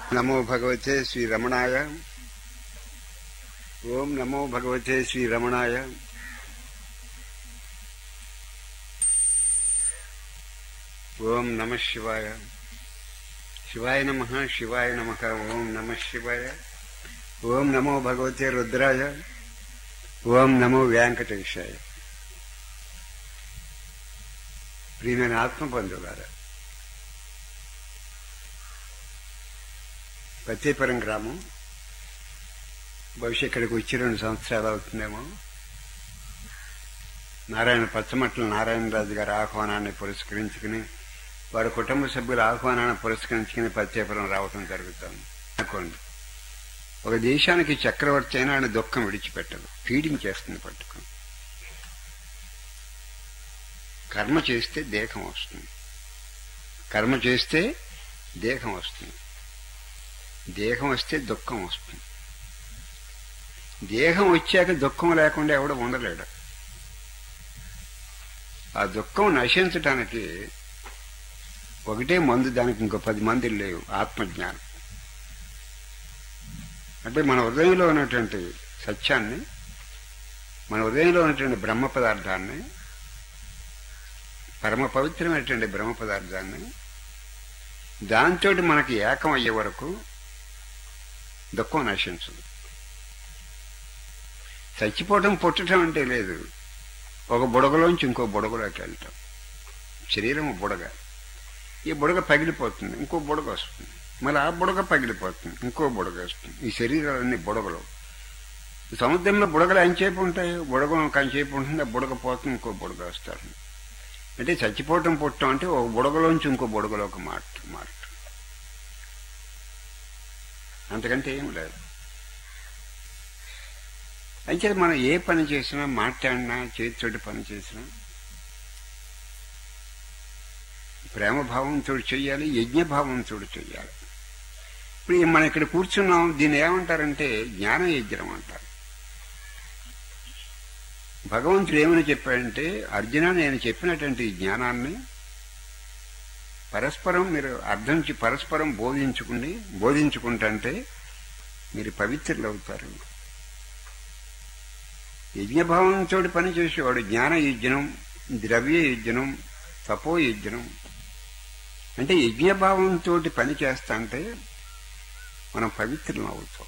నమో భగవతే శ్రీ రమణాయ ఓం నమో భగవతే శ్రీ రమణాయ ఓం నమ శివాయ శివాయ నమ శివాయ నమ ఓం నమ శివాయ ఓం నమో భగవతే రుద్రాయ ఓం నమో వెంకటేశాయ ప్రియమైన ఆత్మబంధువులారా పత్తేపురం గ్రామం బహుశా ఇక్కడికి వచ్చి రెండు సంవత్సరాలు అవుతుందేమో నారాయణ పచ్చమట్ల నారాయణరాజు గారి ఆహ్వానాన్ని పురస్కరించుకుని వారి కుటుంబ సభ్యుల ఆహ్వానాన్ని పురస్కరించుకుని పత్తేపురం రావటం జరుగుతుంది అనుకోండి ఒక దేశానికి చక్రవర్తి అయినా ఆయన దుఃఖం విడిచిపెట్టదు ఫీడింగ్ చేస్తుంది పట్టుకుని కర్మ చేస్తే దేహం వస్తుంది కర్మ చేస్తే దేహం వస్తుంది దేహం వస్తే దుఃఖం వస్తుంది దేహం వచ్చాక దుఃఖం లేకుండా ఎవడు ఉండలేడు ఆ దుఃఖం నశించటానికి ఒకటే మందు దానికి ఇంకో పది మంది లేవు ఆత్మజ్ఞానం అంటే మన హృదయంలో ఉన్నటువంటి సత్యాన్ని మన హృదయంలో ఉన్నటువంటి బ్రహ్మ పదార్థాన్ని పరమ పవిత్రమైనటువంటి బ్రహ్మ పదార్థాన్ని దాంతో మనకి ఏకం అయ్యే వరకు దుఃఖం నశించదు చచ్చిపోవటం పుట్టడం అంటే లేదు ఒక బుడగలోంచి ఇంకో బుడగలోకి వెళ్తాం శరీరం బుడగ ఈ బుడగ పగిలిపోతుంది ఇంకో బుడగ వస్తుంది మళ్ళీ ఆ బుడగ పగిలిపోతుంది ఇంకో బుడగ వస్తుంది ఈ శరీరాలన్నీ బుడగలు సముద్రంలో బుడగలు ఎంచేపు ఉంటాయి బుడగ కంచేపు ఉంటుంది ఆ బుడగ పోతుంది ఇంకో బుడగ వస్తారు అంటే చచ్చిపోవటం పుట్టడం అంటే ఒక బుడగలోంచి ఇంకో బుడగలోకి మాట మాట అంతకంటే ఏం లేదు అయితే మనం ఏ పని చేసినా మాట్లాడినా చేతితోటి పని చేసినా ప్రేమభావంతో చెయ్యాలి యజ్ఞభావంతో చెయ్యాలి ఇప్పుడు మనం ఇక్కడ కూర్చున్నాం దీన్ని ఏమంటారంటే జ్ఞాన యజ్ఞం అంటారు భగవంతుడు ఏమని చెప్పాడంటే అర్జున నేను చెప్పినటువంటి ఈ జ్ఞానాన్ని పరస్పరం మీరు అర్థం పరస్పరం బోధించుకుని బోధించుకుంటే మీరు పవిత్రులు అవుతారు యజ్ఞభావంతో పని చేసేవాడు జ్ఞాన యజ్ఞం ద్రవ్య యజ్ఞం తపో యజ్ఞం అంటే యజ్ఞభావంతో పని చేస్తా అంటే మనం పవిత్రం అవుతాం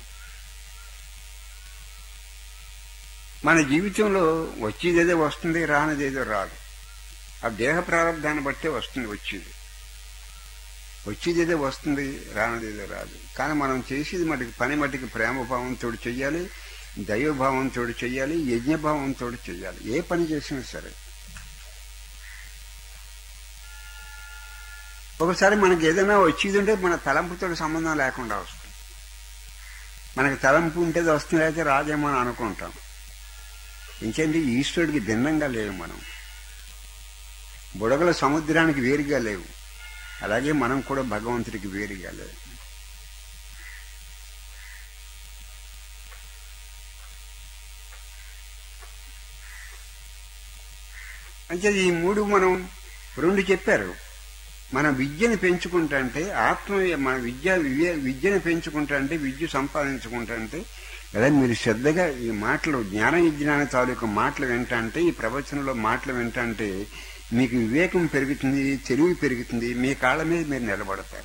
మన జీవితంలో వచ్చేదేదో వస్తుంది రానిదేదో రాదు ఆ దేహ ప్రారంధాన్ని బట్టే వస్తుంది వచ్చేది వచ్చేదేదో వస్తుంది రానిదేదో రాదు కానీ మనం చేసేది మటుకు పని మటుకు ప్రేమభావంతో చెయ్యాలి దైవభావంతో చెయ్యాలి యజ్ఞభావంతో చెయ్యాలి ఏ పని చేసినా సరే ఒకసారి మనకి ఏదైనా వచ్చేది ఉంటే మన తలంపుతో సంబంధం లేకుండా వస్తుంది మనకి తలంపు ఉంటే వస్తుంది అయితే రాదేమో అని అనుకుంటాం ఇంకేంటి ఈశ్వరుడికి భిన్నంగా లేవు మనం బుడగల సముద్రానికి వేరుగా లేవు అలాగే మనం కూడా భగవంతుడికి వేరుగా లేవు అంటే ఈ మూడు మనం రెండు చెప్పారు మన విద్యను పెంచుకుంటే ఆత్మ మన విద్య విద్యను పెంచుకుంటే విద్య సంపాదించుకుంటే కదా మీరు శ్రద్ధగా ఈ మాటలు జ్ఞాన విజ్ఞాన తాలూకు మాటలు వింటంటే ఈ ప్రవచనంలో మాటలు వింటంటే మీకు వివేకం పెరుగుతుంది తెలివి పెరుగుతుంది మీ కాళ్ళ మీద మీరు నిలబడతారు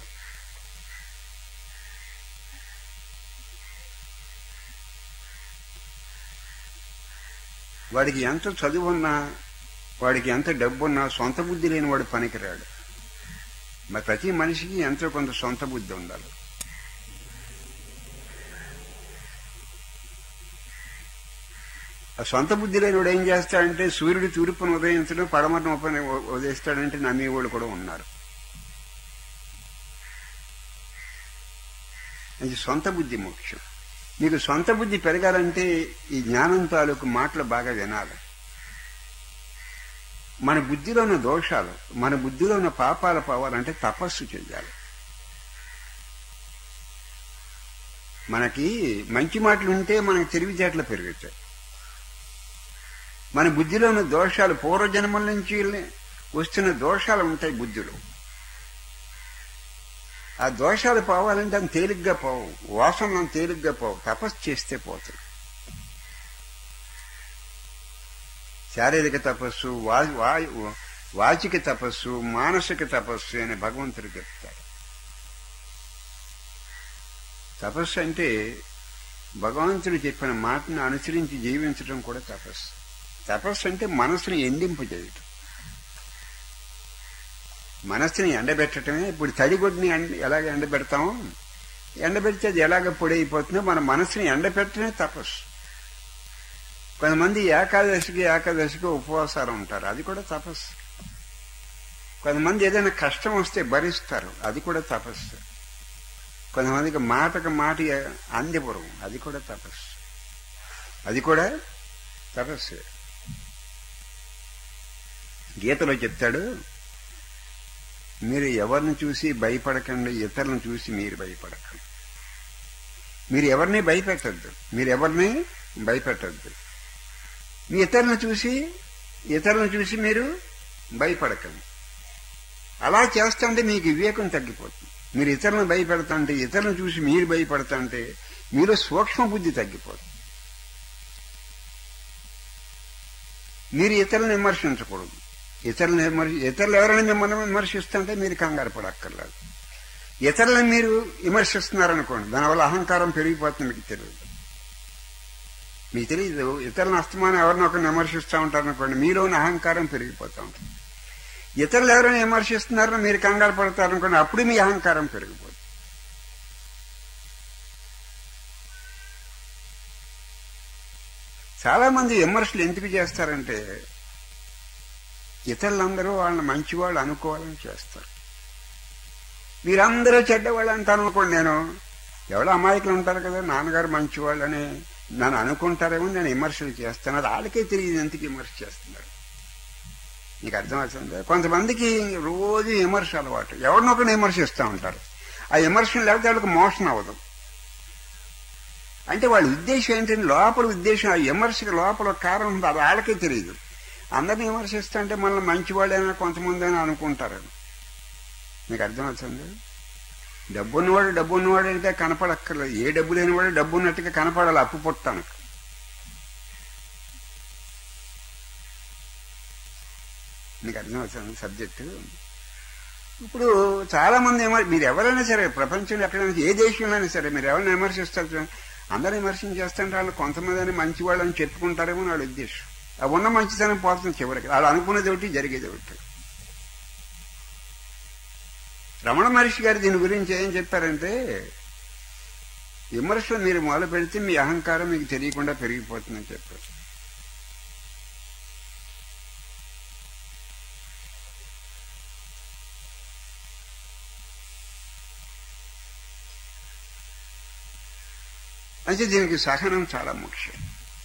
వాడికి ఎంత చదువు ఉన్నా వాడికి ఎంత డబ్బున్నా సొంత బుద్ధి లేని వాడు పనికిరాడు మరి ప్రతి మనిషికి ఎంతో కొంత సొంత బుద్ధి ఉండాలి ఆ సొంత బుద్ధి లేనివాడు ఏం చేస్తాడంటే సూర్యుడు తూర్పును ఉదయించడం పడమరను ఉపని ఉదయిస్తాడంటే నమ్మేవాళ్ళు కూడా ఉన్నారు అది సొంత బుద్ధి ముఖ్యం మీకు సొంత బుద్ధి పెరగాలంటే ఈ జ్ఞానం తాలూకు మాటలు బాగా వినాలి మన బుద్ధిలో ఉన్న దోషాలు మన బుద్ధిలో ఉన్న పాపాలు పోవాలంటే తపస్సు చేయాలి మనకి మంచి మాటలు ఉంటే మనకి తెలివితేటలు పెరుగుతాయి మన బుద్ధిలో ఉన్న దోషాలు పూర్వజన్మల నుంచి వస్తున్న దోషాలు ఉంటాయి బుద్ధిలో ఆ దోషాలు పోవాలంటే అంత తేలిగ్గా పోవు వాసన అంత తేలిగ్గా పోవు తపస్సు చేస్తే పోతుంది శారీరక తపస్సు వా వా- వాచిక తపస్సు మానసిక తపస్సు అని భగవంతుడు చెప్తాడు తపస్సు అంటే భగవంతుడు చెప్పిన మాటను అనుసరించి జీవించడం కూడా తపస్సు తపస్సు అంటే మనసుని ఎండింపు చేయటం మనస్సుని ఎండబెట్టడమే ఇప్పుడు తడిగొడ్ని ఎండ ఎలాగ ఎండబెడతామో ఎండబెడితే అది ఎలాగ పొడైపోతుందో మన మనసుని ఎండబెట్టడమే తపస్సు కొంతమంది ఏకాదశికి ఏకాదశికి ఉపవాసాలు ఉంటారు అది కూడా తపస్సు కొంతమంది ఏదైనా కష్టం వస్తే భరిస్తారు అది కూడా తపస్సు కొంతమందికి మాటకు మాట అందిపురం అది కూడా తపస్సు అది కూడా తపస్సు గీతలో చెప్తాడు మీరు ఎవరిని చూసి భయపడకండి ఇతరులను చూసి మీరు భయపడకండి మీరు ఎవరిని భయపెట్టద్దు మీరు ఎవరిని భయపెట్టద్దు మీ ఇతరులను చూసి ఇతరులను చూసి మీరు భయపడకండి అలా చేస్తుంటే మీకు వివేకం తగ్గిపోతుంది మీరు ఇతరులను భయపెడతాంటే ఇతరులను చూసి మీరు భయపడతాంటే మీలో సూక్ష్మ బుద్ధి తగ్గిపోతుంది మీరు ఇతరులను విమర్శించకూడదు ఇతరులను విమర్శ ఇతరులు ఎవరైనా మిమ్మల్ని విమర్శిస్తుంటే మీరు కంగారు పడక్కర్లేదు ఇతరులను మీరు విమర్శిస్తున్నారనుకోండి దానివల్ల అహంకారం పెరిగిపోతుంది మీకు తెలియదు మీకు తెలియదు ఇతరులను అస్తమానం ఎవరిని ఒకరిని విమర్శిస్తూ ఉంటారనుకోండి మీలోని అహంకారం పెరిగిపోతూ ఉంటుంది ఇతరులు ఎవరైనా విమర్శిస్తున్నారో మీరు కంగారు పడతారనుకోండి అప్పుడు మీ అహంకారం పెరిగిపోతుంది చాలా మంది విమర్శలు ఎందుకు చేస్తారంటే ఇతరులందరూ వాళ్ళని మంచివాళ్ళు అనుకోవాలని చేస్తారు మీరందరూ చెడ్డవాళ్ళు అంటాను అనుకోండి నేను ఎవడో అమాయకులు ఉంటారు కదా నాన్నగారు మంచివాళ్ళని నన్ను అనుకుంటారేమో నేను విమర్శలు చేస్తాను అది వాళ్ళకే తెలియదు ఎందుకు విమర్శ చేస్తున్నారు నీకు అర్థమవుతుంది కొంతమందికి రోజు విమర్శ అలవాటు ఎవరినొకరిని విమర్శిస్తూ ఉంటారు ఆ విమర్శలు లేకపోతే వాళ్ళకి మోషన్ అవ్వదు అంటే వాళ్ళ ఉద్దేశం ఏంటంటే లోపల ఉద్దేశం ఆ విమర్శకి లోపల ఒక కారణం ఉంది అది వాళ్ళకే తెలియదు అందరిని విమర్శిస్తుంటే మనల్ని మంచివాళ్ళైనా కొంతమంది అయినా అనుకుంటారు మీకు అర్థమవుతుంది డబ్బు ఉన్నవాడు డబ్బు ఉన్నవాడు అంటే కనపడక్కర్లేదు ఏ డబ్బు లేనివాడు డబ్బు ఉన్నట్టుగా కనపడాలి అప్పు పుట్టానికి మీకు అర్థమవుతుంది సబ్జెక్టు ఇప్పుడు చాలా మంది ఏమో మీరు ఎవరైనా సరే ప్రపంచంలో ఎక్కడైనా ఏ దేశంలోనైనా సరే మీరు ఎవరైనా విమర్శిస్తారు చూడండి, అందరూ విమర్శన చేస్తుంటే వాళ్ళు కొంతమంది అని మంచి వాళ్ళని చెప్పుకుంటారేమో నా ఉద్దేశం ఆ ఉన్న మంచితనం పోతుంది చివరికి వాళ్ళు అనుకున్నది ఒకటి జరిగేది ఒకటి రమణ మహర్షి గారు దీని గురించి ఏం చెప్పారంటే విమర్శలు మీరు మొదలు పెడితే మీ అహంకారం మీకు తెలియకుండా పెరిగిపోతుందని చెప్పారు అయితే దీనికి సహనం చాలా ముఖ్యం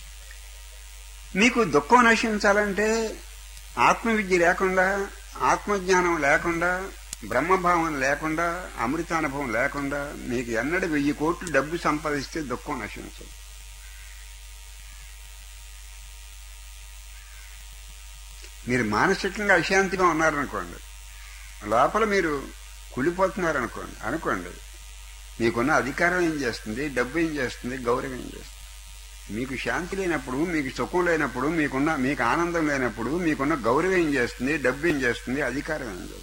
మీకు దుఃఖం నశించాలంటే ఆత్మవిద్య లేకుండా ఆత్మజ్ఞానం లేకుండా బ్రహ్మభావం లేకుండా అమృతానుభవం లేకుండా మీకు ఎన్నడూ వెయ్యి కోట్లు డబ్బు సంపాదిస్తే దుఃఖం నశించదు మీరు మానసికంగా అశాంతిగా ఉన్నారనుకోండి లోపల మీరు కుళ్ళిపోతున్నారనుకోండి అనుకోండి మీకున్న అధికారం ఏం చేస్తుంది డబ్బు ఏం చేస్తుంది గౌరవం ఏం చేస్తుంది మీకు శాంతి లేనప్పుడు మీకు సుఖం లేనప్పుడు మీకున్న మీకు ఆనందం లేనప్పుడు మీకున్న గౌరవం ఏం చేస్తుంది డబ్బు ఏం చేస్తుంది అధికారం ఏం చేస్తుంది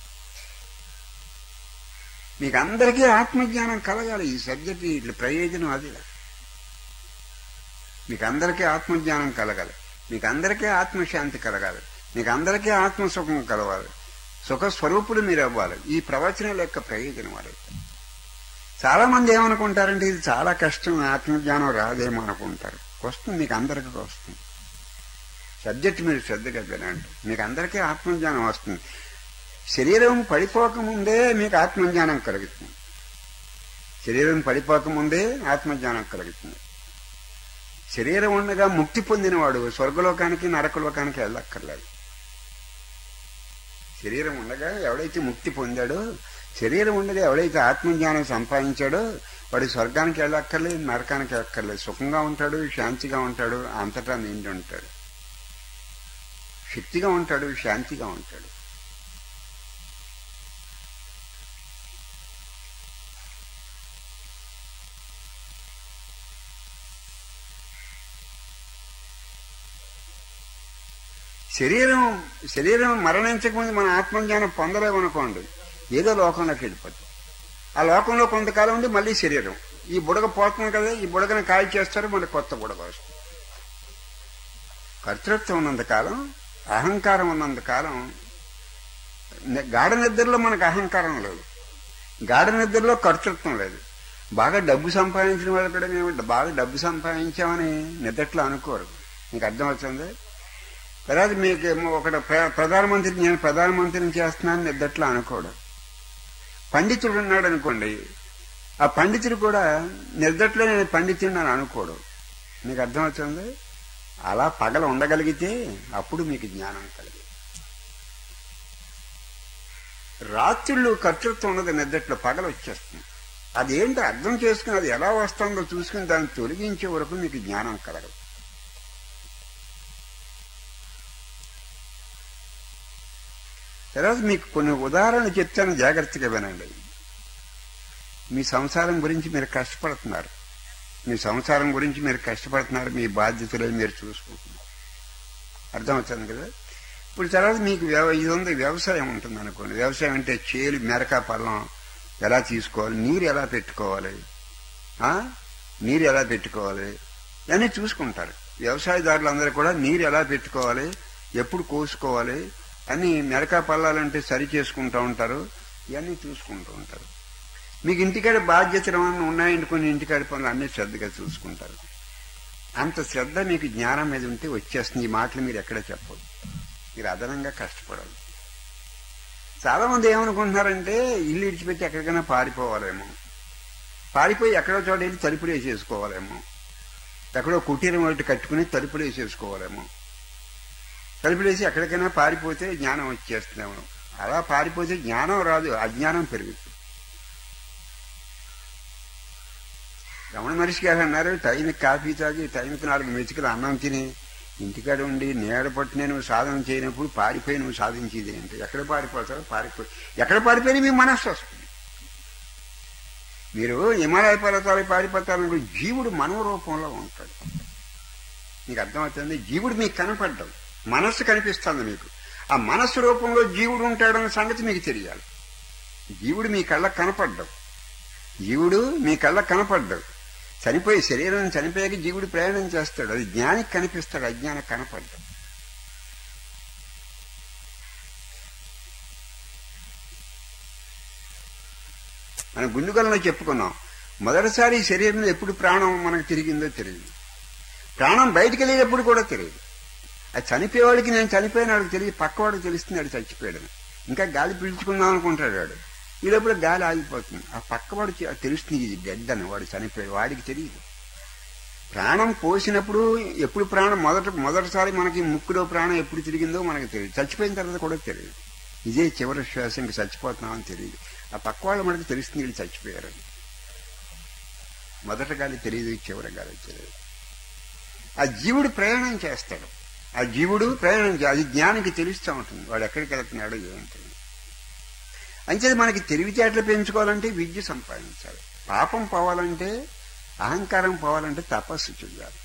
మీకు అందరికీ ఆత్మజ్ఞానం కలగాలి ఈ సబ్జెక్ట్ ఇట్లా ప్రయోజనం అది మీకు అందరికీ ఆత్మజ్ఞానం కలగాలి మీకు అందరికీ ఆత్మశాంతి కలగాలి మీకు అందరికీ ఆత్మసుఖం కలగాలి సుఖ స్వరూపులు మీరు అవ్వాలి ఈ ప్రవచనాల యొక్క ప్రయోజనం అది చాలా మంది ఏమనుకుంటారంటే ఇది చాలా కష్టం ఆత్మజ్ఞానం రాదేమో అనుకుంటారు వస్తుంది మీకు అందరికీ వస్తుంది సబ్జెక్ట్ మీరు శ్రద్ధగా వినండి మీకు అందరికీ ఆత్మజ్ఞానం వస్తుంది శరీరం పడిపోకముందే మీకు ఆత్మజ్ఞానం కలుగుతుంది శరీరం పడిపోకముందే ఆత్మజ్ఞానం కలుగుతుంది శరీరం ఉండగా ముక్తి పొందినవాడు స్వర్గలోకానికి నరకలోకానికి వెళ్ళక్కర్లేదు శరీరం ఉండగా ఎవడైతే ముక్తి పొందాడో శరీరం ఉండగా ఎవడైతే ఆత్మజ్ఞానం సంపాదించాడో వాడు స్వర్గానికి వెళ్ళక్కర్లేదు నరకానికి వెళ్ళక్కర్లేదు సుఖంగా ఉంటాడు శాంతిగా ఉంటాడు అంతటా నిండి ఉంటాడు శక్తిగా ఉంటాడు శాంతిగా ఉంటాడు శరీరం శరీరం మరణించకముందు మన ఆత్మజ్ఞానం పొందలేమనుకోండి ఏదో లోకంలోకి వెళ్ళిపోతుంది ఆ లోకంలో కొంతకాలం ఉండి మళ్ళీ శరీరం ఈ బుడగ పోతుంది కదా ఈ బుడగను కాయ చేస్తారు మళ్ళీ కొత్త బుడగ వస్తుంది కర్తృత్వం ఉన్నంతకాలం అహంకారం ఉన్నంతకాలం ని- గాఢ నిద్రలో మనకు అహంకారం లేదు గాఢ నిద్రలో కర్తృత్వం లేదు బాగా డబ్బు సంపాదించిన వాళ్ళు కూడా మేము బాగా డబ్బు సంపాదించామని నిద్రట్లో అనుకోరు మీకు అర్థమవుతుంది తర్వాత మీకు ఏమో ఒకటి ప్ర- ప్రధానమంత్రి నేను ప్రధానమంత్రిని చేస్తున్నాను నిద్రట్లో అనుకోడు పండితుడు ఉన్నాడు అనుకోండి ఆ పండితుడు కూడా నిద్రట్లో నేను పండితుడిని అని అనుకోడు మీకు అర్థమవుతుంది అలా పగల ఉండగలిగితే అప్పుడు మీకు జ్ఞానం కలిగి రాత్రుళ్ళు కర్తృత్వం ఉన్నది నిద్రట్లో పగల వచ్చేస్తుంది అదేంటో అర్థం చేసుకుని అది ఎలా వస్తుందో చూసుకుని దాన్ని తొలగించే వరకు మీకు జ్ఞానం కలగదు తర్వాత మీకు కొన్ని ఉదాహరణలు చెప్తాను జాగ్రత్తగా వినండి మీ సంసారం గురించి మీరు కష్టపడుతున్నారు మీ సంసారం గురించి మీరు కష్టపడుతున్నారు మీ బాధ్యతలు మీరు చూసుకుంటున్నారు అర్థమవుతుంది కదా ఇప్పుడు తర్వాత మీకు వ్యవ ఇది ఉంది వ్యవసాయం ఉంటుంది అనుకోండి వ్యవసాయం అంటే చేలు మెరక పళ్ళం ఎలా తీసుకోవాలి నీరు ఎలా పెట్టుకోవాలి ఆ? నీరు ఎలా పెట్టుకోవాలి ఇవన్నీ చూసుకుంటారు వ్యవసాయదారులందరూ కూడా నీరు ఎలా పెట్టుకోవాలి ఎప్పుడు కోసుకోవాలి అని మెరక పళ్ళాలంటే సరి చేసుకుంటూ ఉంటారు ఇవన్నీ చూసుకుంటూ ఉంటారు మీకు ఇంటికాడ బాధ్యతలు ఏమన్నా ఉన్నాయండి కొన్ని ఇంటికాడ పనులు అన్నీ శ్రద్ధగా చూసుకుంటారు అంత శ్రద్ధ మీకు జ్ఞానం మీద ఉంటే వచ్చేస్తుంది ఈ మాటలు మీరు ఎక్కడ చెప్పదు మీరు అదనంగా కష్టపడాలి చాలా మంది ఏమనుకుంటున్నారంటే ఇల్లు ఇడిచిపెట్టి ఎక్కడికైనా పారిపోవాలేమో పారిపోయి ఎక్కడో చోట వెళ్ళి తలుపులు వేసేసుకోవాలేమో ఎక్కడో కుటీరం ఒకటి కట్టుకుని తలుపులు వేసేసుకోవాలేమో తలుపులు వేసి ఎక్కడికైనా పారిపోతే జ్ఞానం వచ్చేస్తుందేమో అలా పారిపోతే జ్ఞానం రాదు అజ్ఞానం పెరుగుతుంది రమణ మహర్షి గారు అన్నారు టైంకి కాఫీ తాగి టైంకి నాలుగు మెతుకులు అన్నం తిని ఇంటికాడ ఉండి నీడ పట్టు నేను సాధన చేయనప్పుడు పారిపోయి నువ్వు సాధించేది అంటే ఎక్కడ పారిపోతావు పారిపోయి ఎక్కడ పారిపోయి మీ మనస్సు వస్తుంది మీరు హిమాలయ పర్వతాలు పారిపోతారనుకో జీవుడు మనవ రూపంలో ఉంటాడు మీకు అర్థమవుతుంది జీవుడు మీకు కనపడ్డాడు మనస్సు కనిపిస్తుంది మీకు ఆ మనస్సు రూపంలో జీవుడు ఉంటాడన్న సంగతి మీకు తెలియాలి జీవుడు మీ కళ్ళకు కనపడ్డావు జీవుడు మీ కళ్ళకు కనపడ్డాడు చనిపోయి శరీరం చనిపోయాక జీవుడు ప్రయాణం చేస్తాడు అది జ్ఞానికి కనిపిస్తాడు అజ్ఞానికి కనపడ్డాడు మనం గుండుగల్లో చెప్పుకున్నాం మొదటిసారి ఈ శరీరంలో ఎప్పుడు ప్రాణం మనకు తిరిగిందో తెలియదు ప్రాణం బయటికి వెళ్ళేటప్పుడు కూడా తెలియదు అది చనిపోయేవాడికి నేను చనిపోయిన వాడికి తెలియదు పక్కవాడికి తెలుస్తుంది వాడు చచ్చిపోయాడు ఇంకా గాలి పీల్చుకుందాం అనుకుంటాడు వాడు ఈ లోపల గాలి ఆగిపోతుంది ఆ పక్కవాడు చె- తెలుస్తుంది ఇది డెడ్ అని వాడు చనిపోయాడు వాడికి తెలియదు ప్రాణం పోసినప్పుడు ఎప్పుడు ప్రాణం మొదట మొదటిసారి మనకి ముక్కులో ప్రాణం ఎప్పుడు తిరిగిందో మనకు తెలియదు చచ్చిపోయిన తర్వాత కూడా తెలియదు ఇదే చివరి శ్వాస ఇంక చచ్చిపోతున్నామని తెలియదు ఆ పక్క వాళ్ళు మనకు తెలుస్తుంది వీళ్ళు చచ్చిపోయారని మొదట గాలి తెలియదు చివరి గాలి తెలియదు ఆ జీవుడు ప్రయాణం చేస్తాడు ఆ జీవుడు ప్రయాణం చే- అది జ్ఞానికి తెలుస్తూ ఉంటుంది వాడు ఎక్కడికి వెళ్తున్నాడో ఏంటి అంచేది మనకి తెలివితేటలు పెంచుకోవాలంటే విద్య సంపాదించాలి పాపం పోవాలంటే అహంకారం పోవాలంటే తపస్సు చేయాలి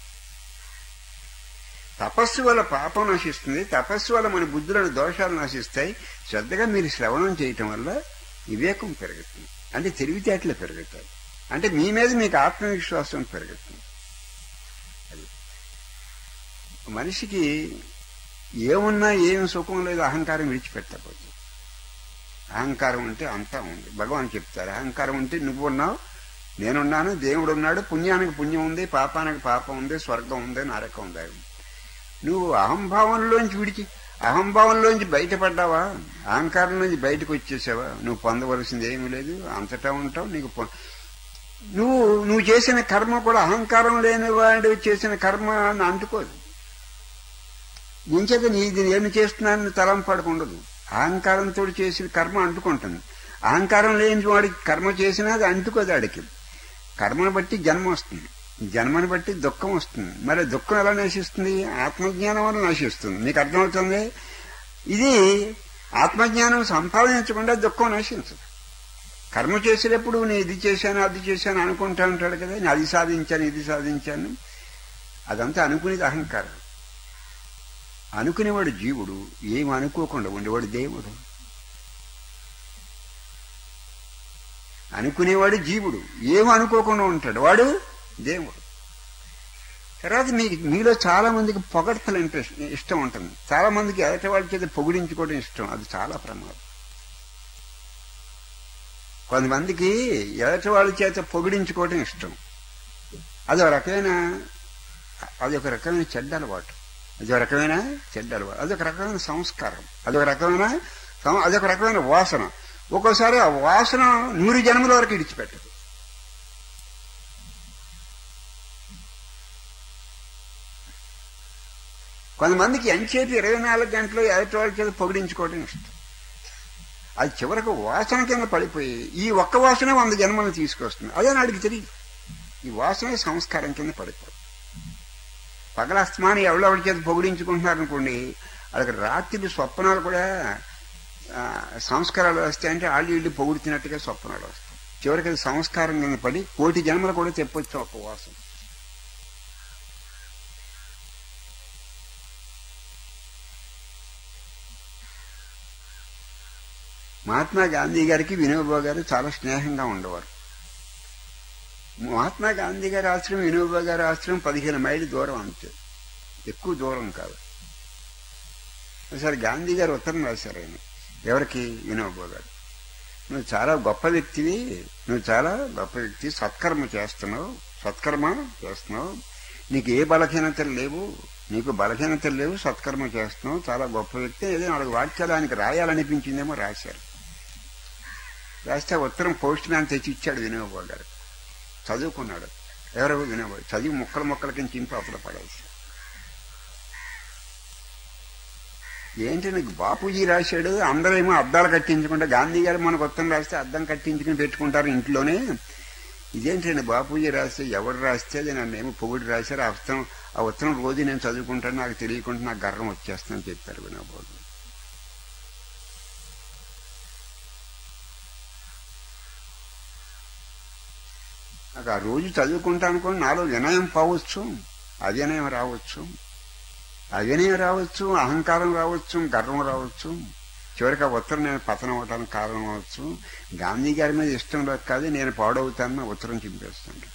తపస్సు వల్ల పాపం నశిస్తుంది తపస్సు వల్ల మన బుద్ధులను దోషాలు నశిస్తాయి శ్రద్ధగా మీరు శ్రవణం చేయటం వల్ల వివేకం పెరుగుతుంది అంటే తెలివితేటలు పెరుగుతాయి అంటే మీ మీద మీకు ఆత్మవిశ్వాసం పెరుగుతుంది అది మనిషికి ఏమున్నా ఏం సుఖం లేదు అహంకారం విడిచిపెట్టకపోతే అహంకారం అంటే అంతా ఉంది భగవాన్ చెప్తారు అహంకారం ఉంటే నువ్వు ఉన్నావు నేనున్నాను దేవుడు ఉన్నాడు పుణ్యానికి పుణ్యం ఉంది పాపానికి పాపం ఉంది స్వర్గం ఉంది నరకం ఉంది నువ్వు అహంభావంలోంచి విడిచి అహంభావంలోంచి బయటపడ్డావా అహంకారంలోంచి బయటకు వచ్చేసావా నువ్వు పొందవలసింది ఏమీ లేదు అంతటా ఉంటావు నీకు పొ- నువ్వు నువ్వు చేసిన కర్మ కూడా అహంకారం లేని వాడు చేసిన కర్మ అని అంటుకోదు ఇంచేత నీది నేను చేస్తున్నానని తలంపడకుండదు అహంకారంతో చేసిన కర్మ అంటుకుంటుంది అహంకారం లేని వాడికి కర్మ చేసినా అది అంటుకోదు ఆడికి కర్మను బట్టి జన్మ వస్తుంది జన్మను బట్టి దుఃఖం వస్తుంది మరి దుఃఖం ఎలా నశిస్తుంది ఆత్మజ్ఞానం వల్ల నశిస్తుంది మీకు అర్థమవుతుంది ఇది ఆత్మజ్ఞానం సంపాదించకుండా దుఃఖం నశించదు కర్మ చేసేటప్పుడు నేను ఇది చేశాను అది చేశాను అనుకుంటా ఉంటాడు కదా నేను అది సాధించాను ఇది సాధించాను అదంతా అనుకునేది అహంకారం అనుకునేవాడు జీవుడు ఏం అనుకోకుండా ఉండేవాడు దేవుడు అనుకునేవాడు జీవుడు ఏం అనుకోకుండా ఉంటాడు వాడు దేవుడు తర్వాత మీ మీలో చాలా మందికి పొగడ్తలు ఇంట్రెస్ట్ ఇష్టం ఉంటుంది చాలా మందికి ఎదటి వాళ్ళ చేత పొగిడించుకోవడం ఇష్టం అది చాలా ప్రమాదం కొంతమందికి ఎదటి వాళ్ళ చేత పొగిడించుకోవడం ఇష్టం అది ఒక రకమైన అది ఒక రకమైన చెడ్డ అలవాటు అది ఒక రకమైన చెడ్డ అలవాటు అదొక రకమైన సంస్కారం అదొక రకమైన సం- అదొక రకమైన వాసన ఒక్కోసారి ఆ వాసన నూరు జన్మల వరకు ఇడిచిపెట్టదు కొంతమందికి ఎంచేపు ఇరవై నాలుగు గంటలు ఎదుటి వాళ్ళ చేత పొగిడించుకోవడం ఇష్టం అది చివరకు వాసన కింద పడిపోయి ఈ ఒక్క వాసన వంద జన్మలను తీసుకొస్తుంది అదే నాడికి తెలియదు ఈ వాసనే సంస్కారం కింద పడిపోతుంది పగల అస్తమాని ఎవరెవరి చేత పొగిడించుకుంటున్నారు అనుకోండి అక్కడ రాత్రి స్వప్నాలు కూడా ఆ, సంస్కారాలు వస్తాయంటే వాళ్ళు వీళ్ళు పొగుడుతున్నట్టుగా స్వప్నాలు వస్తాయి చివరికి అది సంస్కారం కింద పడి కోటి జన్మలు కూడా చెప్పొచ్చు ఒక వాసన మహాత్మా గాంధీ గారికి వినోబా గారు చాలా స్నేహంగా ఉండేవారు మహాత్మా గాంధీ గారి ఆశ్రమం వినోబా గారి ఆశ్రమం పదిహేను మైళ్ళు దూరం అంతే ఎక్కువ దూరం కాదు ఒకసారి గాంధీ గారు ఉత్తరం రాశారు ఆయన ఎవరికి వినోబా గారు నువ్వు చాలా గొప్ప వ్యక్తివి నువ్వు చాలా గొప్ప వ్యక్తి సత్కర్మ చేస్తున్నావు సత్కర్మ చేస్తున్నావు నీకు ఏ బలహీనతలు లేవు నీకు బలహీనతలు లేవు సత్కర్మ చేస్తున్నావు చాలా గొప్ప వ్యక్తి ఏదో నాలుగు వాక్యాలు ఆయనకు రాయాలనిపించిందేమో రాశారు రాస్తే ఉత్తరం పోస్ట్ మ్యాన్ తెచ్చి ఇచ్చాడు వినోబా గారు చదువుకున్నాడు ఎవరో వినోబా చదివి ముక్కలు ముక్కల కింద చింపి అప్పుడు పడేసి ఏంటి నీకు బాపూజీ రాశాడు అందరేమో అద్దాలు కట్టించుకుంటే గాంధీ గారు మనకు ఉత్తరం రాస్తే అద్దం కట్టించుకుని పెట్టుకుంటారు ఇంట్లోనే ఇదేంటండి బాపూజీ రాస్తే ఎవరు రాస్తే అది నన్ను ఏమో పొగుడు రాశారు ఆ ఉత్తరం ఆ ఉత్తరం రోజు నేను చదువుకుంటాను నాకు తెలియకుండా నాకు గర్వం వచ్చేస్తుందని చెప్పారు వినోబాబు నాకు ఆ రోజు చదువుకుంటా అనుకోని నాలో వినయం పోవచ్చు అవినయం రావచ్చు అవినయం రావచ్చు అహంకారం రావచ్చు గర్వం రావచ్చు చివరికి ఆ ఉత్తరం నేను పతనం అవడానికి కారణం అవచ్చు గాంధీ గారి మీద ఇష్టం లేదు కాదు నేను పాడవుతానని ఉత్తరం చింపేస్తాను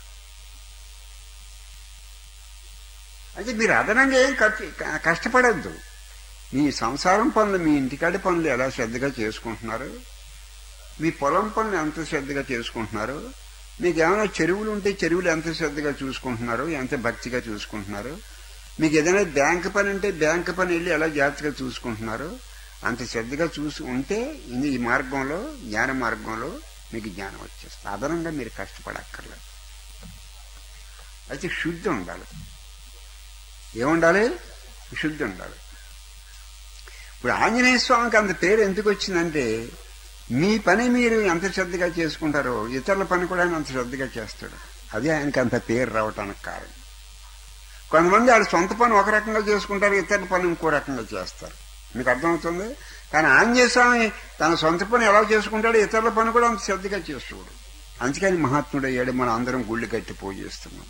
అయితే మీరు అదనంగా ఏం ఖర్చు కష్టపడద్దు మీ సంసారం పనులు మీ ఇంటికాడి పనులు ఎలా శ్రద్ధగా చేసుకుంటున్నారు మీ పొలం పనులు ఎంత శ్రద్ధగా చేసుకుంటున్నారు మీకు ఏమైనా చెరువులు ఉంటే చెరువులు ఎంత శ్రద్ధగా చూసుకుంటున్నారు ఎంత భక్తిగా చూసుకుంటున్నారు మీకు ఏదైనా బ్యాంక్ పని ఉంటే బ్యాంక్ పని వెళ్ళి ఎలా జాగ్రత్తగా చూసుకుంటున్నారు అంత శ్రద్ధగా చూసి ఉంటే ఇది ఈ మార్గంలో జ్ఞాన మార్గంలో మీకు జ్ఞానం వచ్చేస్తుంది అదనంగా మీరు కష్టపడక్కర్లేదు అయితే శుద్ధి ఉండాలి ఏముండాలి శుద్ధి ఉండాలి ఇప్పుడు ఆంజనేయ స్వామికి అంత పేరు ఎందుకు వచ్చిందంటే మీ పని మీరు ఎంత శ్రద్ధగా చేసుకుంటారో ఇతరుల పని కూడా ఆయన అంత శ్రద్ధగా చేస్తాడు అదే ఆయనకి అంత పేరు రావటానికి కారణం కొంతమంది వాళ్ళ సొంత పని ఒక రకంగా చేసుకుంటారు ఇతరుల పని ఇంకో రకంగా చేస్తారు మీకు అర్థమవుతుంది కానీ ఆంజనేయ స్వామి తన సొంత పని ఎలా చేసుకుంటాడో ఇతరుల పని కూడా అంత శ్రద్ధగా చేస్తాడు అందుకని మహాత్ముడు అయ్యాడు మనం అందరం గుళ్ళు కట్టి పూజ చేస్తున్నాం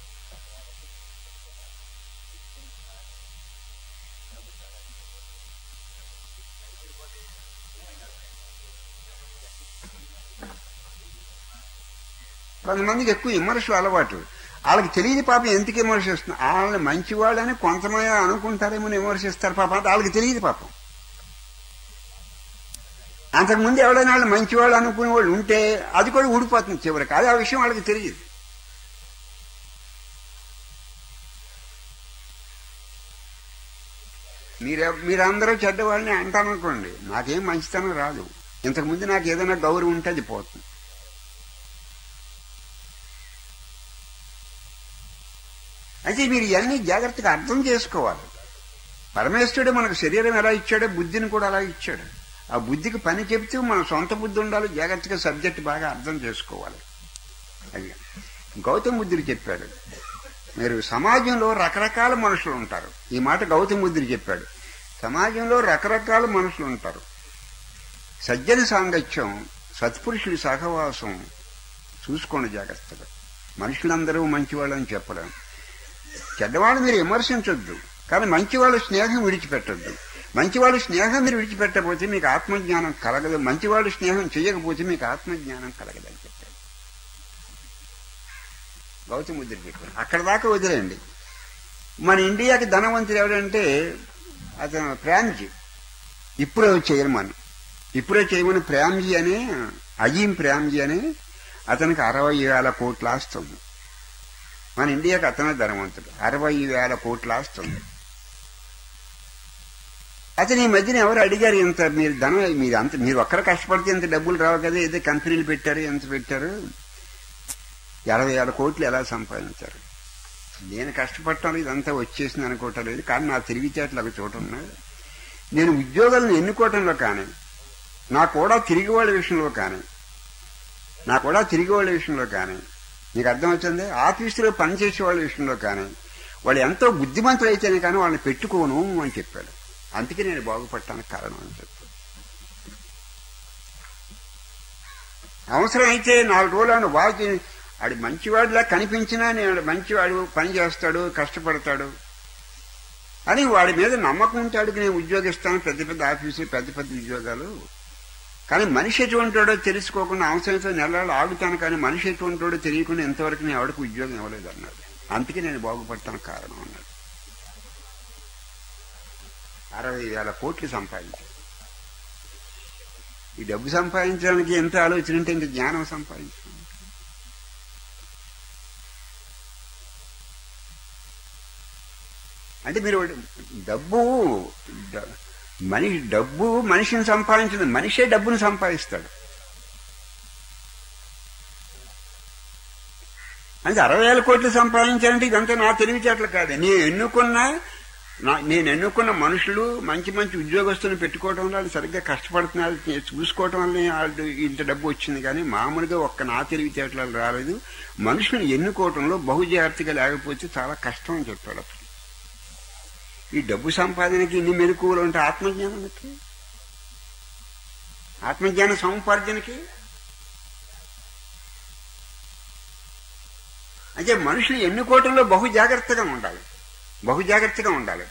కొంతమందికి ఎక్కువ విమర్శలు అలవాటు వాళ్ళకి తెలియదు పాపం ఎందుకు విమర్శిస్తున్నారు వాళ్ళని మంచివాళ్ళని కొంతమంది అనుకుంటారేమో విమర్శిస్తారు పాపం అది వాళ్ళకి తెలియదు పాపం అంతకుముందు ఎవడైనా వాళ్ళు మంచివాళ్ళు అనుకునే వాళ్ళు ఉంటే అది కూడా ఊడిపోతుంది చివరికి అది ఆ విషయం వాళ్ళకి తెలియదు మీరే మీరందరూ చెడ్డవాళ్ళని అంటారనుకోండి నాకేం మంచితనం రాదు ఇంతకుముందు నాకు ఏదైనా గౌరవం ఉంటే అది పోతుంది అయితే మీరు ఇవన్నీ జాగ్రత్తగా అర్థం చేసుకోవాలి పరమేశ్వరుడు మనకు శరీరం ఎలా ఇచ్చాడో బుద్ధిని కూడా అలా ఇచ్చాడు ఆ బుద్ధికి పని చెప్తూ మన సొంత బుద్ధి ఉండాలి జాగ్రత్తగా సబ్జెక్ట్ బాగా అర్థం చేసుకోవాలి అది గౌతమ బుద్ధుడు చెప్పాడు మీరు సమాజంలో రకరకాల మనుషులు ఉంటారు ఈ మాట గౌతమ బుద్ధుడు చెప్పాడు సమాజంలో రకరకాల మనుషులు ఉంటారు సజ్జన సాంగత్యం సత్పురుషుడి సహవాసం చూసుకోండి జాగ్రత్తగా మనుషులందరూ మంచివాళ్ళని చెప్పలేం చెడ్డవాళ్ళు మీరు విమర్శించొద్దు కానీ మంచి వాళ్ళ స్నేహం విడిచిపెట్టద్దు మంచి వాళ్ళ స్నేహం మీరు విడిచిపెట్టకపోతే మీకు ఆత్మజ్ఞానం కలగదు మంచి వాళ్ళ స్నేహం చేయకపోతే మీకు ఆత్మజ్ఞానం కలగదని చెప్పారు గౌతమ బుద్ధుడు చెప్పారు అక్కడ దాకా వదిలేయండి మన ఇండియాకి ధనవంతుడు ఎవడంటే అతను ప్రేమ్జీ ఇప్పుడే చేయమని ఇప్పుడే చేయమని ప్రేమ్జీ అని అజీం ప్రేమ్జీ అని అతనికి అరవై వేల కోట్ల ఆస్తుంది మన ఇండియాకి అతనే ధనవంతుడు అరవై వేల కోట్ల ఆస్తుంది అతను ఈ మధ్యన ఎవరు అడిగారు ఇంత మీరు ధనం మీరు అంత మీరు ఒక్కరు కష్టపడితే ఇంత డబ్బులు రావు కదా ఏదో కంపెనీలు పెట్టారు ఎంత పెట్టారు ఇరవై వేల కోట్లు ఎలా సంపాదించారు నేను కష్టపడటం ఇదంతా వచ్చేసింది అనుకోవటం లేదు కానీ నా తెలివితేటలు ఒక చోట ఉన్నాయి నేను ఉద్యోగాలను ఎన్నుకోవటంలో కానీ నా కూడా తిరిగి వాళ్ళ విషయంలో కానీ నా కూడా తిరిగి వాళ్ళ విషయంలో కానీ నీకు అర్థమవుతుంది ఆఫీసులో పనిచేసే వాళ్ళ విషయంలో కానీ వాళ్ళు ఎంతో బుద్ధిమంతులు అయితేనే కానీ వాళ్ళని పెట్టుకోను అని చెప్పాడు అందుకే నేను బాగుపడటానికి కారణం అని చెప్పాడు అవసరం అయితే నాలుగు రోజులు బాగా ఆడు మంచివాడిలా కనిపించినా నేను మంచివాడు పని చేస్తాడు కష్టపడతాడు అని వాడి మీద నమ్మకం ఉంటాడు నేను ఉద్యోగిస్తాను పెద్ద పెద్ద ఆఫీసు పెద్ద పెద్ద ఉద్యోగాలు కానీ మనిషి ఎటువంటివాడో తెలుసుకోకుండా అవసరంతో నెలలు ఆగుతాను కానీ మనిషి ఎటువంటివాడో తెలియకుండా ఎంతవరకు నేను ఎవరికి ఉద్యోగం ఇవ్వలేదు అన్నాడు అందుకే నేను బాగుపడటాను కారణం అన్నాడు అరవై వేల కోట్లు సంపాదించాడు ఈ డబ్బు సంపాదించడానికి ఎంత ఆలోచన ఉంటే ఇంక జ్ఞానం సంపాదించడం అంటే మీరు డబ్బు డ- మనిషి డబ్బు మనిషిని సంపాదించింది మనిషే డబ్బును సంపాదిస్తాడు అంటే అరవై వేల కోట్లు సంపాదించాలంటే ఇదంతా నా తెలివితేటలు కాదు నేను ఎన్నుకున్న నా- నేను ఎన్నుకున్న మనుషులు మంచి మంచి ఉద్యోగస్తులను పెట్టుకోవడం వల్ల వాళ్ళు సరిగ్గా కష్టపడుతున్నారు నేను చూసుకోవటం వల్ల వాళ్ళు ఇంత డబ్బు వచ్చింది కానీ మామూలుగా ఒక్క నా తెలివితేటలు రాలేదు మనుషులను ఎన్నుకోవటంలో బహుజాగ్రత్తగా లేకపోతే చాలా కష్టం అని చెప్పాడు అప్పుడు ఈ డబ్బు సంపాదనకి ఇన్ని మెలకువలు ఉంటే ఆత్మజ్ఞానానికి ఆత్మజ్ఞాన సముపార్జనకి అంటే మనుషులు ఎన్నుకోవటంలో బహు జాగ్రత్తగా ఉండాలి బహు జాగ్రత్తగా ఉండాలి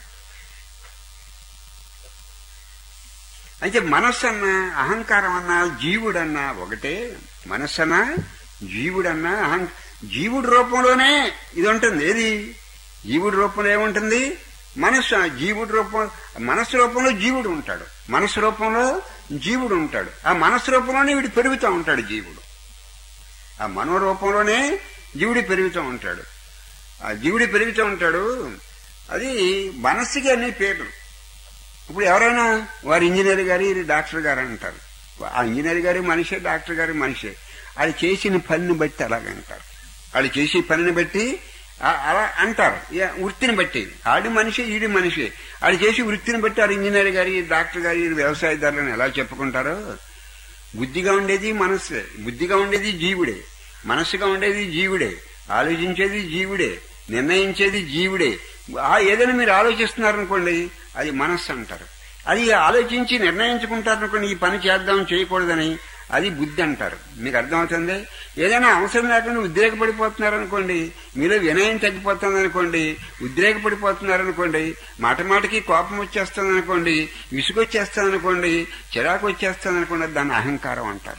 అంటే మనస్సు అన్నా అహంకారం అన్నా జీవుడన్నా ఒకటే మనస్సు అన్నా జీవుడన్నా అహం జీవుడి రూపంలోనే ఇది ఉంటుంది ఏది జీవుడి రూపంలో ఏముంటుంది మనస్సు ఆ జీవుడి రూపం మనస్సు రూపంలో జీవుడు ఉంటాడు మనస్సు రూపంలో జీవుడు ఉంటాడు ఆ మనస్సు రూపంలోనే వీడు పెరుగుతూ ఉంటాడు జీవుడు ఆ మనోరూపంలోనే జీవుడి పెరుగుతూ ఉంటాడు ఆ జీవుడి పెరుగుతూ ఉంటాడు అది మనస్సుకి అన్ని పేర్లు ఇప్పుడు ఎవరైనా వారు ఇంజనీర్ గారు ఇది డాక్టర్ గారు అంటారు ఆ ఇంజనీర్ గారి మనిషే డాక్టర్ గారి మనిషే అది చేసిన పనిని బట్టి అలాగంటారు వాళ్ళు చేసే పనిని బట్టి ఆ- అలా అంటారు ఇక వృత్తిని బట్టి ఆడి మనిషి ఈడి మనిషి వాళ్ళు చేసి వృత్తిని బట్టి ఆడు ఇంజనీర్ గారి డాక్టర్ గారి వ్యవసాయదారులను ఎలా చెప్పుకుంటారో బుద్ధిగా ఉండేది మనస్సే బుద్ధిగా ఉండేది జీవుడే మనస్సుగా ఉండేది జీవుడే ఆలోచించేది జీవుడే నిర్ణయించేది జీవుడే ఆ ఏదైనా మీరు ఆలోచిస్తున్నారనుకోండి అది మనస్సు అంటారు అది ఆలోచించి నిర్ణయించుకుంటారనుకోండి ఈ పని చేద్దాం చేయకూడదని అది బుద్ధి అంటారు మీకు అర్థమవుతుంది ఏదైనా అవసరం లేకుండా ఉద్రేకపడిపోతున్నారనుకోండి మీలో వినయం తగ్గిపోతుంది అనుకోండి ఉద్రేకపడిపోతున్నారనుకోండి మాట మాటకి కోపం వచ్చేస్తుంది అనుకోండి విసుగొచ్చేస్తుంది అనుకోండి చిరాకు వచ్చేస్తుంది అనుకోండి దాన్ని అహంకారం అంటారు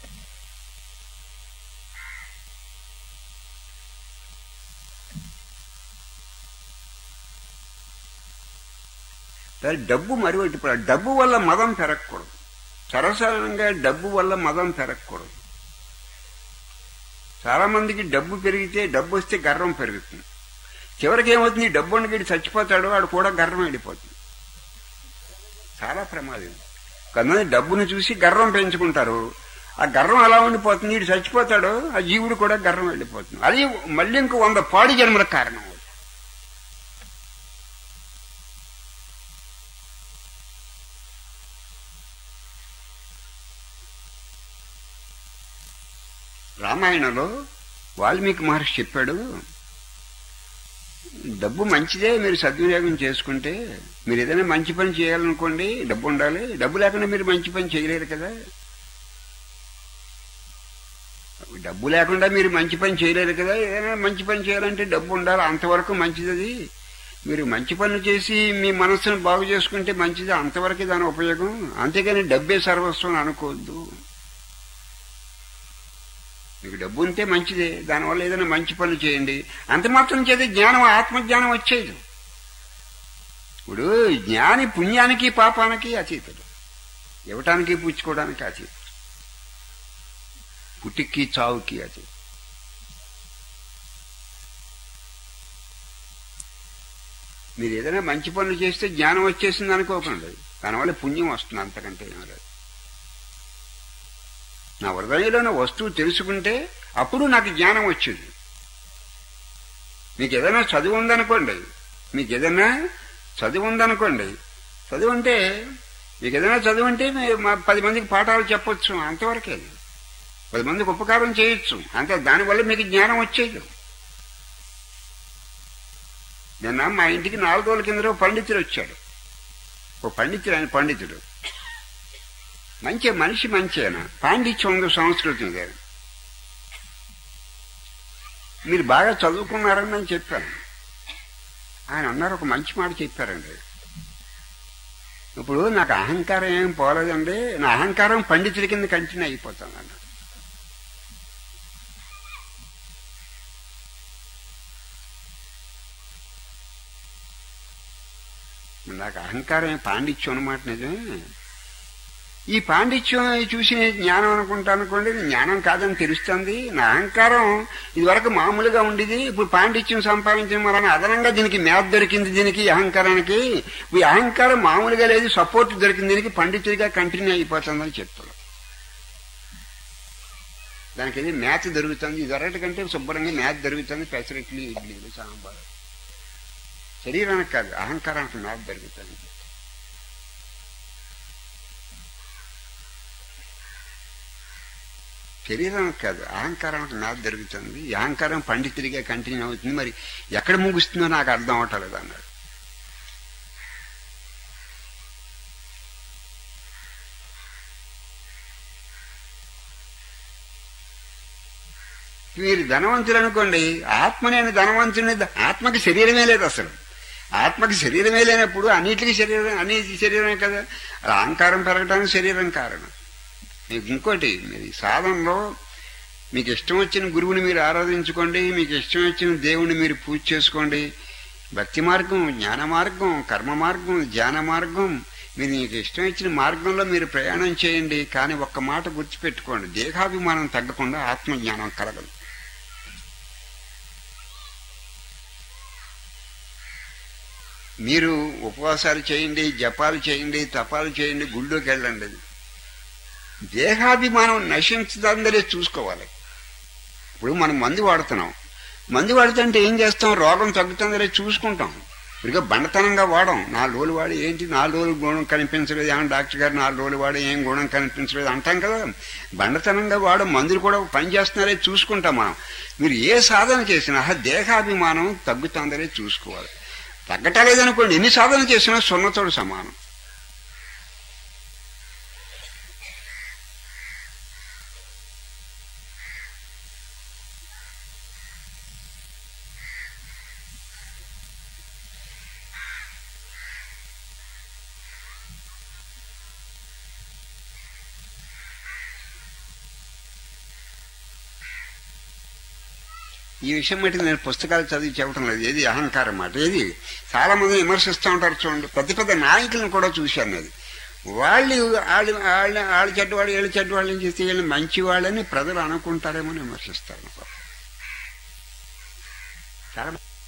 సరే డబ్బు మరి ఒకటి ఇప్పుడు ఆ డబ్బు వల్ల మదం పెరగకూడదు సరసంగా డబ్బు వల్ల మదం పెరగకూడదు చాలా మందికి డబ్బు పెరిగితే డబ్బు వస్తే గర్వం పెరుగుతుంది చివరికి ఏమవుతుంది ఈ డబ్బు ఉన్నగిడి చచ్చిపోతాడు వాడు కూడా గర్వం వెళ్ళిపోతుంది చాలా ప్రమాదం కొంతమంది డబ్బును చూసి గర్వం పెంచుకుంటారు ఆ గర్వం అలా ఉండిపోతుంది వీడు చచ్చిపోతాడు ఆ జీవుడు కూడా గర్వం వెళ్ళిపోతుంది అది మళ్ళీ ఇంకో వంద పాడి జన్మలకు కారణం అవుతుంది రామాయణంలో వాల్మీకి మహర్షి చెప్పాడు డబ్బు మంచిదే మీరు సద్వినియోగం చేసుకుంటే మీరు ఏదైనా మంచి పని చేయాలనుకోండి డబ్బు ఉండాలి డబ్బు లేకుండా మీరు మంచి పని చేయలేరు కదా డబ్బు లేకుండా మీరు మంచి పని చేయలేరు కదా ఏదైనా మంచి పని చేయాలంటే డబ్బు ఉండాలి అంతవరకు మంచిది అది మీరు మంచి పనులు చేసి మీ మనస్సును బాగు చేసుకుంటే మంచిది అంతవరకు దాని ఉపయోగం అంతేగాని డబ్బే సర్వస్వం అనుకోవద్దు మీకు డబ్బు ఉంటే మంచిదే దానివల్ల ఏదైనా మంచి పనులు చేయండి అంత మాత్రం చేతే జ్ఞానం ఆత్మజ్ఞానం వచ్చేది ఇప్పుడు జ్ఞాని పుణ్యానికి పాపానికి అతీతుడు ఇవ్వటానికి పుచ్చుకోవడానికి అతీతుడు పుట్టికి చావుకి అతీతుడు మీరు ఏదైనా మంచి పనులు చేస్తే జ్ఞానం వచ్చేసింది అనుకోకండి దానివల్ల పుణ్యం వస్తుంది అంతకంటే ఏం లేదు నా హృదయంలోని వస్తువు తెలుసుకుంటే అప్పుడు నాకు జ్ఞానం వచ్చింది మీకు ఏదైనా చదువు ఉందనుకోండి మీకు ఏదైనా చదువు ఉందనుకోండి చదువు అంటే మీకు ఏదైనా చదువు అంటే మీ- మా పది మందికి పాఠాలు చెప్పొచ్చు అంతవరకే పది మందికి ఉపకారం చేయొచ్చు అంతే దానివల్ల మీకు జ్ఞానం వచ్చేది నిన్న మా ఇంటికి నాలుగు రోజుల కింద ఓ పండితుడు వచ్చాడు ఓ పండితుడు ఆయన పండితుడు మంచి మనిషి మంచేనా పాండిత్యం ఉంది సంస్కృతి మీద మీరు బాగా చదువుకున్నారని నేను చెప్పాను ఆయన అన్నారు ఒక మంచి మాట చెప్పారండి ఇప్పుడు నాకు అహంకారం ఏం పోలేదండి నా అహంకారం పండితుడి కింద కంటిన్యూ అయిపోతాను అన్నాడు నాకు అహంకారం పాండిత్యం అన్నమాట నిజమే ఈ పాండిత్యం చూసి నేను జ్ఞానం అనుకుంటా అనుకోండి ఇది జ్ఞానం కాదని తెలుస్తుంది నా అహంకారం ఇదివరకు మామూలుగా ఉండేది ఇప్పుడు పాండిత్యం సంపాదించడం వలన అదనంగా దీనికి మేత దొరికింది దీనికి ఈ అహంకారానికి ఈ అహంకారం మామూలుగా లేదు సపోర్ట్ దొరికింది దీనికి పండితుడిగా కంటిన్యూ అయిపోతుందని చెప్తాడు దానికి ఏది మేత దొరుకుతుంది ఇదివరకటి కంటే శుభ్రంగా మేత దొరుకుతుంది పెసరెట్లు ఇడ్లీలు సాంబార్ శరీరానికి కాదు అహంకారానికి మేత దొరుకుతుంది శరీరానికి కాదు అహంకారానికి మేత దొరుకుతుంది ఈ అహంకారం పండితుడిగా కంటిన్యూ అవుతుంది మరి ఎక్కడ ముగుస్తుందో నాకు అర్థం అవటలేదు అన్నాడు మీరు ధనవంతులు అనుకోండి ఆత్మ నేను ధనవంతుని ఆత్మకి శరీరమే లేదు అసలు ఆత్మకి శరీరమే లేనప్పుడు అన్నిటికీ శరీరం అన్నిటి శరీరమే కదా అలా అహంకారం పెరగడానికి శరీరం కారణం మీకు ఇంకోటి మీరు ఈ సాధనలో మీకు ఇష్టం వచ్చిన గురువుని మీరు ఆరాధించుకోండి మీకు ఇష్టం వచ్చిన దేవుణ్ణి మీరు పూజ చేసుకోండి భక్తి మార్గం జ్ఞాన మార్గం కర్మ మార్గం ధ్యాన మార్గం మీరు మీకు ఇష్టం ఇచ్చిన మార్గంలో మీరు ప్రయాణం చేయండి కానీ ఒక్క మాట గుర్తుపెట్టుకోండి దేహాభిమానం తగ్గకుండా ఆత్మజ్ఞానం కలగదు మీరు ఉపవాసాలు చేయండి జపాలు చేయండి తపాలు చేయండి గుళ్ళోకి వెళ్ళండి దేహాభిమానం నశించదందరే చూసుకోవాలి ఇప్పుడు మనం మందు వాడుతున్నాం మందు వాడుతుంటే ఏం చేస్తాం రోగం తగ్గుతుందరే చూసుకుంటాం ఇక బండతనంగా వాడం నాలుగు రోజులు వాడి ఏంటి నాలుగు రోజులు గుణం కనిపించలేదు ఏమన్నా డాక్టర్ గారు నాలుగు రోజులు వాడి ఏం గుణం కనిపించలేదు అంటాం కదా బండతనంగా వాడు మందులు కూడా పని చేస్తున్నారే చూసుకుంటాం మనం మీరు ఏ సాధన చేసినా దేహాభిమానం తగ్గుతుందరే చూసుకోవాలి తగ్గటలేదనుకోండి ఎన్ని సాధన చేసినా సున్నతోడు సమానం ఈ విషయం మట్టి నేను పుస్తకాలు చదివి చెప్పడం లేదు ఏది అహంకారం మాట ఏది చాలా మంది విమర్శిస్తూ ఉంటారు చూడండి పెద్ద పెద్ద నాయకులను కూడా చూశాను అది వాళ్ళు వాళ్ళు వాళ్ళ వాళ్ళ చెడ్డవాళ్ళు వీళ్ళ చెడ్డవాళ్ళని చేస్తే వీళ్ళు మంచి వాళ్ళని ప్రజలు అనుకుంటారేమో అని విమర్శిస్తారు చాలా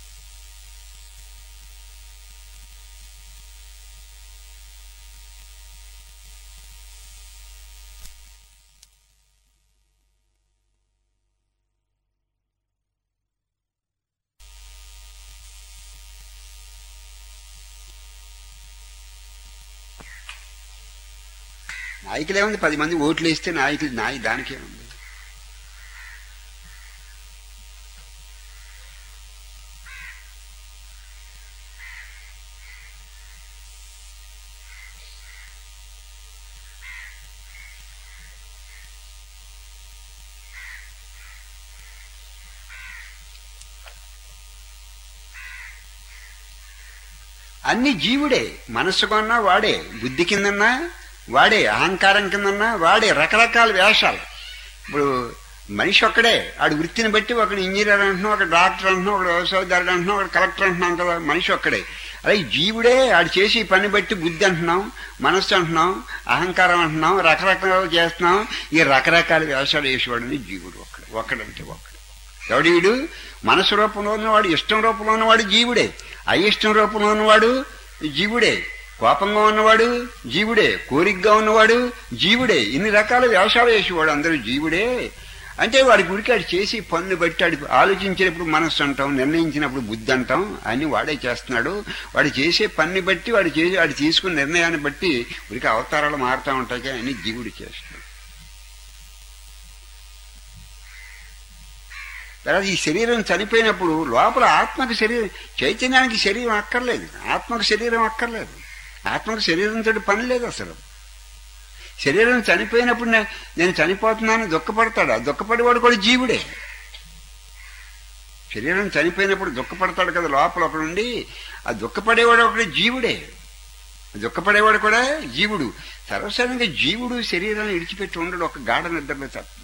నాయకులే ఉంది పది మంది ఓట్లు వేస్తే నాయకులు నాయ దానికే ఉంది అన్ని జీవుడే మనస్సు కొన్నా వాడే బుద్ధి కిందన్నా వాడే అహంకారం కిందన్నా వాడే రకరకాల వేషాలు ఇప్పుడు మనిషి ఒక్కడే ఆడి వృత్తిని బట్టి ఒకడు ఇంజనీర్ అంటున్నాం ఒక డాక్టర్ అంటున్నాం ఒక వ్యవసాయదారుడు అంటున్నాం ఒక కలెక్టర్ అంటున్నాం కదా మనిషి ఒక్కడే అలాగే జీవుడే ఆడు చేసి పని బట్టి బుద్ధి అంటున్నాం మనస్సు అంటున్నాం అహంకారం అంటున్నాం రకరకాలు చేస్తున్నాం ఈ రకరకాల వేషాలు వేసేవాడని జీవుడు ఒక్కడు ఒక్కడంటే ఒక్కడు ఎవడు వీడు మనసు రూపంలో ఉన్నవాడు ఇష్టం రూపంలో ఉన్నవాడు జీవుడే అయిష్టం రూపంలో ఉన్నవాడు జీవుడే కోపంగా ఉన్నవాడు జీవుడే కోరికగా ఉన్నవాడు జీవుడే ఇన్ని రకాల వేషాలు వేసేవాడు అందరూ జీవుడే అంటే వాడి గురికి ఆడు చేసి పనులు బట్టి ఆడి ఆలోచించినప్పుడు మనస్సు అంటాం నిర్ణయించినప్పుడు బుద్ధి అంటాం అన్ని వాడే చేస్తున్నాడు వాడు చేసే పని బట్టి వాడు చేసి వాడు తీసుకున్న నిర్ణయాన్ని బట్టి ఉరికి అవతారాలు మారుతూ ఉంటాయి కానీ అన్ని జీవుడు చేస్తాడు తర్వాత ఈ శరీరం చనిపోయినప్పుడు లోపల ఆత్మకు శరీరం చైతన్యానికి శరీరం అక్కర్లేదు ఆత్మకు శరీరం అక్కర్లేదు ఆత్మకు శరీరంతో పని లేదు అసలు శరీరం చనిపోయినప్పుడు నే- నేను చనిపోతున్నాను దుఃఖపడతాడా దుఃఖపడేవాడు కూడా జీవుడే శరీరం చనిపోయినప్పుడు దుఃఖపడతాడు కదా లోపల ఒకడుండి ఆ దుఃఖపడేవాడు ఒకడు జీవుడే దుఃఖపడేవాడు కూడా జీవుడు సర్వసాధారణంగా జీవుడు శరీరాన్ని విడిచిపెట్టి ఉండడు ఒక గాఢ నిద్రలో తప్ప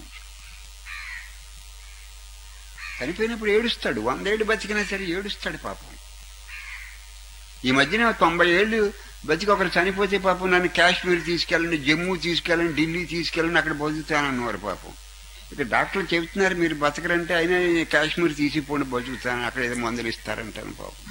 చనిపోయినప్పుడు ఏడుస్తాడు వందేళ్ళు బతికినా సరే ఏడుస్తాడు పాపం ఈ మధ్యన తొంభై ఏళ్ళు బతికి ఒకరు చనిపోతే పాపం నన్ను కాశ్మీర్ తీసుకెళ్ళండి జమ్మూ తీసుకెళ్ళండి ఢిల్లీ తీసుకెళ్ళండి అక్కడ బతుకుతానన్నారు పాపం ఇక డాక్టర్లు చెబుతున్నారు మీరు బతకరంటే అయినా నేను కాశ్మీర్ తీసిపోండి బతుకుతాను అక్కడ ఏదో మందులు ఇస్తారంటాను పాపం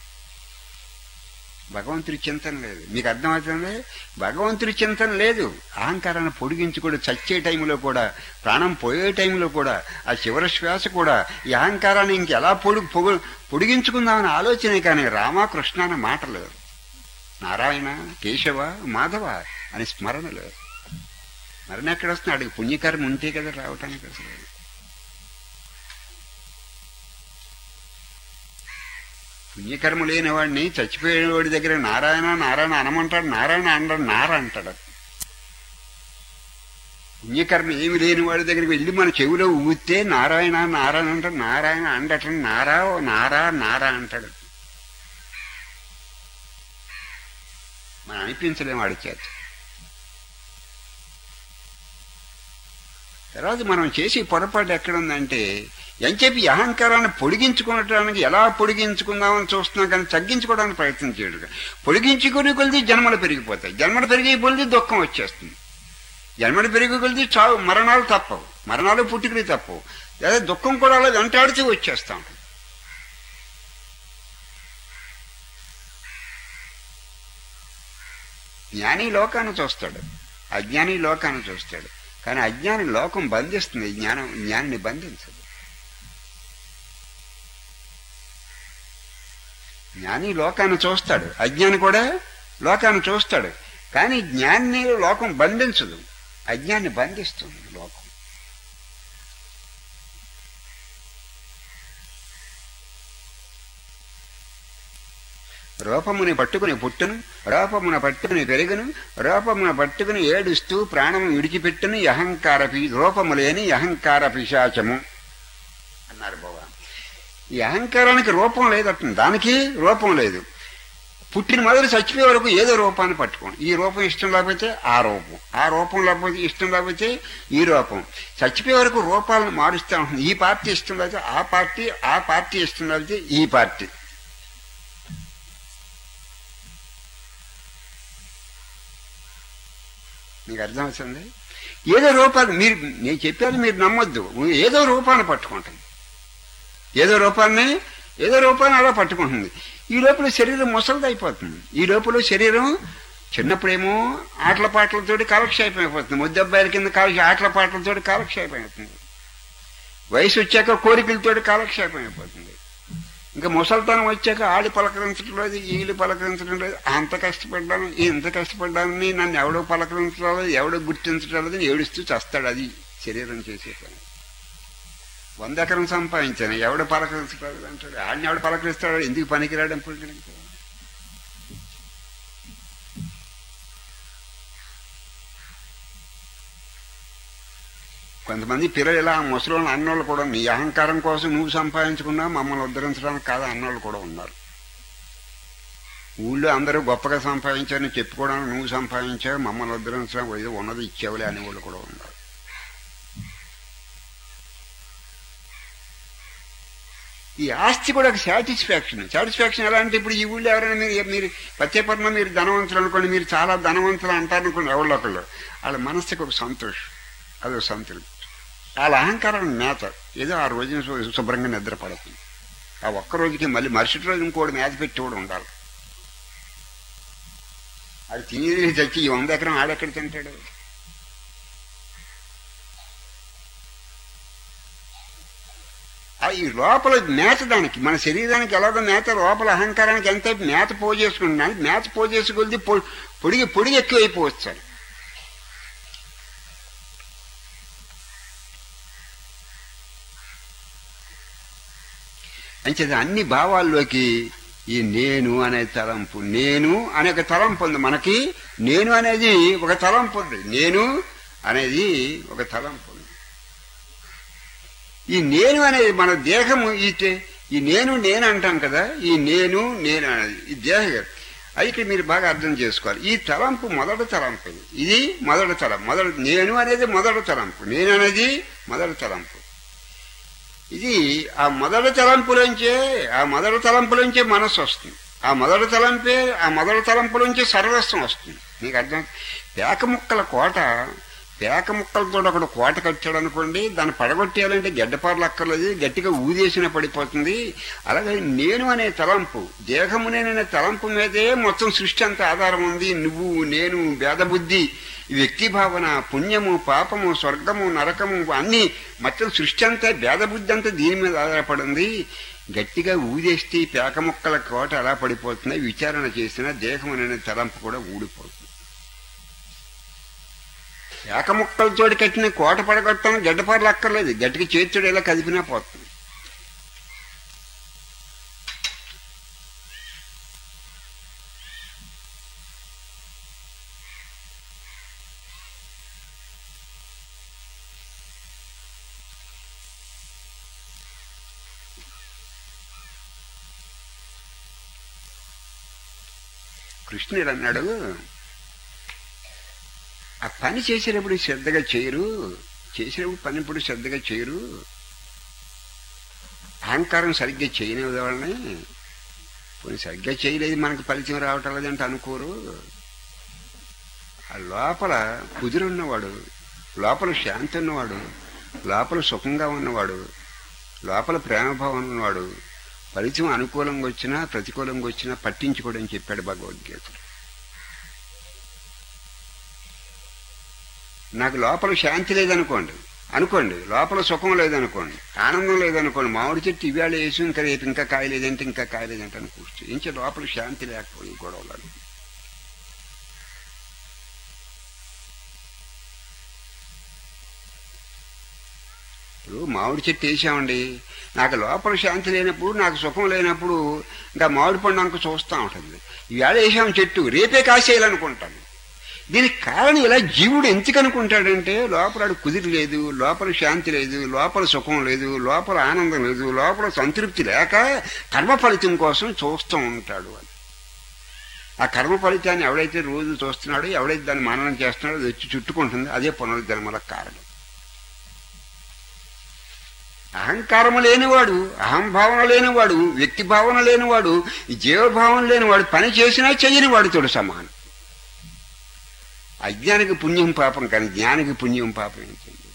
భగవంతుడి చింతన లేదు మీకు అర్థమవుతుంది భగవంతుడి చింతన లేదు అహంకారాన్ని పొడిగించుకోడు చచ్చే టైంలో కూడా ప్రాణం పోయే టైంలో కూడా ఆ చివరి శ్వాస కూడా ఈ అహంకారాన్ని ఇంకెలా పొడి పొగు పొడిగించుకుందామని ఆలోచనే కానీ రామకృష్ణ అనే మాట లేదు నారాయణ కేశవ మాధవ అని స్మరణ లేదు మరణ ఎక్కడ వస్తున్నాడు పుణ్యకర్మ ఉంటే కదా రావటానికి అసలు పుణ్యకర్మ లేని వాడిని చచ్చిపోయిన వాడి దగ్గర నారాయణ నారాయణ అనమంటాడు నారాయణ అంటాడు నార అంటాడు పుణ్యకర్మ ఏమి లేని వాడి దగ్గరికి వెళ్ళి మన చెవిలో ఊగితే నారాయణ నారాయణ అంటాడు నారాయణ అండటం నారా ఓ నారా నారా అంటాడు మనం అనిపించలేము వాడి చేత తర్వాత మనం చేసే పొరపాటు ఎక్కడుందంటే ఎంచేపి ఈ అహంకారాన్ని పొడిగించుకోవటానికి ఎలా పొడిగించుకుందామని చూస్తున్నాం కానీ తగ్గించుకోవడానికి ప్రయత్నం చేయడు పొడిగించుకుని కొలిది జన్మలు పెరిగిపోతాయి జన్మలు పెరిగే కొలిది దుఃఖం వచ్చేస్తుంది జన్మలు పెరిగి కొలిది చావు మరణాలు తప్పవు మరణాలు పుట్టుకలు తప్పవు లేదా దుఃఖం కూడా అలా వెంటాడుతూ వచ్చేస్తాం జ్ఞాని లోకాన్ని చూస్తాడు అజ్ఞాని లోకాన్ని చూస్తాడు కానీ అజ్ఞాని లోకం బంధిస్తుంది జ్ఞానం జ్ఞానిని బంధించదు జ్ఞాని లోకాన్ని చూస్తాడు అజ్ఞాని కూడా లోకాన్ని చూస్తాడు కానీ జ్ఞాన్ని లోకం బంధించదు అజ్ఞాన్ని బంధిస్తుంది లోకం రూపముని పట్టుకుని పుట్టును రూపమున పట్టుకుని పెరుగును రూపమున పట్టుకుని ఏడుస్తూ ప్రాణము విడిచిపెట్టును ఈ అహంకార పి- రూపము లేని ఈ అహంకార పిశాచము అన్నారు భగవాన్ ఈ అహంకారానికి రూపం లేదట దానికి రూపం లేదు పుట్టిన మొదలు చచ్చిపోయే వరకు ఏదో రూపాన్ని పట్టుకోండి ఈ రూపం ఇష్టం లేకపోతే ఆ రూపం ఆ రూపం లేకపోతే ఇష్టం లేకపోతే ఈ రూపం చచ్చిపోయే వరకు రూపాలను మారుస్తూ ఉంటుంది ఈ పార్టీ ఇష్టం లేకపోతే ఆ పార్టీ ఆ పార్టీ ఇష్టం లేకపోతే ఈ పార్టీ మీకు అర్థమవుతుంది ఏదో రూపాలు మీరు నేను చెప్పాను మీరు నమ్మొద్దు ఏదో రూపాన్ని పట్టుకుంటుంది ఏదో రూపాన్ని ఏదో రూపాన్ని అలా పట్టుకుంటుంది ఈ లోపల శరీరం ముసలిది అయిపోతుంది ఈ లోపల శరీరం చిన్నప్పుడేమో ఆటల పాటలతోటి కాలక్షేపం అయిపోతుంది ముద్దబ్బాయిల కింద కాల ఆటల పాటలతోటి కాలక్షేపం అయిపోతుంది వయసు వచ్చాక కోరికలతోటి కాలక్షేపం అయిపోతుంది ఇంకా ముసలితనం వచ్చాక ఆడి పలకరించడం లేదు ఈడు పలకరించడం లేదు అంత కష్టపడ్డాను ఇంత కష్టపడ్డానని నన్ను ఎవడో పలకరించడం లేదు ఎవడో గుర్తించడం లేదు అని ఏడుస్తూ చస్తాడు అది శరీరం చేసే పని వంద ఎకరం సంపాదించాను ఎవడు పలకరించడం అంటాడు ఆడిని ఎవడు పలకరిస్తాడు ఎందుకు పనికిరాడు అనుకుంటాడు కొంతమంది పిల్లలు ఇలా ముసలోళ్ళు అన్నోళ్ళు కూడా నీ అహంకారం కోసం నువ్వు సంపాదించుకున్నా మమ్మల్ని ఉద్ధరించడానికి కాదు అన్నోళ్ళు కూడా ఉన్నారు ఊళ్ళో అందరూ గొప్పగా సంపాదించారని చెప్పుకోవడానికి నువ్వు సంపాదించావు మమ్మల్ని ఉద్ధరించడం ఏదో ఉన్నది ఇచ్చావులే అనే వాళ్ళు కూడా ఉన్నారు ఈ ఆస్తి కూడా ఒక సాటిస్ఫాక్షన్ సాటిస్ఫాక్షన్ ఎలా అంటే ఇప్పుడు ఈ ఊళ్ళో ఎవరైనా మీరు మీరు పత్యపర్ణ మీరు ధనవంతులు అనుకోండి మీరు చాలా ధనవంతులు అంటారు అనుకోండి ఎవరిలో ఒకళ్ళు వాళ్ళ మనసుకి ఒక సంతోషం అదొక సంతృప్తి వాళ్ళ అహంకారం మేత ఏదో ఆ రోజున శు- శుభ్రంగా నిద్రపడుతుంది ఆ ఒక్క రోజుకి మళ్ళీ మరుసటి రోజు ఇంకోటి మేత పెట్టి కూడా ఉండాలి అది తినేది చచ్చి ఈ వంద ఎకరం ఆడెక్కడ తింటాడు ఆ ఈ లోపల మేత దానికి మన శరీరానికి ఎలాగో మేత లోపల అహంకారానికి ఎంత మేత పోజేసుకుంటున్నాను మేత పోజేసుకొద్ది పొడిగి పొడిగి ఎక్కువైపోవచ్చు అది. అంచేది అన్ని భావాల్లోకి ఈ నేను అనే తలంపు నేను అనే ఒక తలంపు ఉంది మనకి నేను అనేది ఒక తలంపు ఉంది నేను అనేది ఒక తలంపు ఉంది ఈ నేను అనేది మన దేహము ఈ తే- ఈ నేను నేను అంటాం కదా ఈ నేను నేను అనేది ఈ దేహ అయితే మీరు బాగా అర్థం చేసుకోవాలి ఈ తలంపు మొదటి తలంపు ఇది ఇది మొదటి తలం మొదటి నేను అనేది మొదటి తలంపు నేను అనేది మొదటి తలంపు ఇది ఆ మొదటి తలంపులోంచే ఆ మొదటి తలంపులోంచే మనస్సు వస్తుంది ఆ మొదటి తలంపే ఆ మొదటి తలంపులోంచే సర్వస్వం వస్తుంది మీకు అర్థం పేక ముక్కల కోట పేక ముక్కలతో ఒకడు కోట కట్టాడు అనుకోండి దాన్ని పడగొట్టేయాలంటే గడ్డపారలు అక్కర్లేదు గట్టిగా ఊదేసిన పడిపోతుంది అలాగే నేను అనే తలంపు దేహము నేననే తలంపు మీదే మొత్తం సృష్టి అంతా ఆధారం ఉంది నువ్వు నేను భేదబుద్ధి ఈ వ్యక్తి భావన పుణ్యము పాపము స్వర్గము నరకము అన్ని మొత్తం సృష్టి అంతా భేదబుద్ధి అంతా దీని మీద ఆధారపడింది గట్టిగా ఊదేస్తే ఈ పేక ముక్కల కోట ఎలా పడిపోతుంది విచారణ చేసిన దేహం అనే తలంపు కూడా ఊడిపోతుంది పేక ముక్కలతోటి కట్టిన కోట పడగొట్టడం గడ్డపారలు అక్కర్లేదు గట్టిగా చేతుడు ఎలా కదిపినా పోతుంది కృష్ణుడు అన్నాడు ఆ పని చేసేటప్పుడు శ్రద్ధగా చేయరు చేసేటప్పుడు పని ఇప్పుడు శ్రద్ధగా చేయరు అహంకారం సరిగ్గా చేయని వాళ్ళని కొన్ని సరిగ్గా చేయలేదు మనకు ఫలితం రావటం లేదంటే అనుకోరు ఆ లోపల కుదిరున్నవాడు లోపల శాంతి ఉన్నవాడు లోపల సుఖంగా ఉన్నవాడు లోపల ప్రేమభావం ఉన్నవాడు ఫలితం అనుకూలంగా వచ్చినా ప్రతికూలంగా వచ్చినా పట్టించుకోడని చెప్పాడు భగవద్గీత నాకు లోపల శాంతి లేదనుకోండి అనుకోండి లోపల సుఖం లేదనుకోండి ఆనందం లేదనుకోండి మామిడి చెట్టు ఇవాళ వేసి ఇంకా రేపు ఇంకా కాయలేదంటే ఇంకా కాయలేదంటే అని కూర్చో ఇంకే లోపల శాంతి లేకపోయి గొడవలు ఇప్పుడు మామిడి చెట్టు వేసామండి నాకు లోపల శాంతి లేనప్పుడు నాకు సుఖం లేనప్పుడు ఇంకా మామిడి పండు అనుకు చూస్తూ ఉంటుంది ఇవాళ వేసాం చెట్టు రేపే కాసేయాలనుకుంటాను దీనికి కారణం ఇలా జీవుడు ఎందుకు అనుకుంటాడంటే లోపల ఆడు కుదిరి లేదు లోపల శాంతి లేదు లోపల సుఖం లేదు లోపల ఆనందం లేదు లోపల సంతృప్తి లేక కర్మ ఫలితం కోసం చూస్తూ ఉంటాడు అని ఆ కర్మ ఫలితాన్ని ఎవడైతే రోజు చూస్తున్నాడో ఎవడైతే దాన్ని మననం చేస్తున్నాడో అది వచ్చి చుట్టుకుంటుంది అదే పునరుద్ధర్మల కారణం అహంకారము లేనివాడు అహంభావన లేనివాడు వ్యక్తి భావన లేనివాడు జీవభావన లేనివాడు పని చేసినా చెయ్యని వాడితోడు సమానం అజ్ఞానికి పుణ్యం పాపం కానీ జ్ఞానికి పుణ్యం పాపం ఏంటండి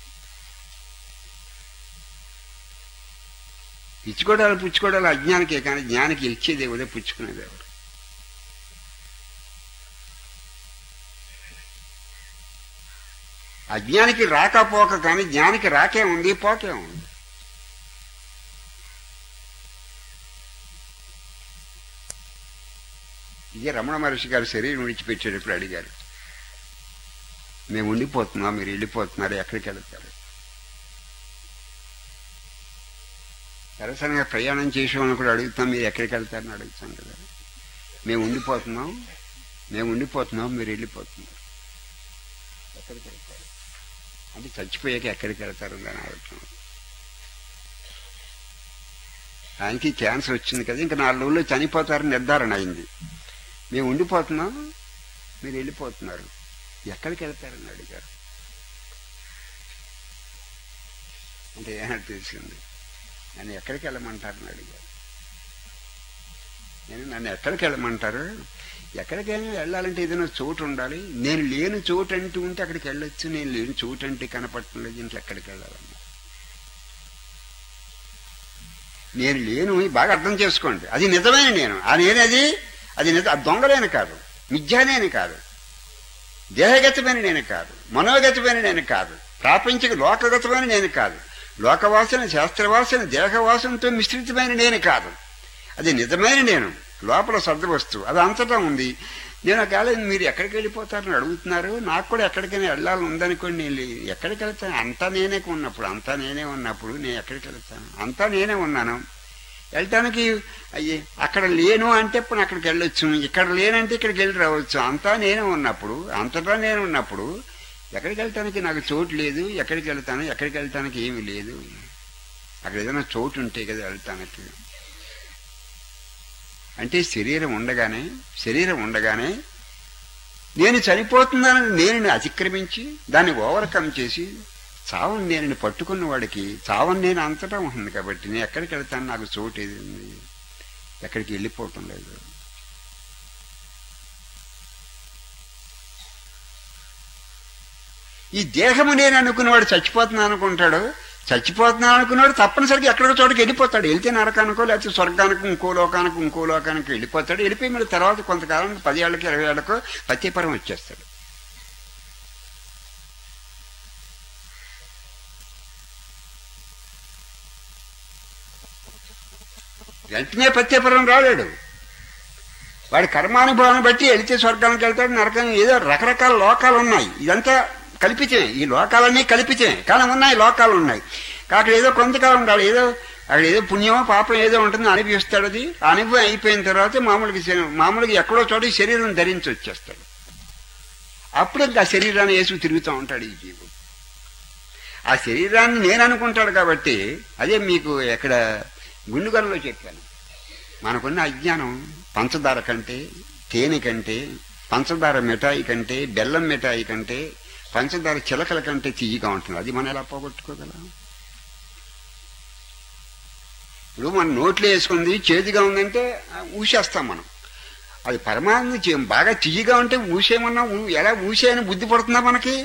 ఇచ్చుకోవడాలు పుచ్చుకోవడాలు అజ్ఞానికే కానీ జ్ఞానికి ఇచ్చేది ఎవరే పుచ్చుకునేది ఎవరు అజ్ఞానికి రాకపోక కానీ జ్ఞానికి రాకే ఉంది పోకే ఉంది ఇదే రమణ మహర్షి గారు శరీరం విడిచిపెట్టేటప్పుడు అడిగారు మేము ఉండిపోతున్నాం మీరు వెళ్ళిపోతున్నారు ఎక్కడికి వెళ్తారు సరసంగా ప్రయాణం చేసామని కూడా అడుగుతాం మీరు ఎక్కడికి వెళ్తారని అడుగుతాం కదా మేము ఉండిపోతున్నాం మేము ఉండిపోతున్నాం మీరు వెళ్ళిపోతున్నారు ఎక్కడికి వెళ్తారు అంటే చచ్చిపోయాక ఎక్కడికి వెళ్తారు అని అడుగుతున్నాం ఆయనకి క్యాన్సర్ వచ్చింది కదా ఇంకా నాలుగు రోజుల్లో చనిపోతారని నిర్ధారణ అయింది మేము ఉండిపోతున్నాం మీరు వెళ్ళిపోతున్నారు ఎక్కడికి వెళ్తారని అడిగారు అంటే ఏమంటే తెలిసింది నన్ను ఎక్కడికి వెళ్ళమంటారని అడిగారు నేను నన్ను ఎక్కడికి వెళ్ళమంటారు ఎక్కడికైనా వెళ్ళాలంటే ఏదైనా చోటు ఉండాలి నేను లేని చోటు అంటూ ఉంటే అక్కడికి వెళ్ళొచ్చు నేను లేని చోటు అంటే కనపడటం లేదు ఇంట్లో ఎక్కడికి వెళ్ళాలన్నా నేను లేను బాగా అర్థం చేసుకోండి అది నిజమైన నేను ఆ నేనది అది నిజ అది దొంగలేని కాదు మిథ్యానేని కాదు దేహగతమైన నేను కాదు మనోగతమైన నేను కాదు ప్రాపంచిక లోకగతమైన నేను కాదు లోకవాసన శాస్త్రవాసన దేహవాసనతో మిశ్రితమైన నేను కాదు అది నిజమైన నేను లోపల సర్ద వస్తువు అది అంతటా ఉంది నేను ఒకవేళ మీరు ఎక్కడికి వెళ్ళిపోతారని అడుగుతున్నారు నాకు కూడా ఎక్కడికైనా వెళ్ళాలని ఉందనుకోండి నేను లే- ఎక్కడికి వెళ్తాను అంతా నేనే ఉన్నప్పుడు అంతా నేనే ఉన్నప్పుడు నేను ఎక్కడికి వెళ్తాను అంతా నేనే ఉన్నాను వెళ్ళటానికి అయ్యి అక్కడ లేను అంటే ఇప్పుడు అక్కడికి వెళ్ళొచ్చు ఇక్కడ లేనంటే ఇక్కడికి వెళ్ళి రావచ్చు అంతా నేనే ఉన్నప్పుడు అంతటా నేను ఉన్నప్పుడు ఎక్కడికి వెళ్ళటానికి నాకు చోటు లేదు ఎక్కడికి వెళ్తాను ఎక్కడికి వెళ్ళటానికి ఏమీ లేదు అక్కడ ఏదైనా చోటు ఉంటే కదా వెళ్తానికి అంటే శరీరం ఉండగానే శరీరం ఉండగానే నేను చనిపోతున్నానని నేను అతిక్రమించి దాన్ని ఓవర్కమ్ చేసి చావని నేను పట్టుకున్న వాడికి చావని నేను అంతటా ఉంటుంది కాబట్టి నేను ఎక్కడికి వెళ్తాను నాకు చోటు ఏది ఉంది ఎక్కడికి వెళ్ళిపోవటం లేదు ఈ దేహము నేను అనుకున్నవాడు చచ్చిపోతున్నాను అనుకుంటాడు చచ్చిపోతున్నాను అనుకున్నాడు తప్పనిసరిగా ఎక్కడికో చోటకి వెళ్ళిపోతాడు వెళ్తే నరకానికో లేకపోతే స్వర్గానికి ఇంకో లోకానికి ఇంకో లోకానికి వెళ్ళిపోతాడు వెళ్ళిపోయి మళ్ళీ తర్వాత కొంతకాలం పది ఏళ్ళకి ఇరవై ఏళ్ళకో పత్యపరం వచ్చేస్తాడు వెంటనే పత్యపరం రాలేడు వాడి కర్మానుభవాన్ని బట్టి వెళితే స్వర్గానికి వెళ్తాడు నరకం ఏదో రకరకాల లోకాలు ఉన్నాయి ఇదంతా కల్పితమే ఈ లోకాలన్నీ కల్పితమే కానీ ఉన్నాయి లోకాలు ఉన్నాయి కాక ఏదో కొంతకాలం ఉండాలి ఏదో అక్కడ ఏదో పుణ్యమో పాపం ఏదో ఉంటుంది అనిపిస్తాడు అది ఆ అనుభవం అయిపోయిన తర్వాత మామూలుగా శరీ- మామూలుగా ఎక్కడో చోట ఈ శరీరం ధరించి వచ్చేస్తాడు అప్పుడు ఇంకా ఆ శరీరాన్ని వేసి తిరుగుతూ ఉంటాడు ఈ జీవుడు ఆ శరీరాన్ని నేను అనుకుంటాడు కాబట్టి అదే మీకు ఎక్కడ గుండుగలలో చెప్పాను మనకున్న అజ్ఞానం పంచదార కంటే తేనె కంటే పంచదార మిఠాయి కంటే బెల్లం మిఠాయి కంటే పంచదార చిలకల కంటే తీయగా ఉంటుంది అది మనం ఎలా పోగొట్టుకోగలం ఇప్పుడు మనం నోట్లో వేసుకుంది చేతిగా ఉందంటే ఆ, ఊసేస్తాం మనం అది పరమానంద చే- బాగా తీయగా ఉంటే ఊసేమన్నా ఊ- ఎలా ఊసే అని బుద్ధి పడుతుందా మనకి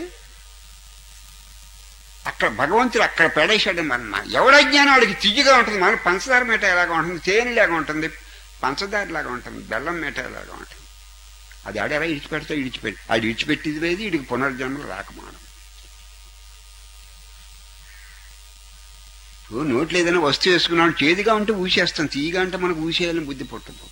అక్కడ భగవంతుడు అక్కడ పెడేశాడు మన ఎవడ జ్ఞానం వాడికి తియ్యగా ఉంటుంది మన పంచదార మీట ఎలాగా ఉంటుంది తేనె లాగా ఉంటుంది పంచదార లాగా ఉంటుంది బెల్లం మీట లాగా ఉంటుంది అది ఆడెలా ఇడిచిపెడితే ఇడిచిపెట్టి అది ఇడిచిపెట్టిది లేదు ఇడికి పునర్జన్మలు రాకమానం ఇప్పుడు నోట్లో ఏదైనా వస్తువు వేసుకున్నాడు చేదుగా ఉంటే ఊసేస్తాం తీయగా అంటే మనకు ఊసేయాలని బుద్ధి పుట్టదు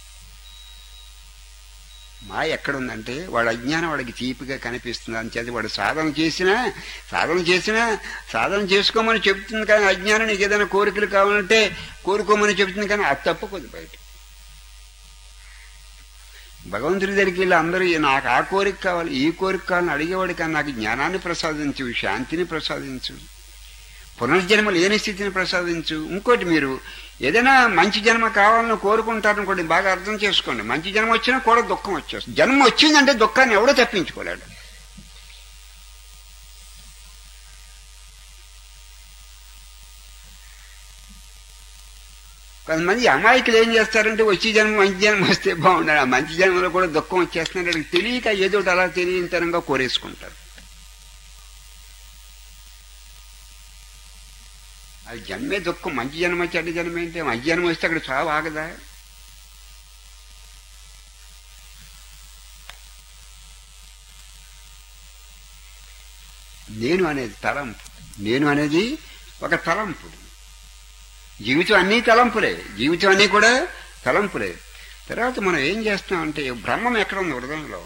మా ఎక్కడుందంటే వాడు అజ్ఞానం వాడికి తీపిగా కనిపిస్తుంది అంచేది వాడు సాధన చేసినా సాధన చేసినా సాధన చేసుకోమని చెప్తుంది కానీ అజ్ఞానం నీకు ఏదైనా కోరికలు కావాలంటే కోరుకోమని చెప్తుంది కానీ అది తప్పకొద్దు బయట భగవంతుడి దగ్గరికి వెళ్ళి అందరూ "ఈ నాకు ఆ కోరిక కావాలి ఈ కోరిక కావాలని అడిగేవాడు కానీ నాకు జ్ఞానాన్ని ప్రసాదించు శాంతిని ప్రసాదించు పునర్జన్మ లేని స్థితిని ప్రసాదించు ఇంకోటి మీరు ఏదైనా మంచి జన్మ కావాలని కోరుకుంటారనుకోండి బాగా అర్థం చేసుకోండి మంచి జన్మ వచ్చినా కూడా దుఃఖం వచ్చేస్తుంది జన్మ వచ్చిందంటే దుఃఖాన్ని ఎవడో తప్పించుకోలేడు కొంతమంది అమాయకులు ఏం చేస్తారంటే వచ్చి జన్మ మంచి జన్మ వస్తే బాగుండాలి ఆ మంచి జన్మలో కూడా దుఃఖం వచ్చేస్తున్నారు వాళ్ళకి తెలియక ఏదో ఒకటి అలా తెలియనితనంగా కోరేసుకుంటారు అది జన్మే దుఃఖం మంచి జన్మ చెడ్డ జన్మ ఏంటి మంచి జన్మ వస్తే అక్కడ చావు ఆగదా నేను అనేది తలంపు నేను అనేది ఒక తలంపు జీవితం అన్నీ తలంపులే జీవితం అన్నీ కూడా తలంపులే తర్వాత మనం ఏం చేస్తామంటే బ్రహ్మం ఎక్కడ ఉంది హృదయంలో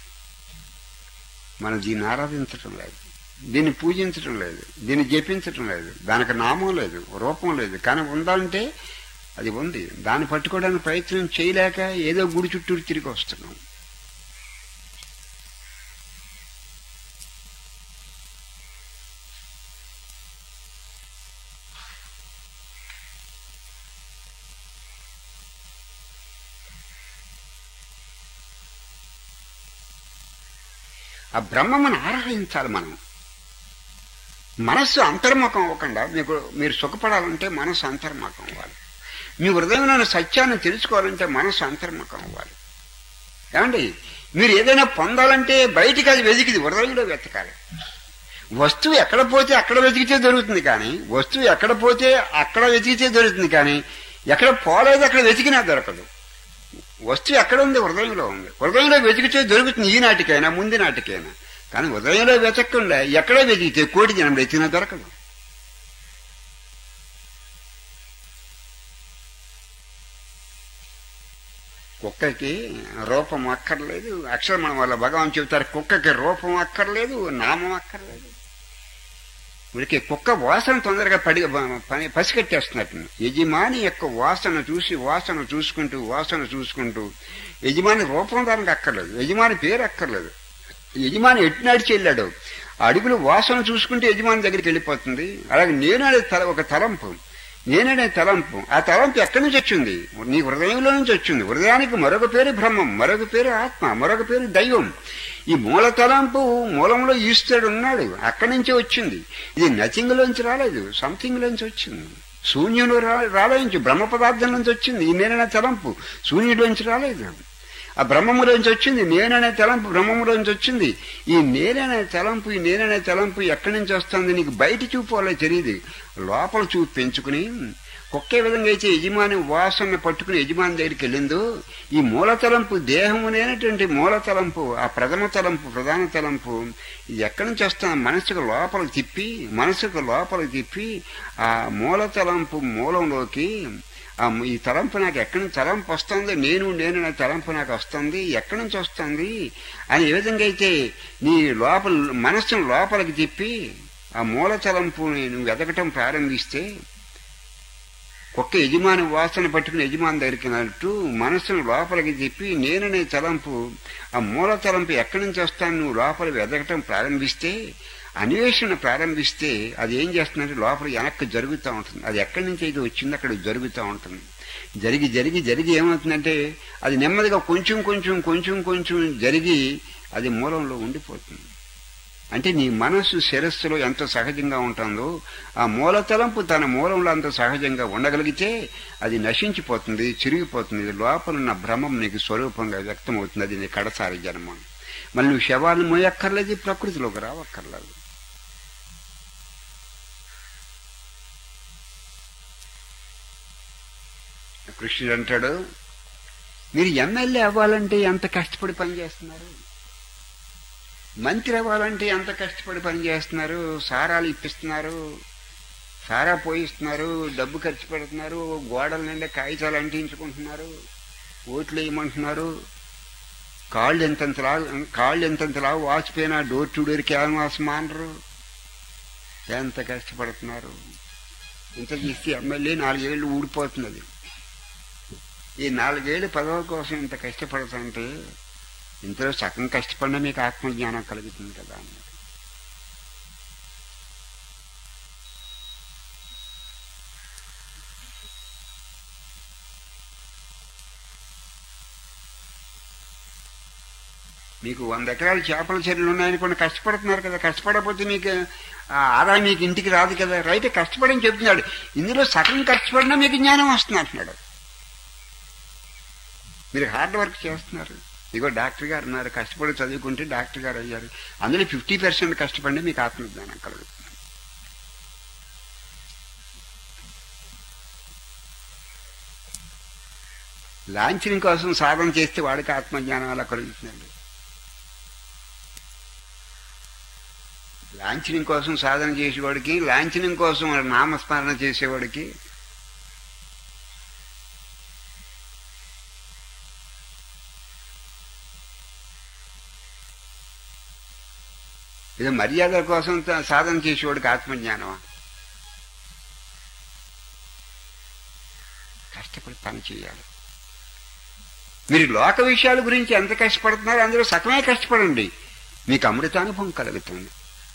మనం దీన్ని ఆరాధించటం లేదు దీన్ని పూజించటం లేదు దీన్ని జపించటం లేదు దానికి నామం లేదు రూపం లేదు కానీ ఉందంటే అది ఉంది దాన్ని పట్టుకోవడానికి ప్రయత్నం చేయలేక ఏదో గుడి చుట్టూరు తిరిగి వస్తున్నాం ఆ బ్రహ్మమును ఆరాధించాలి మనం మనస్సు అంతర్ముఖం అవ్వకుండా మీకు మీరు సుఖపడాలంటే మనస్సు అంతర్ముఖం అవ్వాలి మీ హృదయంలోని సత్యాన్ని తెలుసుకోవాలంటే మనస్సు అంతర్ముఖం అవ్వాలి ఏమండి మీరు ఏదైనా పొందాలంటే బయటికి అది వెతికిది హృదయంలో వెతకాలి వస్తువు ఎక్కడ పోతే అక్కడ వెతికితే దొరుకుతుంది కానీ వస్తువు ఎక్కడ పోతే అక్కడ వెతికితే దొరుకుతుంది కానీ ఎక్కడ పోలేదు అక్కడ వెతికినా దొరకదు వస్తువు ఎక్కడ ఉంది హృదయంలో ఉంది హృదయంలో వెతికితే దొరుకుతుంది ఈనాటికైనా ముందు నాటికైనా కానీ హృదయంలో వెతకకుండా ఎక్కడ వెతికితే కోటి జనం వెతికినా దొరకదు కుక్కకి రూపం అక్కర్లేదు అక్షరమణం వల్ల భగవాన్ చెబుతారు కుక్కకి రూపం అక్కర్లేదు నామం అక్కర్లేదు వీడికి కుక్క వాసన తొందరగా పడి పని పసిగట్టేస్తున్నట్టు యజమాని యొక్క వాసన చూసి వాసన చూసుకుంటూ వాసన చూసుకుంటూ యజమాని రూపం దానికి అక్కర్లేదు యజమాని పేరు అక్కర్లేదు యజమాని ఎటు నడిచి వెళ్ళాడు ఆ అడుగులు వాసన చూసుకుంటే యజమాని దగ్గరికి వెళ్ళిపోతుంది అలాగే నేను అనే తల ఒక తలంపు నేననే తలంపు ఆ తలంపు ఎక్కడి నుంచి వచ్చింది నీ హృదయంలో నుంచి వచ్చింది హృదయానికి మరొక పేరు బ్రహ్మం మరొక పేరు ఆత్మ మరొక పేరు దైవం ఈ మూల తలంపు మూలంలో ఈశ్వరుడు ఉన్నాడు అక్కడి నుంచే వచ్చింది ఇది నథింగ్ లోంచి రాలేదు సంథింగ్ లోంచి వచ్చింది శూన్యంలో రాలేదు బ్రహ్మ పదార్థం నుంచి వచ్చింది ఈ నేననే తలంపు శూన్యులోంచి రాలేదు ఆ బ్రహ్మములోంచి వచ్చింది నేననే తలంపు బ్రహ్మములోంచి వచ్చింది ఈ నేననే తలంపు ఈ నేననే తలంపు ఎక్కడి నుంచి వస్తుంది నీకు బయట చూపు వల్ల తెలియదు లోపల చూపు పెంచుకుని ఒకే విధంగా అయితే యజమాని వాసన పట్టుకుని యజమాని దగ్గరికి వెళ్ళిందో ఈ మూల తలంపు దేహము లేనటువంటి మూల తలంపు ఆ ప్రథమ తలంపు ప్రధాన తలంపు ఇది ఎక్కడి నుంచి వస్తున్న మనసుకు లోపల తిప్పి మనసుకు లోపల తిప్పి ఆ మూల తలంపు మూలంలోకి ఆ ఈ తలంపు నాకు ఎక్కడి నుంచి తలంపు వస్తుంది నేను నేను అనే తలంపు నాకు వస్తుంది ఎక్కడి నుంచి వస్తుంది అని ఏ విధంగా అయితే నీ లోపల మనస్సును లోపలికి తిప్పి ఆ మూల తలంపుని నువ్వు ఎదగటం ప్రారంభిస్తే ఒక్క యజమాని వాసన పట్టుకుని యజమాని దగ్గరికి నట్టు మనస్సును లోపలికి చెప్పి నేననే తలంపు ఆ మూల తలంపు ఎక్కడి నుంచి వస్తాను నువ్వు లోపలికి ఎదగటం ప్రారంభిస్తే అన్వేషణ ప్రారంభిస్తే అది ఏం చేస్తుందంటే లోపల వెనక్కి జరుగుతూ ఉంటుంది అది ఎక్కడి నుంచి అయితే వచ్చిందో అక్కడ జరుగుతూ ఉంటుంది జరిగి జరిగి జరిగి ఏమవుతుందంటే అది నెమ్మదిగా కొంచెం కొంచెం కొంచెం కొంచెం జరిగి అది మూలంలో ఉండిపోతుంది అంటే నీ మనస్సు శిరస్సులో ఎంత సహజంగా ఉంటుందో ఆ మూల తలంపు తన మూలంలో అంత సహజంగా ఉండగలిగితే అది నశించిపోతుంది చిరిగిపోతుంది ఇది లోపల ఉన్న భ్రమం నీకు స్వరూపంగా వ్యక్తమవుతుంది అది నీ కడసారి జన్మం మళ్ళీ నువ్వు శవాలను మోయక్కర్లేదు ప్రకృతిలోకి రావక్కర్లేదు కృష్ణుడు అంటాడు మీరు ఎమ్మెల్యే అవ్వాలంటే ఎంత కష్టపడి పనిచేస్తున్నారు మంత్రి అవ్వాలంటే ఎంత కష్టపడి పనిచేస్తున్నారు సారాలు ఇప్పిస్తున్నారు సారా పోయిస్తున్నారు డబ్బు ఖర్చు పెడుతున్నారు గోడల నిండా కాగితాలు అంటించుకుంటున్నారు ఓట్లు వేయమంటున్నారు కాళ్ళు ఎంతంతలా కాళ్ళు ఎంతంతలా వాచిపోయినా డోర్ టు డోర్ క్యాన్వాస్ మానరు ఎంత కష్టపడుతున్నారు ఇంత చేస్తే ఎమ్మెల్యే నాలుగేళ్లు ఊడిపోతున్నది ఈ నాలుగేళ్లు పదవి కోసం ఇంత కష్టపడుతుంటే ఇంతలో సగం కష్టపడినా మీకు ఆత్మజ్ఞానం కలుగుతుంది కదా అన్నారు మీకు వంద ఎకరాలు చేపల చెరువులు ఉన్నాయనుకోండి కష్టపడుతున్నారు కదా కష్టపడకపోతే మీకు ఆదాయం మీకు ఇంటికి రాదు కదా రైట్ కష్టపడని చెప్తున్నాడు ఇందులో సగం కష్టపడినా మీకు జ్ఞానం వస్తుంది అంటున్నాడు మీరు హార్డ్ వర్క్ చేస్తున్నారు ఇగో డాక్టర్ గారు ఉన్నారు కష్టపడి చదువుకుంటే డాక్టర్ గారు అయ్యారు అందులో ఫిఫ్టీ పర్సెంట్ కష్టపడి మీకు ఆత్మజ్ఞానం కలుగుతుంది లాంఛనం కోసం సాధన చేస్తే వాడికి ఆత్మజ్ఞానం అలా కలుగుతుందండి లాంఛనం కోసం సాధన చేసేవాడికి లాంఛనం కోసం నామస్మరణ చేసేవాడికి ఇది మర్యాద కోసం సాధన చేసేవాడికి ఆత్మజ్ఞానమా కష్టపడి పని చేయాలి మీరు లోక విషయాల గురించి ఎంత కష్టపడుతున్నారో అందులో సగమే కష్టపడండి మీకు అమృతానుభవం కలుగుతుంది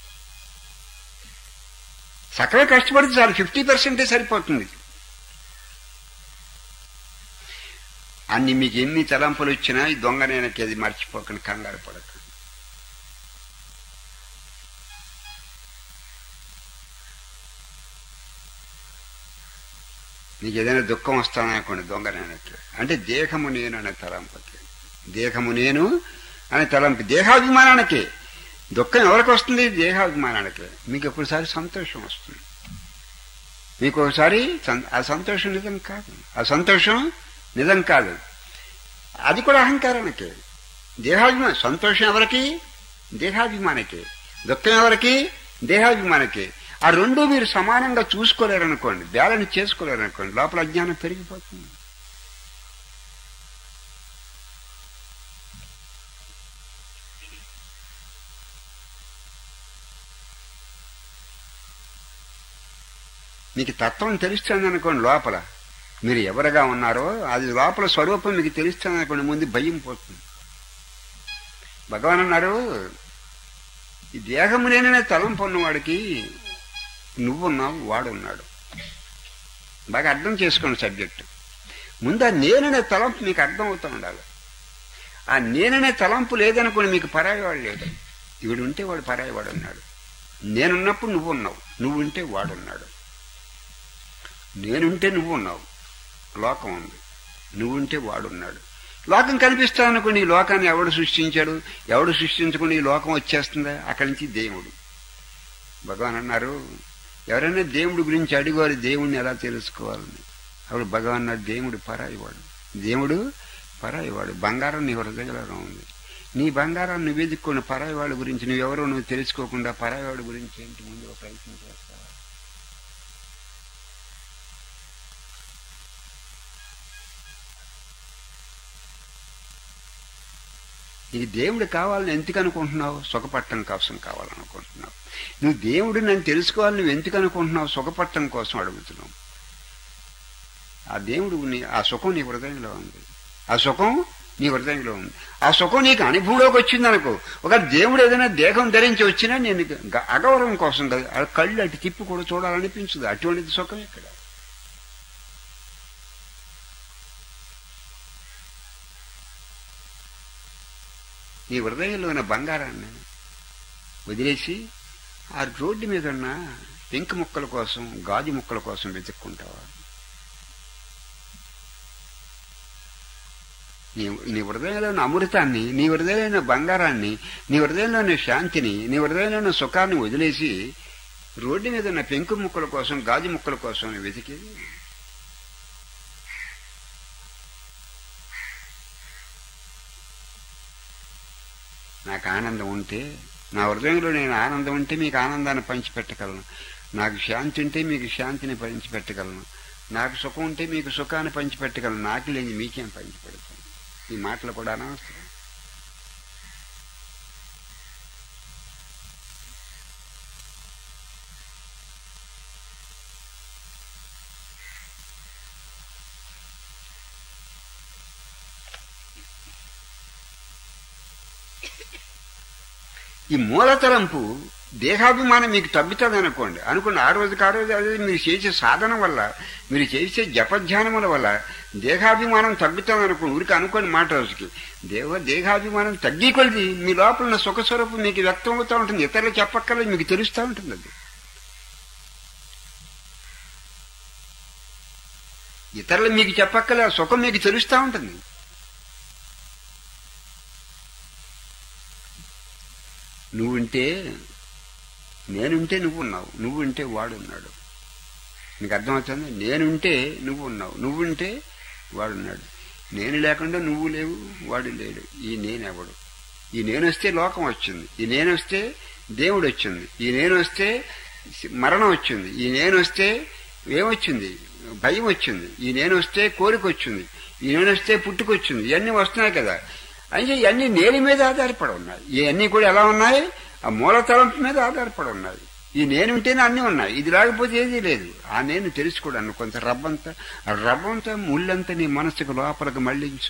సగమే కష్టపడితే చాలు ఫిఫ్టీ పర్సెంటే సరిపోతుంది అన్ని మీకు ఎన్ని తలంపులు ఇచ్చినా ఈ దొంగ నేనకి అది మర్చిపోకండి కంగారు పడకండి నీకు ఏదైనా దుఃఖం వస్తాననుకోండి దొంగనైనట్టు అంటే దేహము నేను అనే తలంపకి దేహము నేను అనే తలంపు దేహాభిమానానికి దుఃఖం ఎవరికి వస్తుంది దేహాభిమానానికి మీకు ఒకసారి సంతోషం వస్తుంది మీకు ఒకసారి సం- ఆ సంతోషం నిజం కాదు ఆ సంతోషం నిజం కాదు అది కూడా అహంకారానికి దేహాభిమానం సంతోషం ఎవరికి దేహాభిమానకి దుఃఖం ఎవరికి దేహాభిమానకి ఆ రెండు మీరు సమానంగా చూసుకోలేరనుకోండి బ్యాలెన్స్ చేసుకోలేరనుకోండి లోపల అజ్ఞానం పెరిగిపోతుంది మీకు తత్వం తెలుస్తుంది అనుకోండి లోపల మీరు ఎవరుగా ఉన్నారో అది లోపల స్వరూపం మీకు తెలుస్తుంది అనుకోండి ముందు భయం పోతుంది భగవాన్ అన్నారు ఈ దేహము నేననే తలంపు ఉన్నవాడికి నువ్వున్నావు వాడున్నాడు బాగా అర్థం చేసుకోండి సబ్జెక్టు ముందు ఆ నేననే తలంపు మీకు అర్థం అవుతూ ఉండాలి ఆ నేననే తలంపు లేదనుకోండి మీకు పరాయివాడు లేడు వీడు ఉంటే వాడు పరాయివాడు ఉన్నాడు నేనున్నప్పుడు నువ్వు ఉన్నావు నువ్వు ఉంటే వాడున్నాడు నేనుంటే నువ్వు ఉన్నావు లోకం ఉంది నువ్వుంటే వాడున్నాడు లోకం కనిపిస్తా అనుకోండి ఈ లోకాన్ని ఎవడు సృష్టించాడు ఎవడు సృష్టించకుండా ఈ లోకం వచ్చేస్తుందా అక్కడి నుంచి దేవుడు భగవాన్ అన్నారు ఎవరైనా దేవుడి గురించి అడిగారు దేవుడిని ఎలా తెలుసుకోవాలని అప్పుడు భగవాన్ అన్నారు దేవుడు పరాయివాడు దేవుడు పరాయివాడు బంగారం నీ హృదయంలో ఉంది నీ బంగారాన్ని నువ్వు వెతుక్కున్న పరాయివాడి గురించి నువ్వెవరో నువ్వు తెలుసుకోకుండా పరాయివాడి గురించి ఏంటి ముందు ఒక ప్రయత్నం చేస్తావా నీకు దేవుడు కావాలని ఎందుకు అనుకుంటున్నావు సుఖపట్టం కోసం కావాలనుకుంటున్నావు నువ్వు దేవుడు నన్ను తెలుసుకోవాలని నువ్వు ఎందుకు అనుకుంటున్నావు సుఖపట్టం కోసం అడుగుతున్నావు ఆ దేవుడు నీ ఆ సుఖం నీ హృదయంలో ఉంది ఆ సుఖం నీ హృదయంలో ఉంది ఆ సుఖం నీకు అనుభవంలోకి వచ్చింది అనుకో ఒక దేవుడు ఏదైనా దేహం ధరించి వచ్చినా నేను గ- అగౌరవం కోసం కదా ఆ కళ్ళు అటు తిప్పి కూడా చూడాలనిపించదు అటువంటిది సుఖం ఇక్కడ నీ హృదయంలో ఉన్న బంగారాన్ని వదిలేసి ఆ రోడ్డు మీద ఉన్న పెంకు ముక్కల కోసం గాజు ముక్కల కోసం వెతుక్కుంటావా నీ నీ హృదయంలో ఉన్న అమృతాన్ని నీ హృదయంలో ఉన్న బంగారాన్ని నీ హృదయంలో ఉన్న శాంతిని నీ హృదయంలో ఉన్న సుఖాన్ని వదిలేసి రోడ్డు మీద ఉన్న పెంకు ముక్కల కోసం గాజు ముక్కల కోసం వెతికేది నాకు ఆనందం ఉంటే నా హృదయంలో నేను ఆనందం ఉంటే మీకు ఆనందాన్ని పంచిపెట్టగలను నాకు శాంతి ఉంటే మీకు శాంతిని పంచిపెట్టగలను నాకు సుఖం ఉంటే మీకు సుఖాన్ని పంచిపెట్టగలను నాకు లేని మీకేం పంచిపెడతాను ఈ మాటలు కూడా అనవసరం ఈ మూలతలంపు దేహాభిమానం మీకు తగ్గుతుంది అనుకోండి అనుకోండి ఆ రోజుకి ఆ రోజు అదే మీరు చేసే సాధన వల్ల మీరు చేసే జపధ్యానముల వల్ల దేహాభిమానం తగ్గుతుంది అనుకోండి ఊరికి అనుకోండి మాట రోజుకి దేవ దేహాభిమానం తగ్గి కొలిది మీ లోపల ఉన్న సుఖస్వరూపం మీకు వ్యక్తం అవుతూ ఉంటుంది ఇతరులు చెప్పక్కర్లేదు మీకు తెలుస్తూ ఉంటుంది అది ఇతరులు మీకు చెప్పక్కర్లే ఆ సుఖం మీకు తెలుస్తూ ఉంటుంది నువ్వుంటే నేనుంటే నువ్వు ఉన్నావు నువ్వుంటే వాడు ఉన్నాడు నీకు అర్థమవుతుంది నేనుంటే నువ్వు ఉన్నావు నువ్వుంటే వాడున్నాడు నేను లేకుండా నువ్వు లేవు వాడు లేడు ఈ నేనెవడు ఈ నేను వస్తే లోకం వచ్చింది ఈ నేను వస్తే దేవుడు వచ్చింది ఈ నేను వస్తే మరణం వచ్చింది ఈ నేను వస్తే ఏమొచ్చింది భయం వచ్చింది ఈ నేను వస్తే కోరిక వచ్చింది ఈ నేను వస్తే పుట్టుకొచ్చింది ఇవన్నీ వస్తున్నాయి కదా అంటే ఇవన్నీ నేల మీద ఆధారపడి ఉన్నాయి ఇవన్నీ కూడా ఎలా ఉన్నాయి ఆ మూల తలంపు మీద ఆధారపడి ఉన్నాయి ఈ నేను ఉంటేనే అన్నీ ఉన్నాయి ఇది లేకపోతే ఏదీ లేదు ఆ నేను తెలుసుకోవడానికి కొంత రబ్బంతా ఆ రబ్బంతా ముళ్ళంతా నీ మనసుకు లోపలికి మళ్ళించు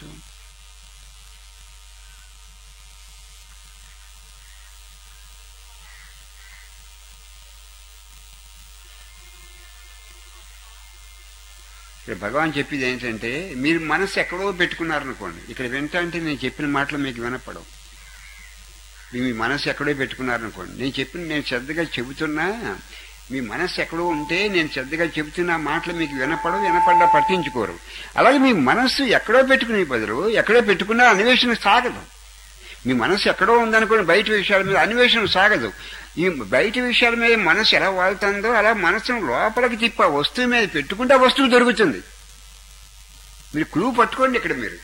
ఇక్కడ భగవాన్ చెప్పేది ఏంటంటే మీరు మనసు ఎక్కడో పెట్టుకున్నారనుకోండి ఇక్కడ వింటా అంటే నేను చెప్పిన మాటలు మీకు వినపడవు మీ మనసు ఎక్కడో పెట్టుకున్నారనుకోండి నేను చెప్పిన నేను శ్రద్ధగా చెబుతున్నా మీ మనస్సు ఎక్కడో ఉంటే నేను శ్రద్ధగా చెబుతున్న మాటలు మీకు వినపడవు వినపడ్డా పట్టించుకోరు అలాగే మీ మనస్సు ఎక్కడో పెట్టుకునే బదులు ఎక్కడో పెట్టుకున్నా అన్వేషణ సాగదు మీ మనసు ఎక్కడో ఉందనుకోండి బయట విషయాల మీద అన్వేషణ సాగదు ఈ బయట విషయాల మీద మనసు ఎలా వాళ్తుందో అలా మనసును లోపలికి తిప్పి ఆ వస్తువు మీద పెట్టుకుంటే ఆ వస్తువు దొరుకుతుంది మీరు క్లూ పట్టుకోండి ఇక్కడ మీరు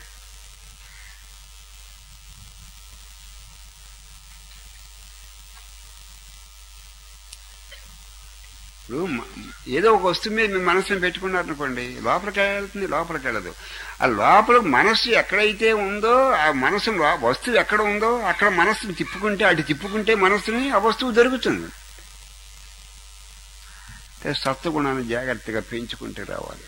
ఇప్పుడు మ- ఏదో ఒక వస్తువు మీద మీ మనసుని పెట్టుకున్నారు అనుకోండి లోపలికి వెళ్తుంది లోపలికి వెళ్ళదు ఆ లోపల మనస్సు ఎక్కడైతే ఉందో ఆ మనసు లో- వస్తువు ఎక్కడ ఉందో అక్కడ మనస్సుని తిప్పుకుంటే అటు తిప్పుకుంటే మనస్సుని ఆ వస్తువు దొరుకుతుంది అంటే సత్వగుణాన్ని జాగ్రత్తగా పెంచుకుంటే రావాలి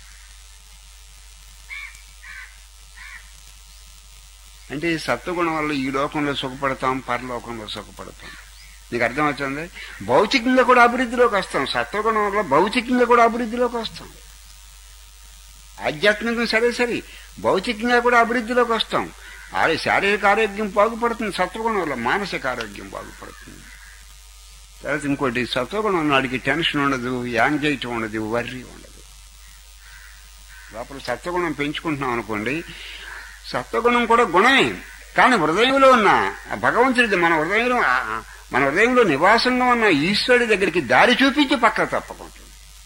అంటే ఈ సత్వగుణం వల్ల ఈ లోకంలో సుఖపడతాం పరలోకంలో సుఖపడతాం నీకు అర్థమవుతుంది భౌతికంగా కూడా అభివృద్ధిలోకి వస్తాం సత్వగుణం వల్ల భౌతికంగా కూడా అభివృద్ధిలోకి వస్తాం ఆధ్యాత్మికం సరే సరే భౌతికంగా కూడా అభివృద్ధిలోకి వస్తాం ఆడే శారీరక ఆరోగ్యం బాగుపడుతుంది సత్వగుణం వల్ల మానసిక ఆరోగ్యం బాగుపడుతుంది తర్వాత ఇంకోటి సత్వగుణం నాడికి టెన్షన్ ఉండదు యాంగ్జైటీ ఉండదు వర్రీ ఉండదు లోపల సత్వగుణం పెంచుకుంటున్నాం అనుకోండి సత్వగుణం కూడా గుణమే కానీ హృదయంలో ఉన్న ఆ భగవంతుడిది మన హృదయంలో ఆ- ఆ- మన హృదయంలో నివాసంగా ఉన్న ఈశ్వరుడి దగ్గరికి దారి చూపించి పక్క తప్పకుండా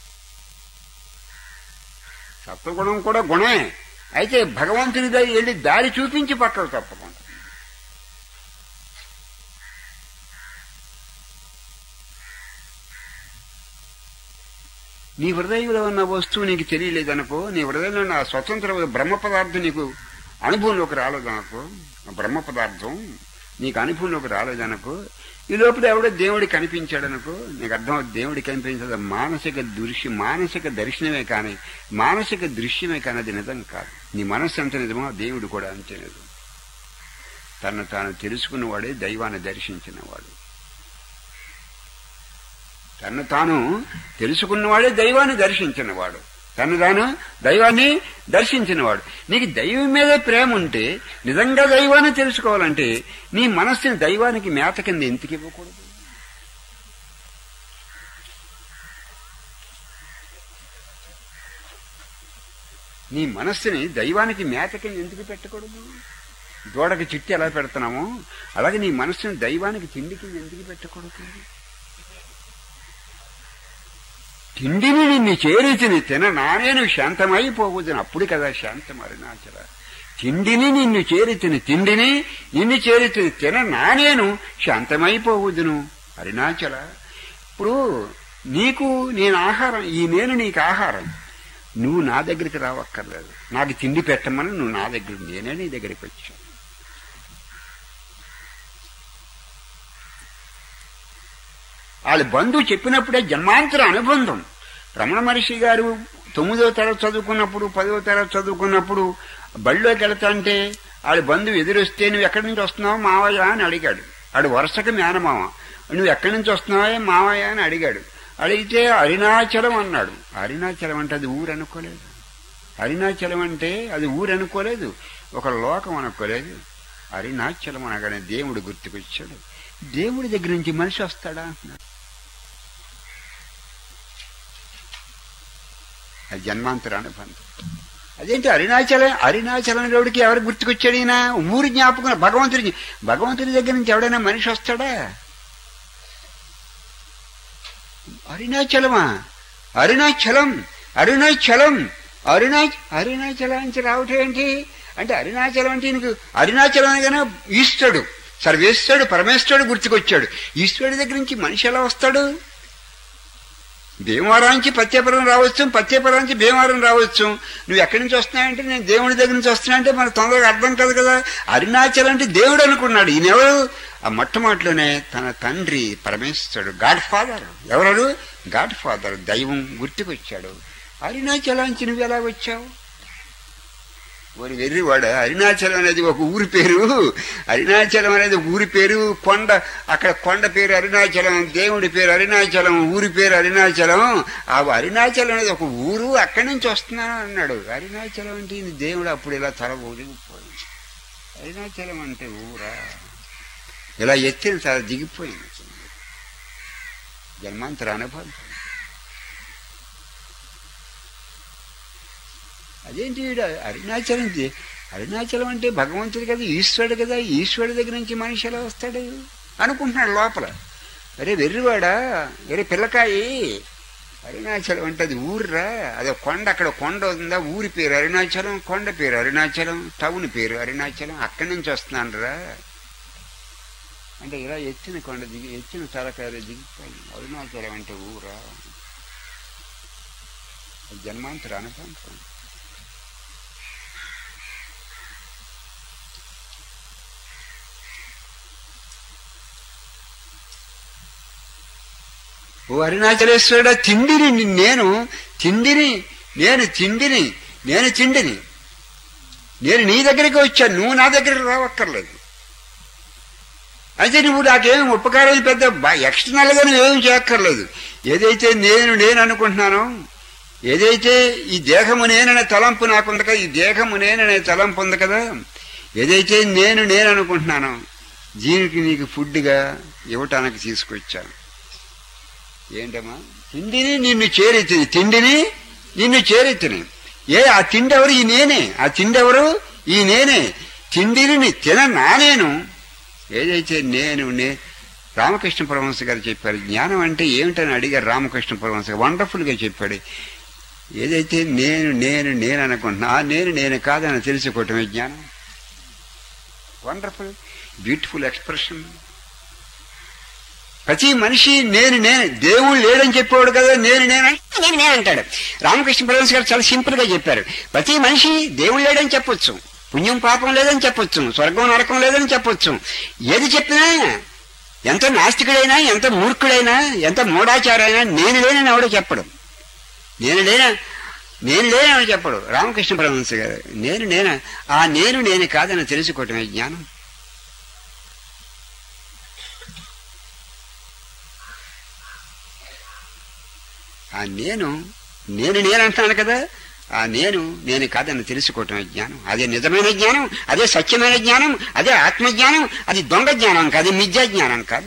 సత్వగుణం కూడా గుణమే అయితే భగవంతుడి దగ్గర వెళ్ళి దారి చూపించి పక్కకు తప్పకుండా నీ హృదయంలో ఉన్న వస్తువు నీకు తెలియలేదనుకో నీ హృదయంలో ఉన్న ఆ స్వతంత్ర బ్రహ్మ పదార్థం నీకు అనుభవంలోకి రాలేదనుకో ఆ బ్రహ్మ పదార్థం నీకు అనుభవంలోకి రాలేదనుకో ఈ లోపల ఎవడో దేవుడి కనిపించాడనుకో నీకు అర్థం అవుతుంది దేవుడి కనిపించదు మానసిక దృశ్యం మానసిక దర్శనమే కానీ మానసిక దృశ్యమే కానీ అది నిజం కాదు నీ మనస్సు ఎంత నిజమో ఆ దేవుడు కూడా అంతే నిజం తను తాను తెలుసుకున్నవాడే దైవాన్ని దర్శించినవాడు తను తాను తెలుసుకున్నవాడే దైవాన్ని దర్శించినవాడు తను తాను దైవాన్ని దర్శించినవాడు నీకు దైవం మీదే ప్రేమ ఉంటే నిజంగా దైవాన్ని తెలుసుకోవాలంటే నీ మనస్సుని దైవానికి మేత కింద ఎందుకు ఇవ్వకూడదు నీ మనస్సుని దైవానికి మేత కింద ఎందుకు పెట్టకూడదు దూడకి చిట్టి ఎలా పెడుతున్నామో అలాగే నీ మనస్సుని దైవానికి తిండి కింద ఎందుకు పెట్టకూడదు తిండిని నిన్ను చేరితిని తిన నానేను శాంతమైపోవద్దును అప్పుడు కదా శాంతం అరుణాచల తిండిని నిన్ను చేరితిని తిండిని నిన్ను చేరితిని తిన నానేను శాంతమైపోవద్దును అరుణాచల ఇప్పుడు నీకు నేను ఆహారం ఈ నేను నీకు ఆహారం నువ్వు నా దగ్గరికి రావక్కర్లేదు నాకు తిండి పెట్టమని నువ్వు నా దగ్గర నేనే నీ దగ్గరికి వచ్చాను వాళ్ళ బంధువు చెప్పినప్పుడే జన్మాంతర అనుబంధం రమణ మహర్షి గారు తొమ్మిదో తరగతి చదువుకున్నప్పుడు పదో తరగతి చదువుకున్నప్పుడు బడిలోకి వెళ్తాంటే వాళ్ళ బంధువు ఎదురొస్తే నువ్వు ఎక్కడి నుంచి వస్తున్నావు మావయ్య అని అడిగాడు ఆడు వరుసకి మేనమామ నువ్వు ఎక్కడి నుంచి వస్తున్నావే మావయ్య అని అడిగాడు అడిగితే అరుణాచలం అన్నాడు అరుణాచలం అంటే అది ఊరు అనుకోలేదు అరుణాచలం అంటే అది ఊరు అనుకోలేదు ఒక లోకం అనుకోలేదు అరుణాచలం అనగానే దేవుడు గుర్తుకొచ్చాడు దేవుడి దగ్గర నుంచి మనిషి వస్తాడా అంటున్నాడు అది జన్మాంతర అనుబంధం అదేంటి అరుణాచలం అరుణాచలం రోడ్డుకి ఎవరు గుర్తుకొచ్చాడు ఈయన ఊరి జ్ఞాపకం భగవంతుడి భగవంతుడి దగ్గర నుంచి ఎవడైనా మనిషి వస్తాడా అరుణాచలమా అరుణాచలం అరుణాచలం అరుణా అరుణాచలం నుంచి రావటం ఏంటి అంటే అరుణాచలం అంటే నీకు అరుణాచలం అనగానే ఈశ్వరుడు సర్వేశ్వరుడు పరమేశ్వరుడు గుర్తుకొచ్చాడు ఈశ్వరుడి దగ్గర నుంచి మనిషి ఎలా వస్తాడు భీమవరం నుంచి పత్యపురం రావచ్చు పత్యపురం నుంచి భీమవరం రావచ్చు నువ్వు ఎక్కడి నుంచి వస్తున్నావంటే నేను దేవుడి దగ్గర నుంచి వస్తున్నానంటే మనకు తొందరగా అర్థం కాదు కదా అరుణాచల్ అంటే దేవుడు అనుకున్నాడు ఈయనెవరు ఆ మొట్టమొదటిలోనే తన తండ్రి పరమేశ్వరుడు గాడ్ ఫాదర్ ఎవరు గాడ్ ఫాదర్ దైవం గుర్తుకొచ్చాడు అరుణాచలాంచి నువ్వు ఎలా వచ్చావు ఓరి వెర్రివాడ అరుణాచలం అనేది ఒక ఊరి పేరు అరుణాచలం అనేది ఒక ఊరి పేరు కొండ అక్కడ కొండ పేరు అరుణాచలం దేవుడి పేరు అరుణాచలం ఊరి పేరు అరుణాచలం ఆ అరుణాచలం అనేది ఒక ఊరు అక్కడి నుంచి వస్తున్నాను అన్నాడు అరుణాచలం అంటే ఇది దేవుడు అప్పుడు ఇలా తల ఊరిగిపోయింది అరుణాచలం అంటే ఊరా ఇలా ఎత్తిన తల దిగిపోయింది జన్మాంతర అనుభవం అదేంటి వీడు అరుణాచలం ది- అరుణాచలం అంటే భగవంతుడు కదా ఈశ్వరుడు కదా ఈశ్వరుడి దగ్గర నుంచి మనిషి ఎలా వస్తాడు అనుకుంటున్నాడు లోపల అరే వెర్రివాడా అరే పిల్లకాయి అరుణాచలం అంటే అది ఊర్రా అదే కొండ అక్కడ కొండ ఉందా ఊరి పేరు అరుణాచలం కొండ పేరు అరుణాచలం టౌన్ పేరు అరుణాచలం అక్కడి నుంచి వస్తున్నాను రా అంటే ఇలా ఎత్తిన కొండ దిగి ఎత్తిన తలకాయలు దిగిపోయి అరుణాచలం అంటే ఊరా అది జన్మాంతర అనుభవం ఓ అరుణాచలేశ్వరుడ తిండిని ని- నేను తిండిని నేను తిండిని నేను తిండిని నేను నీ దగ్గరికి వచ్చాను నువ్వు నా దగ్గరికి రావక్కర్లేదు అయితే నువ్వు నాకేం ఉపకారం పెద్ద ఎక్స్టర్నల్గా నువ్వేం చేయక్కర్లేదు ఏదైతే నేను నేను అనుకుంటున్నానో ఏదైతే ఈ దేహము నేననే తలంపు నాకుంది కదా ఈ దేహము నేననే తలంపు ఉంది కదా ఏదైతే నేను నేను అనుకుంటున్నానో దీనికి నీకు ఫుడ్గా ఇవ్వటానికి తీసుకొచ్చాను ఏంటమ్మా తిండిని నిన్ను చేరెత్తిని తిండిని నిన్ను చేరెత్తిని ఏ ఆ తిండి ఎవరు ఈ నేనే ఆ తిండి ఎవరు ఈ నేనే తిండిని తిన నా నేను ఏదైతే నేను నే రామకృష్ణ పరమహంస గారు చెప్పారు జ్ఞానం అంటే ఏమిటని అడిగారు రామకృష్ణ పరమహంస గారు వండర్ఫుల్గా చెప్పాడు ఏదైతే నేను నేను నేను అనుకుంటున్నా ఆ నేను నేను కాదని తెలుసుకోవటమే జ్ఞానం వండర్ఫుల్ బ్యూటిఫుల్ ఎక్స్ప్రెషన్ ప్రతి మనిషి నేను నేను దేవుడు లేడని చెప్పేవాడు కదా నేను నేను అంటే నేను నేను అంటాడు రామకృష్ణ పరమహంస గారు చాలా సింపుల్ గా చెప్పారు ప్రతి మనిషి దేవుడు లేడని చెప్పొచ్చు పుణ్యం పాపం లేదని చెప్పొచ్చు స్వర్గం నరకం లేదని చెప్పొచ్చు ఏది చెప్పినా ఎంత నాస్తికుడైనా ఎంత మూర్ఖుడైనా ఎంత మూఢాచారైనా నేను లేనని ఎవడో చెప్పడు నేను లేనా నేను లేనని చెప్పడు రామకృష్ణ పరమహంస గారు నేను నేనా ఆ నేను నేను కాదని తెలుసుకోవటమే జ్ఞానం ఆ నేను నేను నేను అంటున్నాను కదా ఆ నేను నేను కాదని తెలుసుకోవటమే జ్ఞానం అదే నిజమైన జ్ఞానం అదే సత్యమైన జ్ఞానం అదే ఆత్మజ్ఞానం అది దొంగ జ్ఞానం కాదు మిథ్యా జ్ఞానం కాదు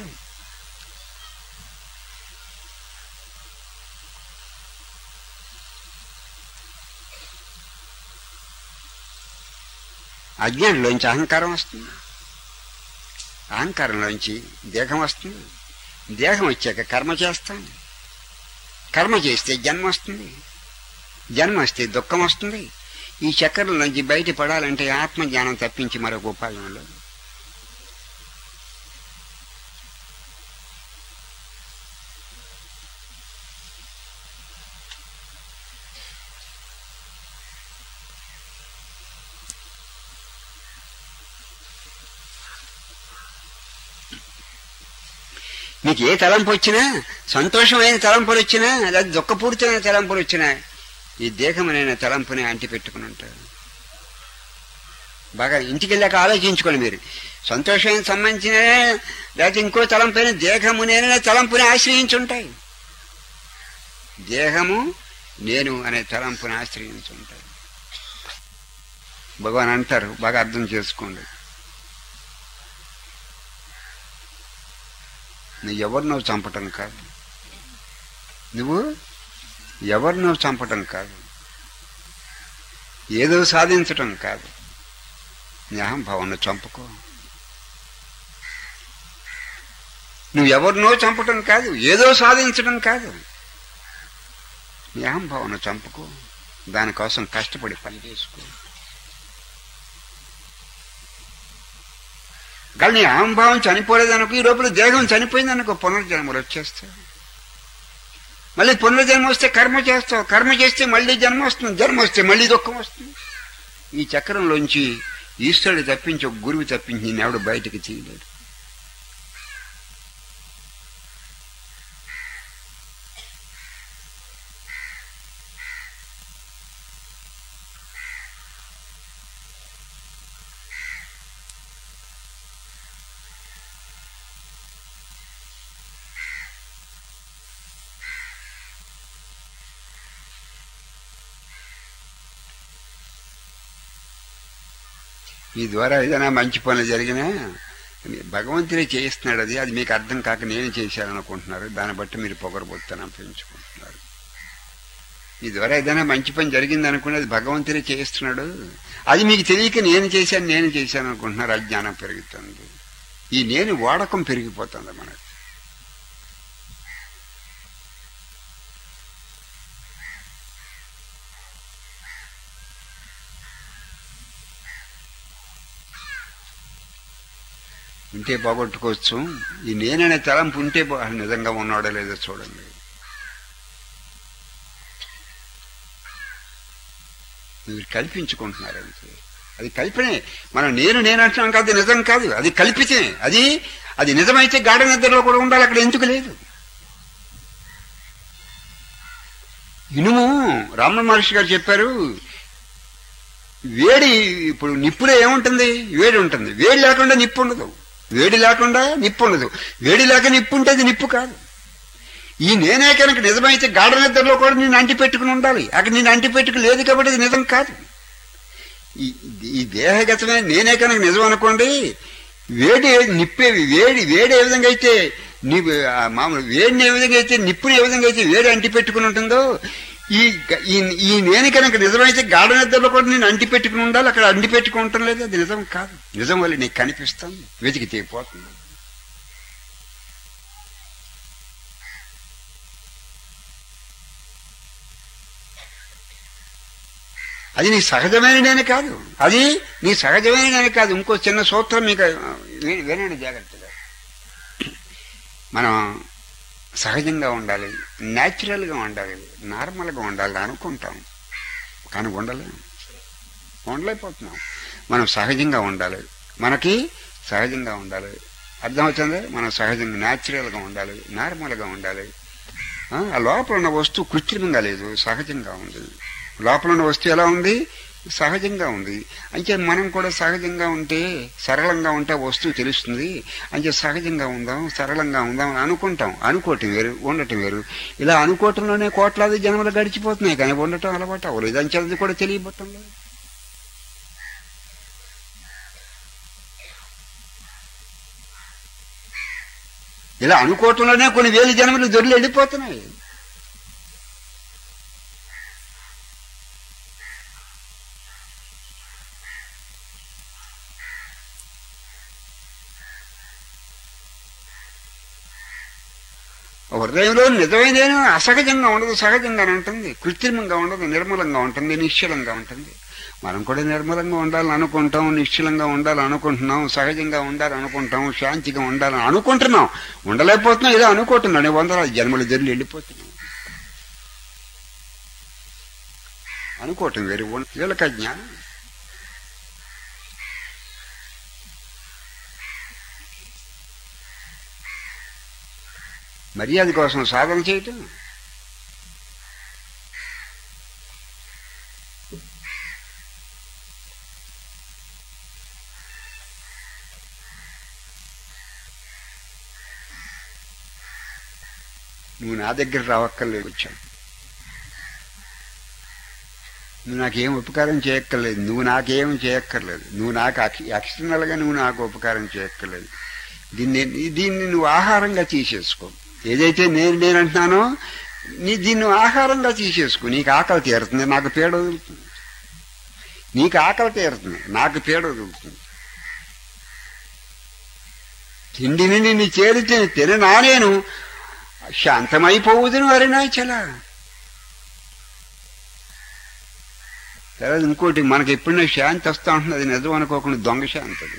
అజ్ఞానంలోంచి అహంకారం వస్తుంది అహంకారంలోంచి దేహం వస్తుంది దేహం వచ్చాక కర్మ చేస్తాం కర్మ చేస్తే జన్మ వస్తుంది జన్మ వస్తే దుఃఖం వస్తుంది ఈ చక్రం నుంచి బయటపడాలంటే ఆత్మజ్ఞానం తప్పించి మరొక ఉపాయం లేదు మీకు ఏ తలంపు వచ్చినా సంతోషమైన తలంపులు వచ్చినా లేదా దుఃఖపూరితమైన తలంపులు వచ్చినా ఈ దేహమనైన తలంపుని అంటి పెట్టుకుని ఉంటారు బాగా ఇంటికి వెళ్ళాక ఆలోచించుకోండి మీరు సంతోషమైన సంబంధించిన లేకపోతే ఇంకో తలంపైన దేహమునేన తలంపుని ఆశ్రయించుంటాయి దేహము నేను అనే తలంపుని ఆశ్రయించుంటాయి భగవాన్ అంటారు బాగా అర్థం చేసుకోండి నువ్వు ఎవరినో చంపటం కాదు నువ్వు ఎవరినో చంపటం కాదు ఏదో సాధించటం కాదు నీ అహంభావాన్ని చంపుకో నువ్వు ఎవరినో చంపటం కాదు ఏదో సాధించడం కాదు నీ అహంభావాన్ని చంపుకో దానికోసం కష్టపడి పని చేసుకో కానీ నీ అహంభావం చనిపోలేదనుకో ఈ లోపల దేహం చనిపోయిందనుకో పునర్జన్మలు వచ్చేస్తాయి మళ్ళీ పునర్జన్మ వస్తే కర్మ చేస్తావు కర్మ చేస్తే మళ్ళీ జన్మ వస్తుంది జన్మ వస్తే మళ్ళీ దుఃఖం వస్తుంది ఈ చక్రంలోంచి ఈశ్వరుడు తప్పించి ఒక గురువు తప్పించి నేను ఎవడు బయటకు తీయలేడు ఈ ద్వారా ఏదైనా మంచి పనులు జరిగినా భగవంతుడే చేయిస్తున్నాడు అది అది మీకు అర్థం కాక నేను చేశాను అనుకుంటున్నారు దాన్ని బట్టి మీరు పొగరబోతాను పెంచుకుంటున్నారు మీ ద్వారా ఏదైనా మంచి పని జరిగింది అనుకుని అది భగవంతుడే చేయిస్తున్నాడు అది మీకు తెలియక నేను చేశాను నేను చేశాను అనుకుంటున్నారు అజ్ఞానం పెరుగుతుంది ఈ నేను వాడకం పెరిగిపోతుంది మనకు ఉంటే పోగొట్టుకోవచ్చు ఈ నేననే తలంపు ఉంటే పో- అసలు నిజంగా ఉన్నాడో లేదో చూడండి మీరు కల్పించుకుంటున్నారు అంతే అది కల్పనే మనం నేను నేను అంటున్నాం కాదు అది నిజం కాదు అది కల్పితే అది అది నిజమైతే గాఢ నిద్రలో కూడా ఉండాలి అక్కడ ఎందుకు లేదు ఇనుము రమణ మహర్షి గారు చెప్పారు వేడి ఇప్పుడు నిప్పులో ఏముంటుంది వేడి ఉంటుంది వేడి లేకుండా నిప్పు ఉండదు వేడి లేకుండా నిప్పు ఉండదు వేడి లేక నిప్పు ఉంటే అది నిప్పు కాదు ఈ నేనే కనుక నిజమైతే గాఢ నిద్రలో కూడా నేను అంటి పెట్టుకుని ఉండాలి అక్కడ నేను అంటి పెట్టుకు లేదు కాబట్టి అది నిజం కాదు ఈ ఈ దేహగతమే నేనే కనుక నిజం అనుకోండి వేడి నిప్పే వేడి వేడి ఏ విధంగా అయితే నీ ఆ మామూలు వేడిని ఏ విధంగా అయితే నిప్పుని ఏ విధంగా అయితే వేడి అంటి పెట్టుకుని ఉంటుందో ఈ గ- ఈ ఈ నేను కనుక నిజమైతే గాఢ నిద్రలో కూడా నేను అంటి పెట్టుకుని ఉండాలి అక్కడ అంటి పెట్టుకుంటాం లేదు అది నిజం కాదు నిజం వల్ల నీకు కనిపిస్తుంది వెతికితే పోతుంది అది నీ సహజమైన నేను కాదు అది నీ సహజమైన నేను కాదు ఇంకో చిన్న సూత్రం మీకు ఆ, వి- వినండి జాగ్రత్తగా మనం సహజంగా ఉండాలి న్యాచురల్గా ఉండాలి నార్మల్గా ఉండాలి అనుకుంటాం కానీ ఉండలేము ఉండలేకపోతున్నాం మనం సహజంగా ఉండాలి మనకి సహజంగా ఉండాలి అర్థమవుతుంది మనం సహజంగా న్యాచురల్గా ఉండాలి నార్మల్గా ఉండాలి ఆ ఆ లోపల ఉన్న వస్తువు కృత్రిమంగా లేదు సహజంగా ఉంది లోపల ఉన్న వస్తువు ఎలా ఉంది సహజంగా ఉంది అంటే మనం కూడా సహజంగా ఉంటే సరళంగా ఉంటే ఆ వస్తువు తెలుస్తుంది అంటే సహజంగా ఉందాం సరళంగా ఉందాం అని అనుకుంటాం అనుకోవటం వేరు ఉండటం వేరు ఇలా అనుకోవటంలోనే కోట్లాది జన్మలు గడిచిపోతున్నాయి కానీ ఉండటం అలవాటు అవ్వలేదు అంచేది కూడా తెలియబోతం లేదు ఇలా అనుకోవటంలోనే కొన్ని వేల జన్మలు దొరికి వెళ్ళిపోతున్నాయి హృదయంలో నిజమైనదేనో అసహజంగా ఉండదు సహజంగానే ఉంటుంది కృత్రిమంగా ఉండదు నిర్మలంగా ఉంటుంది నిశ్చలంగా ఉంటుంది మనం కూడా నిర్మలంగా ఉండాలని అనుకుంటాం నిశ్చలంగా ఉండాలని అనుకుంటున్నాం సహజంగా ఉండాలని అనుకుంటాం శాంతిగా ఉండాలని అనుకుంటున్నాం ఉండలేకపోతున్నాం ఏదో అనుకుంటున్నాను వందల జన్మలు జరిగి వెళ్ళిపోతున్నాం అనుకోవటం వేరు ఉన్- వీళ్ళకి జ్ఞానం మర్యాద కోసం సాధన చేయటం నువ్వు నా దగ్గర రావక్కర్లేదు వచ్చాను నువ్వు నాకేం ఉపకారం చేయక్కర్లేదు నువ్వు నాకేం చేయక్కర్లేదు నువ్వు నాకు అక్ష- ఎక్స్టర్నల్గా నువ్వు నాకు ఉపకారం చేయక్కర్లేదు దీన్ని దీన్ని నువ్వు ఆహారంగా తీసేసుకో ఏదైతే నేను నేను అంటున్నానో నీ దీన్ని నువ్వు ఆహారంగా తీసేసుకో నీకు ఆకలి తీరుతుంది నాకు పీడ వదులుతుంది నీకు ఆకలి తీరుతుంది నాకు పీడ వదులుతుంది తిండిని నిన్ను చేరితే తిననా నేను శాంతమైపోవుదును అరుణాచల తర్వాత ఇంకోటి మనకి ఎప్పుడైనా శాంతి వస్తా ఉంటుంది అది నిజం అనుకోకుండా దొంగ శాంతి అది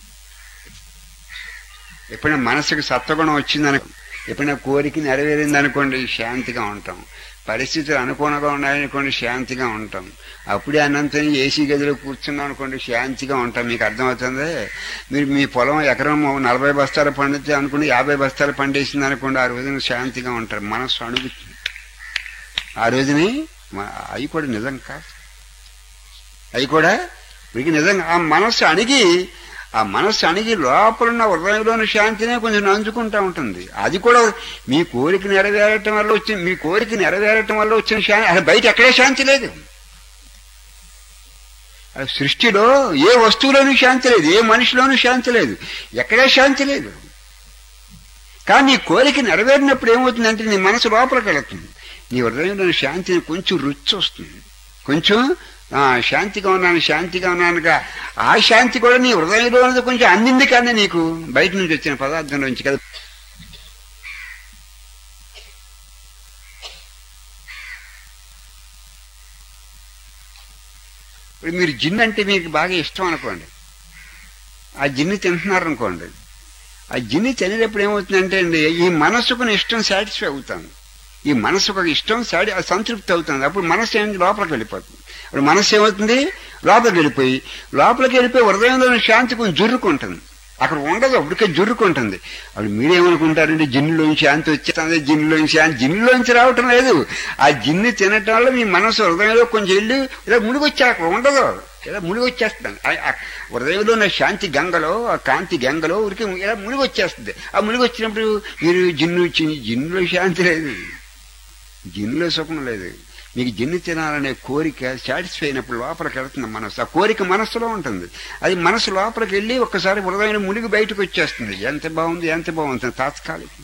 ఎప్పుడైనా మనసుకి సత్వగుణం వచ్చిందను ఎప్పుడైనా కోరిక నెరవేరింది అనుకోండి శాంతిగా ఉంటాం పరిస్థితులు అనుకూలంగా ఉన్నాయనుకోండి శాంతిగా ఉంటాం అప్పుడే అన్నంతని ఏసీ గదిలో కూర్చున్నాం అనుకోండి శాంతిగా ఉంటాం మీకు అర్థమవుతుంది మీరు మీ పొలం ఎకరం నలభై బస్తాలు పండితే అనుకోండి యాభై బస్తాలు పండేసింది అనుకోండి ఆ రోజున శాంతిగా ఉంటారు మనస్సు అణుగుతుంది ఆ రోజుని మ- అవి కూడా నిజం కాదు అవి కూడా మీకు నిజంగా ఆ మనస్సు అణిగి ఆ మనస్సు అణిగి లోపలున్న హృదయంలోని శాంతినే కొంచెం నంచుకుంటా ఉంటుంది అది కూడా మీ కోరిక నెరవేరటం వల్ల వచ్చిన మీ కోరిక నెరవేరటం వల్ల వచ్చిన శాంతి అసలు బయట ఎక్కడే శాంతి లేదు ఆ సృష్టిలో ఏ వస్తువులోనూ శాంతి లేదు ఏ మనిషిలోనూ శాంతి లేదు ఎక్కడా శాంతి లేదు కానీ నీ కోరిక నెరవేరినప్పుడు ఏమవుతుందంటే నీ మనసు లోపలికి వెళుతుంది నీ హృదయంలోని శాంతిని కొంచెం రుచి వస్తుంది కొంచెం ఆ, శాంతిగా ఉన్నాను శాంతిగా ఉన్నానుగా ఆ శాంతి కూడా నీ హృదయంలో ఉన్నది కొంచెం అందింది కానీ నీకు బయట నుంచి వచ్చిన పదార్థం నుంచి కదా ఇప్పుడు మీరు జిన్ అంటే మీకు బాగా ఇష్టం అనుకోండి ఆ జిన్ని తింటున్నారు అనుకోండి ఆ జిన్ని తినేటప్పుడు ఏమవుతుందంటే అండి ఈ మనసుకు ఇష్టం సాటిస్ఫై అవుతాను ఈ మనసుకు ఒక ఇష్టం సాటి అది సంతృప్తి అవుతుంది అప్పుడు మనసు ఏంటి లోపలికి వెళ్ళిపోతుంది ఇప్పుడు మనసు ఏమవుతుంది లోపలికి వెళ్ళిపోయి లోపలికి వెళ్ళిపోయి హృదయంలోని శాంతి కొంచెం జుర్రుకుంటుంది అక్కడ ఉండదు అప్పటికే జుర్రుకుంటుంది అప్పుడు మీరేమనుకుంటారంటే జిన్నులోంచి శాంతి వచ్చేస్తుంది జిన్నులోంచి శాంతి జిన్నులోంచి రావటం లేదు ఆ జిన్ని తినటం వల్ల మీ మనసు హృదయంలో కొంచెం వెళ్ళి ఇలా మునిగొచ్చా అక్కడ ఉండదు ఇలా మునిగొచ్చేస్తుంది ఆ- ఆ హృదయంలో ఉన్న శాంతి గంగలో ఆ కాంతి గంగలో ఉరికి ఇలా మునిగొచ్చేస్తుంది ఆ మునిగొచ్చినప్పుడు మీరు జిన్ను చి- జిన్నులో శాంతి లేదు జిన్నులో సుఖం లేదు మీకు జిన్ను తినాలనే కోరిక సాటిస్ఫై అయినప్పుడు లోపలికి వెళ్తుంది మనసు ఆ కోరిక మనస్సులో ఉంటుంది అది మనసు లోపలికి వెళ్ళి ఒక్కసారి హృదయం మునిగి బయటకు వచ్చేస్తుంది ఎంత బాగుంది ఎంత బాగుంది తాత్కాలికం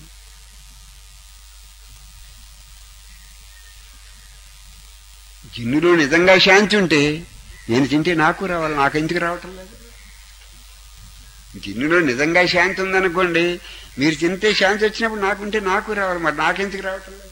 జిన్నులో నిజంగా శాంతి ఉంటే నేను తింటే నాకు రావాలి నాకు ఎందుకు రావటం లేదు జిన్నులో నిజంగా శాంతి ఉందనుకోండి మీరు తింటే శాంతి వచ్చినప్పుడు నాకుంటే నాకు రావాలి మరి నాకెందుకు రావటం లేదు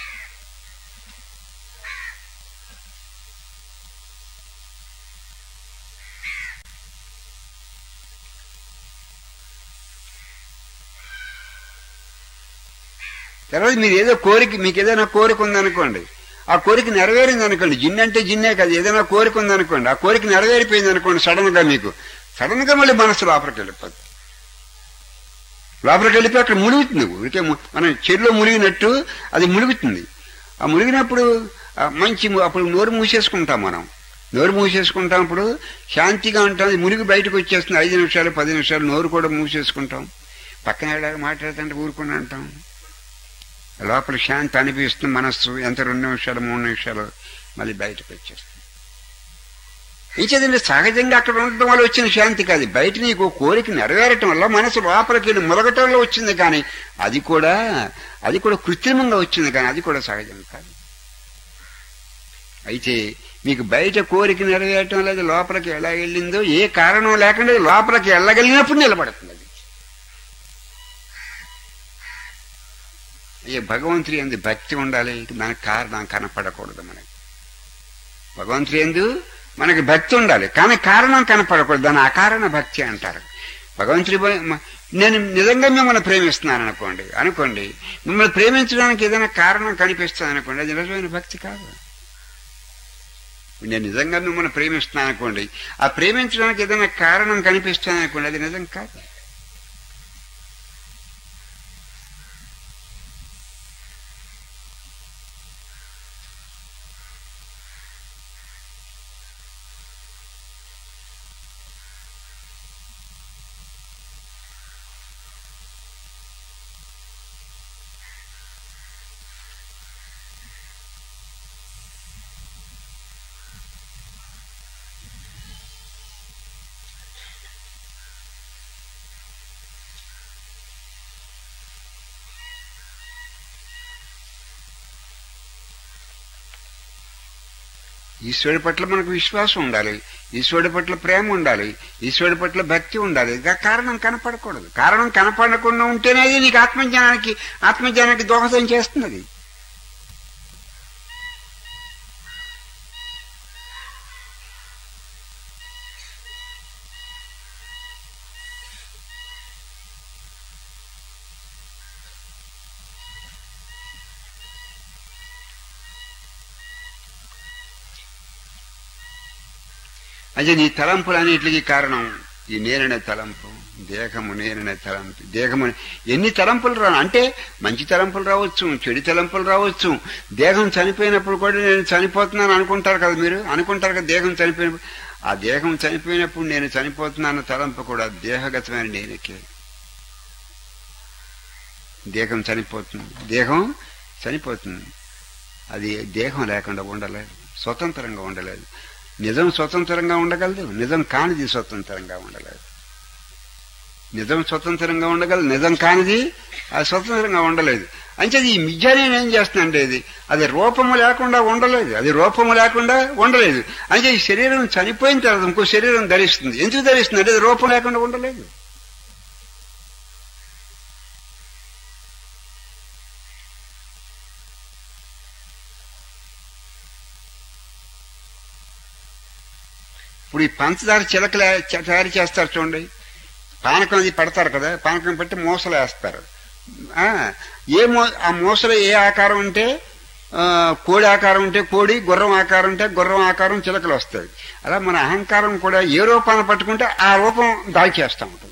తర్వాత మీరు ఏదో కోరిక మీకు ఏదైనా కోరిక ఉందనుకోండి ఆ కోరిక నెరవేరింది అనుకోండి జిన్ అంటే జిన్నే కాదు ఏదైనా కోరిక ఉందనుకోండి ఆ కోరిక నెరవేరిపోయింది అనుకోండి సడన్ గా మీకు సడన్ గా మళ్ళీ మనసు లోపలికి వెళ్ళిపోతుంది లోపలికి వెళ్ళిపోయి అక్కడ మునుగుతుంది ఊరికే ము- మనం చెరులో మునిగినట్టు అది మునుగుతుంది ఆ మునిగినప్పుడు ఆ మంచి ము- అప్పుడు నోరు మూసేసుకుంటాం మనం నోరు మూసేసుకుంటాం అప్పుడు శాంతిగా ఉంటాం అది మునిగి బయటకు వచ్చేస్తుంది ఐదు నిమిషాలు పది నిమిషాలు నోరు కూడా మూసేసుకుంటాం పక్కన ఎవరైనా మాట్లాడుతుంటే ఊరుకుని అంటాం లోపల శాంతి అనిపిస్తుంది మనస్సు ఎంత రెండు నిమిషాలు మూడు నిమిషాలు మళ్ళీ బయటకు వచ్చేస్తుంది ఇంకేదండి సహజంగా అక్కడ ఉండటం వల్ల వచ్చిన శాంతి కాదు బయట నీకు కోరిక నెరవేరటం వల్ల మనసు లోపలికి వెళ్ళి ములగటంలో వచ్చింది కానీ అది కూడా అది కూడా కృత్రిమంగా వచ్చింది కానీ అది కూడా సహజం కాదు అయితే మీకు బయట కోరిక నెరవేరటం లేదు లోపలికి ఎలా వెళ్ళిందో ఏ కారణం లేకుండా లోపలికి వెళ్ళగలిగినప్పుడు నిలబడుతుంది అది ఈ భగవంతుడి ఎందు భక్తి ఉండాలి దానికి కారణం కనపడకూడదు మనకి భగవంతుడి ఎందు మనకి భక్తి ఉండాలి కానీ కారణం కనపడకూడదు దాని అకారణ భక్తి అంటారు భగవంతుడి భ- మ- నేను నిజంగా మిమ్మల్ని ప్రేమిస్తున్నాను అనుకోండి అనుకోండి మిమ్మల్ని ప్రేమించడానికి ఏదైనా కారణం కనిపిస్తుంది అనుకోండి అది నిజమైన భక్తి కాదు నేను నిజంగా మిమ్మల్ని ప్రేమిస్తున్నాను అనుకోండి ఆ ప్రేమించడానికి ఏదైనా కారణం కనిపిస్తుంది అనుకోండి అది నిజం కాదు ఈశ్వరుడి పట్ల మనకు విశ్వాసం ఉండాలి ఈశ్వరుడి పట్ల ప్రేమ ఉండాలి ఈశ్వరుడి పట్ల భక్తి ఉండాలి ఇంకా కారణం కనపడకూడదు కారణం కనపడకుండా ఉంటేనే అది నీకు ఆత్మజ్ఞానానికి ఆత్మజ్ఞానానికి దోహదం చేస్తున్నది అంటే నీ తలంపులన్నిటికీ కారణం ఈ నేననే తలంపు దేహము నేననే తలంపు దేహము ఎన్ని తలంపులు రా అంటే మంచి తలంపులు రావచ్చు చెడు తలంపులు రావచ్చు దేహం చనిపోయినప్పుడు కూడా నేను చనిపోతున్నాను అనుకుంటారు కదా మీరు అనుకుంటారు కదా దేహం చనిపోయినప్పుడు ఆ దేహం చనిపోయినప్పుడు నేను చనిపోతున్నాను తలంపు కూడా దేహగతమైన నేనకే దేహం చనిపోతుంది దేహం చనిపోతుంది అది దేహం లేకుండా ఉండలేదు స్వతంత్రంగా ఉండలేదు నిజం స్వతంత్రంగా ఉండగలదు నిజం కానిది స్వతంత్రంగా ఉండలేదు నిజం స్వతంత్రంగా ఉండగలదు నిజం కానిది అది స్వతంత్రంగా ఉండలేదు అంటే ఈ మిథ్య నేను ఏం చేస్తున్నానంటే ఇది అది రూపము లేకుండా ఉండలేదు అది రూపము లేకుండా ఉండలేదు అంటే ఈ శరీరం చనిపోయిన తర్వాత ఇంకో శరీరం ధరిస్తుంది ఎందుకు ధరిస్తుంది అంటే అది రూపం లేకుండా ఉండలేదు ఇప్పుడు ఈ పంచదార చిలకలు తయారు చేస్తారు చూడండి పానకం అది పడతారు కదా పానకం పెట్టి మూసలు వేస్తారు ఆ, ఏ మో ఆ మూసలో ఏ ఆకారం ఉంటే ఆ, కోడి ఆకారం ఉంటే కోడి గుర్రం ఆకారం ఉంటే గుర్రం ఆకారం చిలకలు వస్తాయి అలా మన అహంకారం కూడా ఏ రూపాన్ని పట్టుకుంటే ఆ రూపం దాల్చేస్తూ ఉంటుంది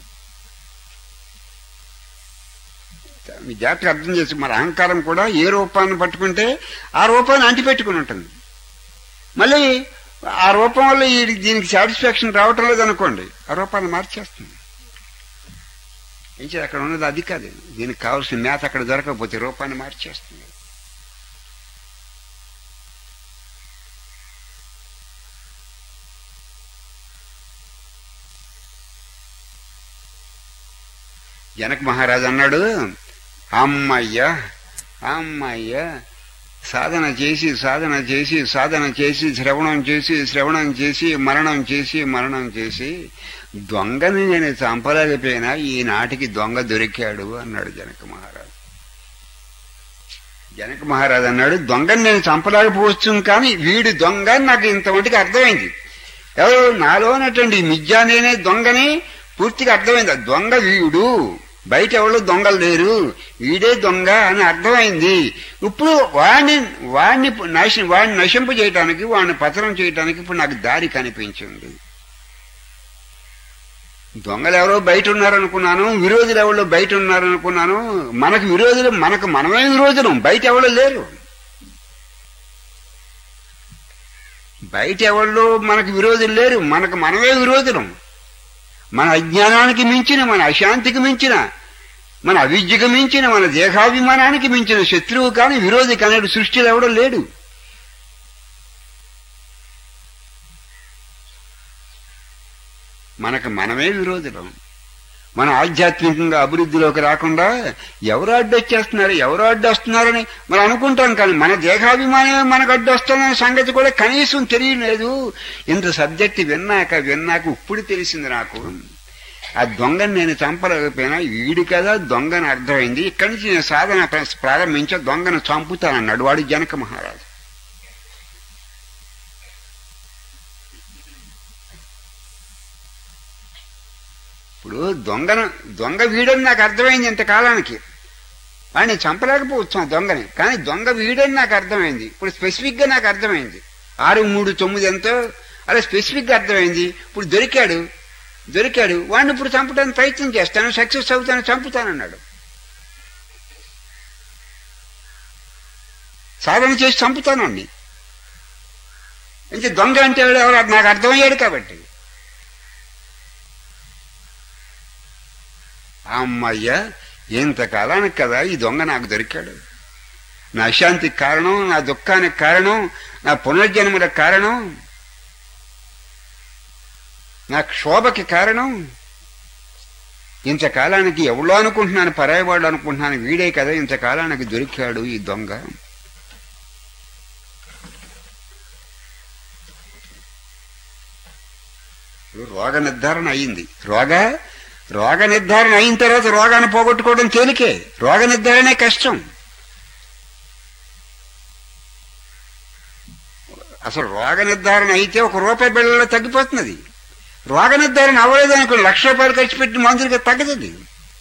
మీ జాగ్రత్తగా అర్థం చేసి మన అహంకారం కూడా ఏ రూపాన్ని పట్టుకుంటే ఆ రూపాన్ని అంటిపెట్టుకుని ఉంటుంది మళ్ళీ ఆ రూపం వల్ల ఈ దీనికి సాటిస్ఫాక్షన్ రావటం లేదనుకోండి ఆ రూపాన్ని మార్చేస్తుంది ఏం చేయాలి అక్కడ ఉన్నది అది కాదు దీనికి కావాల్సిన మేత అక్కడ దొరకకపోతే రూపాన్ని మార్చేస్తుంది జనక్ మహారాజు అన్నాడు అమ్మయ్యా అమ్మయ్యా సాధన చేసి సాధన చేసి సాధన చేసి శ్రవణం చేసి శ్రవణం చేసి మరణం చేసి మరణం చేసి దొంగని నేను చంపలేకపోయినా ఈనాటికి దొంగ దొరికాడు అన్నాడు జనక మహారాజు జనక మహారాజు అన్నాడు దొంగని నేను చంపలేకపోవచ్చు కానీ వీడు దొంగ అని నాకు ఇంతమటికి అర్థమైంది ఎవరు నాలో ఉన్నటువంటి మిథ్యా నేనే దొంగని పూర్తిగా అర్థమైంది ఆ దొంగ వీడు బయట ఎవరు దొంగలు లేరు వీడే దొంగ అని అర్థమైంది ఇప్పుడు వాడిని వాడిని నశ వాడిని నశింప చేయటానికి వాడిని పతనం చేయటానికి ఇప్పుడు నాకు దారి కనిపించింది దొంగలు ఎవరో బయట ఉన్నారనుకున్నాను విరోధులు ఎవరో బయట ఉన్నారనుకున్నాను మనకు విరోధులు మనకు మనమే విరోధులం బయట ఎవరో లేరు బయట ఎవళ్ళు మనకు విరోధులు లేరు మనకు మనమే విరోధులం మన అజ్ఞానానికి మించిన మన అశాంతికి మించిన మన అవిద్యకు మించిన మన దేహాభిమానానికి మించిన శత్రువు కానీ విరోధి కానీ సృష్టిలో ఎవడో లేడు మనకు మనమే విరోధులం మన ఆధ్యాత్మికంగా అభివృద్ధిలోకి రాకుండా ఎవరు అడ్డొచ్చేస్తున్నారు ఎవరు అడ్డొస్తున్నారని మనం అనుకుంటాం కానీ మన దేహాభిమానమే మనకు అడ్డొస్తుందనే సంగతి కూడా కనీసం తెలియలేదు ఇంత సబ్జెక్ట్ విన్నాక విన్నాక ఇప్పుడు తెలిసింది నాకు ఆ దొంగని నేను చంపలేకపోయినా వీడి కదా దొంగని అర్థమైంది ఇక్కడి నుంచి నేను సాధన ప్రారంభించా దొంగను చంపుతానన్నాడు వాడు జనక మహారాజు ఇప్పుడు దొంగను దొంగ వీడని నాకు అర్థమైంది ఇంతకాలానికి వాడిని చంపలేకపోవచ్చు ఆ దొంగని కానీ దొంగ వీడని నాకు అర్థమైంది ఇప్పుడు స్పెసిఫిక్ గా నాకు అర్థమైంది ఆరు మూడు తొమ్మిది ఎంతో అలా స్పెసిఫిక్ గా అర్థమైంది ఇప్పుడు దొరికాడు దొరికాడు వాడిని ఇప్పుడు చంపడానికి ప్రయత్నం చేస్తాను సక్సెస్ అవుతాను చంపుతానన్నాడు సాధన చేసి చంపుతానండి అంటే దొంగ అంటే ఎవరు నాకు అర్థమయ్యాడు కాబట్టి అమ్మయ్య ఇంతకాలానికి కదా ఈ దొంగ నాకు దొరికాడు నా అశాంతికి కారణం నా దుఃఖానికి కారణం నా పునర్జన్మలకు కారణం నా క్షోభకి కారణం ఇంతకాలానికి ఎవడో అనుకుంటున్నాను పరాయవాడు అనుకుంటున్నాను వీడే కదా ఇంతకాలానికి దొరికాడు ఈ దొంగ రోగ నిర్ధారణ అయింది రోగ రోగ నిర్ధారణ అయిన తర్వాత రోగాన్ని పోగొట్టుకోవడం తేలికే రోగ నిర్ధారణే కష్టం అసలు రోగ నిర్ధారణ అయితే ఒక రూపాయి బిళ్ళలో తగ్గిపోతున్నది రోగ నిర్ధారణ అవ్వలేదు అనుకో లక్ష రూపాయలు ఖర్చు పెట్టి మందులకి తగ్గదు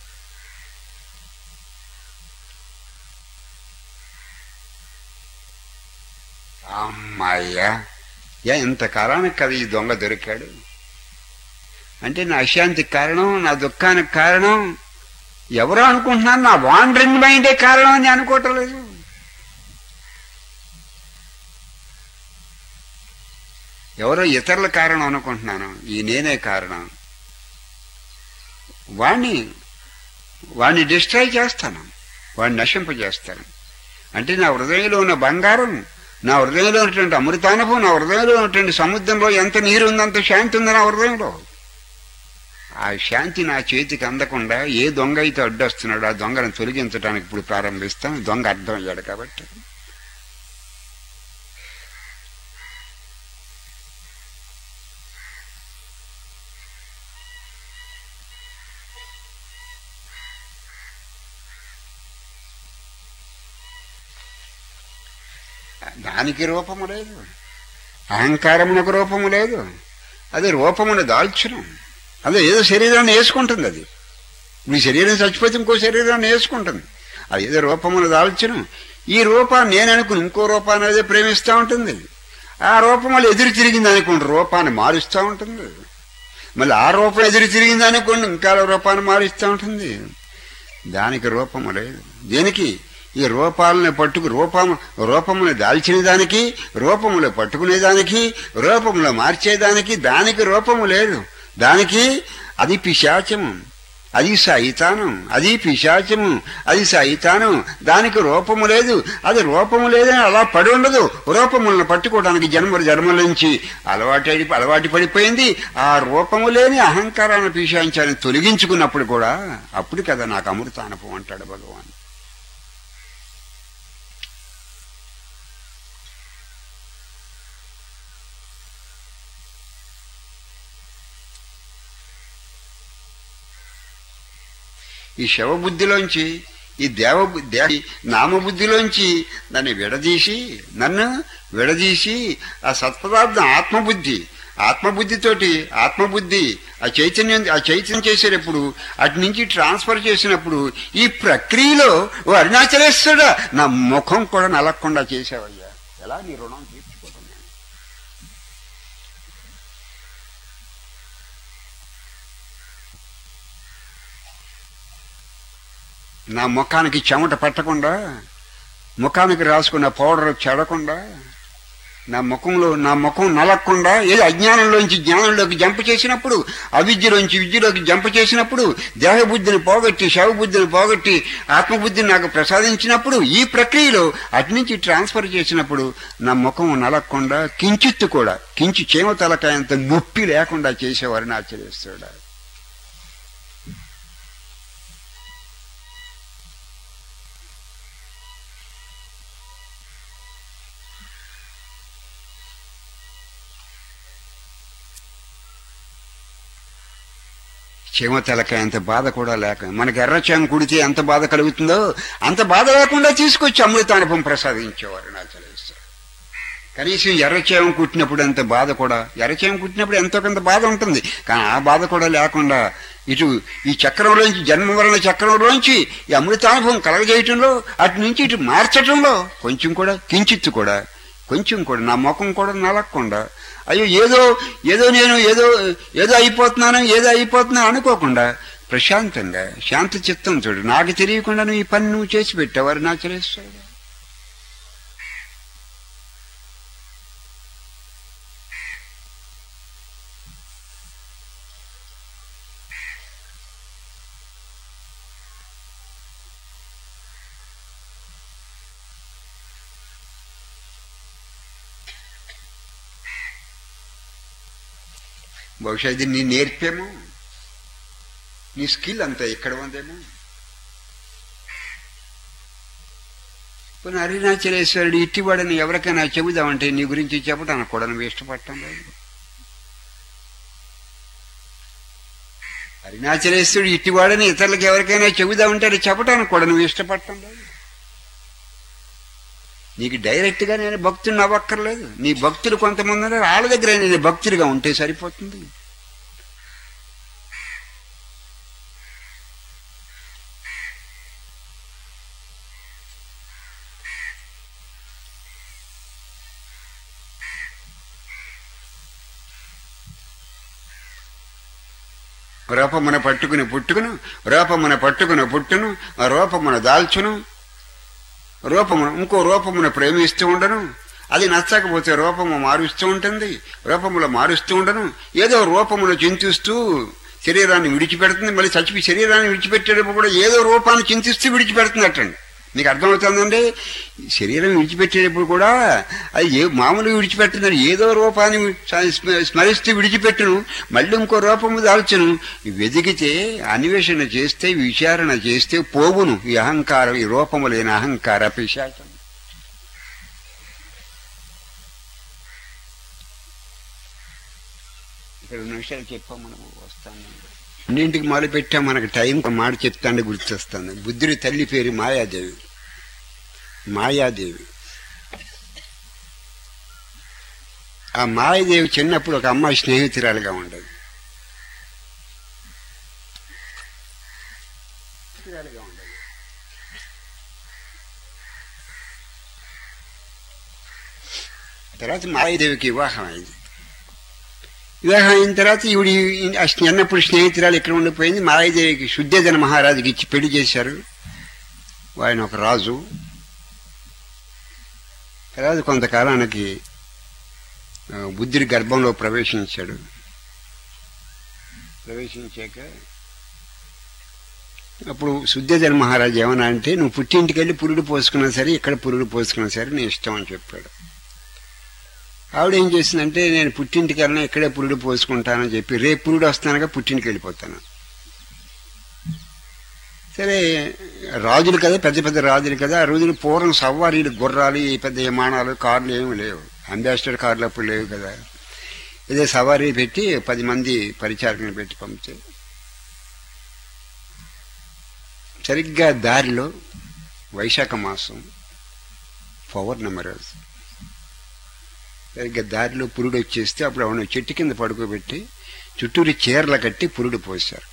అమ్మాయ్యా యా ఇంతకాలానికి కదా ఈ దొంగ దొరికాడు అంటే నా అశాంతికి కారణం నా దుఃఖానికి కారణం ఎవరో అనుకుంటున్నాను నా వాండరింగ్ మైండే కారణం అని అనుకోవటం లేదు ఎవరో ఇతరుల కారణం అనుకుంటున్నాను ఈ నేనే కారణం వాణ్ణి వాణ్ణి డిస్ట్రాయ్ చేస్తాను వాడిని నశింపజేస్తాను అంటే నా హృదయంలో ఉన్న బంగారం నా హృదయంలో ఉన్నటువంటి అమృతానుభవం నా హృదయంలో ఉన్నటువంటి సముద్రంలో ఎంత నీరు ఉందంత శాంతి ఉంది నా హృదయంలో ఆ శాంతి నా చేతికి అందకుండా ఏ దొంగ అయితే అడ్డొస్తున్నాడో ఆ దొంగను తొలగించడానికి ఇప్పుడు ప్రారంభిస్తాను దొంగ అర్థం అయ్యాడు కాబట్టి దానికి రూపము లేదు అహంకారమునకు రూపము లేదు అది రూపమును దాల్చును అదే ఏదో శరీరాన్ని వేసుకుంటుంది అది మీ శరీరం చచ్చిపోతే ఇంకో శరీరాన్ని వేసుకుంటుంది అది ఏదో రూపమును దాల్చును ఈ రూపాన్ని నేను అనుకుని ఇంకో రూపాన్ని అదే ప్రేమిస్తూ ఉంటుంది ఆ రూపం మళ్ళీ ఎదురు తిరిగింది అనుకోండి రూపాన్ని మారుస్తూ ఉంటుంది మళ్ళీ ఆ రూపం ఎదురు తిరిగింది అనుకోండి ఇంకా రూపాన్ని మారుస్తూ ఉంటుంది దానికి రూపము లేదు దేనికి ఈ రూపాలను పట్టుకు రూపము రూపమును దాల్చిన దానికి రూపములు పట్టుకునేదానికి రూపములు మార్చేదానికి దానికి రూపము లేదు దానికి అది పిశాచము అది సైతానం అది పిశాచము అది సైతానం దానికి రూపము లేదు అది రూపము లేదని అలా పడి ఉండదు రూపములను పట్టుకోవడానికి జన్మ జన్మల నుంచి అలవాటు అలవాటు పడిపోయింది ఆ రూపము లేని అహంకారాన్ని పిశాచాన్ని తొలగించుకున్నప్పుడు కూడా అప్పుడు కదా నాకు అమృతానుభవం అంటాడు భగవాన్ ఈ శవబుద్ధిలోంచి ఈ దేవ దేవ నామబుద్ధిలోంచి నన్ను విడదీసి నన్ను విడదీసి ఆ సత్పదార్థం ఆత్మబుద్ధి ఆత్మబుద్ధితోటి ఆత్మబుద్ధి ఆ చైతన్యం ఆ చైతన్యం చేసేటప్పుడు అటు నుంచి ట్రాన్స్ఫర్ చేసినప్పుడు ఈ ప్రక్రియలో ఓ అరుణాచలేశ్వరుడా నా ముఖం కూడా నలగకుండా చేసావయ్యా ఎలా నీ రుణం తీర్చుకోవడం నా ముఖానికి చెమట పట్టకుండా ముఖానికి రాసుకున్న పౌడర్ చెడకుండా నా ముఖంలో నా ముఖం నలగకుండా ఏదో అజ్ఞానంలోంచి జ్ఞానంలోకి జంప చేసినప్పుడు అవిద్యలోంచి విద్యలోకి జంప చేసినప్పుడు దేహబుద్ధిని పోగొట్టి శవబుద్ధిని పోగొట్టి ఆత్మబుద్ధిని నాకు ప్రసాదించినప్పుడు ఈ ప్రక్రియలో అటు నుంచి ట్రాన్స్ఫర్ చేసినప్పుడు నా ముఖం నలగకుండా కించిత్తు కూడా కించి చేమ తలకాయంత నొప్పి లేకుండా చేసేవారిని ఆశ్చర్యస్తాడు చీమ తెలక ఎంత బాధ కూడా లేక మనకి ఎర్రచేమ కుడితే ఎంత బాధ కలుగుతుందో అంత బాధ లేకుండా తీసుకొచ్చి అమృతానుభవం ప్రసాదించేవారు నా చదివిస్తారు కనీసం ఎర్రచేమ కుట్టినప్పుడు అంత బాధ కూడా ఎర్రచేమ కుట్టినప్పుడు ఎంతో కొంత బాధ ఉంటుంది కానీ ఆ బాధ కూడా లేకుండా ఇటు ఈ చక్రంలోంచి జన్మవరణ చక్రంలోంచి ఈ అమృతానుభవం కలగజేయటంలో అటు నుంచి ఇటు మార్చటంలో కొంచెం కూడా కించిత్తు కూడా కొంచెం కూడా నా ముఖం కూడా నలగకుండా అయ్యో ఏదో ఏదో నేను ఏదో ఏదో అయిపోతున్నాను ఏదో అయిపోతున్నాను అనుకోకుండా ప్రశాంతంగా శాంత చిత్తం చూడు నాకు తెలియకుండా నువ్వు ఈ పని నువ్వు చేసి పెట్టేవారు నా చేస్తాడు బహుశా ఇది నీ నేర్పేమో నీ స్కిల్ అంతా ఇక్కడ ఉందేమో పోనీ అరుణాచలేశ్వరుడు ఇట్టివాడని ఎవరికైనా చెబుదామంటే నీ గురించి చెప్పడానికి కూడా నువ్వు ఇష్టపడటం లేదు అరుణాచలేశ్వరుడు ఇట్టివాడని ఇతరులకు ఎవరికైనా చెబుదామంటే అది చెప్పడానికి కూడా నువ్వు ఇష్టపడటం లేదు నీకు డైరెక్ట్ గా నేను భక్తుని అవ్వక్కర్లేదు నీ భక్తులు కొంతమంది ఉన్నారు వాళ్ళ దగ్గర నేను భక్తుడిగా ఉంటే సరిపోతుంది రూపమున పట్టుకుని పుట్టుకును రూపమున పట్టుకుని పుట్టును ఆ రూపమున దాల్చును రూపమును ఇంకో రూపమును ప్రేమిస్తూ ఉండను అది నచ్చకపోతే రూపము మారుస్తూ ఉంటుంది రూపములో మారుస్తూ ఉండను ఏదో రూపమును చింతిస్తూ శరీరాన్ని విడిచిపెడుతుంది మళ్ళీ చచ్చిపి శరీరాన్ని విడిచిపెట్టేటప్పుడు కూడా ఏదో రూపాన్ని చింతిస్తూ విడిచిపెడుతుంది అట్టండి మీకు అర్థమవుతుందండి శరీరం విడిచిపెట్టేటప్పుడు కూడా అది ఏ మామూలుగా విడిచిపెట్టిందని ఏదో రూపాన్ని స్మ- స్మరిస్తూ విడిచిపెట్టును మళ్ళీ ఇంకో రూపము దాల్చును వెతికితే అన్వేషణ చేస్తే విచారణ చేస్తే పోవును ఈ అహంకారం ఈ రూపము లేని అహంకార పిశాచం ఇక్కడ రెండు నిమిషాలు చెప్పాం మనం వస్తాను అన్నింటికి మొదలు పెట్టాం మనకు టైం ఒక మాట చెప్తాండి గుర్తొస్తుంది బుద్ధుడి తల్లి పేరు మాయాదేవి మాయాదేవి ఆ మాయాదేవి చిన్నప్పుడు ఒక అమ్మాయి స్నేహితురాలుగా ఉండదు స్నేహితురాలుగా ఉండదు తర్వాత మాయాదేవికి వివాహం అయింది వివాహం అయిన తర్వాత ఈవిడి ఆ చిన్నప్పుడు స్నేహితురాలు ఇక్కడ ఉండిపోయింది మాయాదేవికి శుద్ధేజన మహారాజుకి ఇచ్చి పెళ్లి చేశారు ఆయన ఒక రాజు తర్వాత కొంతకాలానికి ఆ, బుద్ధుడి గర్భంలో ప్రవేశించాడు ప్రవేశించాక అప్పుడు శుద్ధేజన మహారాజు ఏమన్నా అంటే నువ్వు పుట్టింటికి వెళ్ళి పురుడు పోసుకున్నా సరే ఇక్కడ పురుడు పోసుకున్నా సరే నీ ఇష్టం అని చెప్పాడు ఆవిడ ఏం చేసిందంటే నేను పుట్టింటికి వెళ్ళినా ఇక్కడే పురుడు పోసుకుంటానని చెప్పి రేపు పురుడు వస్తానగా పుట్టింటికి వెళ్ళిపోతాను సరే రాజులు కదా పెద్ద పెద్ద రాజులు కదా ఆ రోజులు పూర్వం సవ్వారీలు గుర్రాలు ఈ పెద్ద విమానాలు కార్లు ఏమి లేవు అంబాసిడర్ కార్లు అప్పుడు లేవు కదా ఇదే సవారీ పెట్టి పది మంది పరిచారకులను పెట్టి పంపితే సరిగ్గా దారిలో వైశాఖ మాసం పౌర్ణమి రోజు సరిగ్గా దారిలో పురుడు వచ్చేస్తే అప్పుడు అవును చెట్టు కింద పడుకోబెట్టి చుట్టూరు చీరలు కట్టి పురుడు పోశారు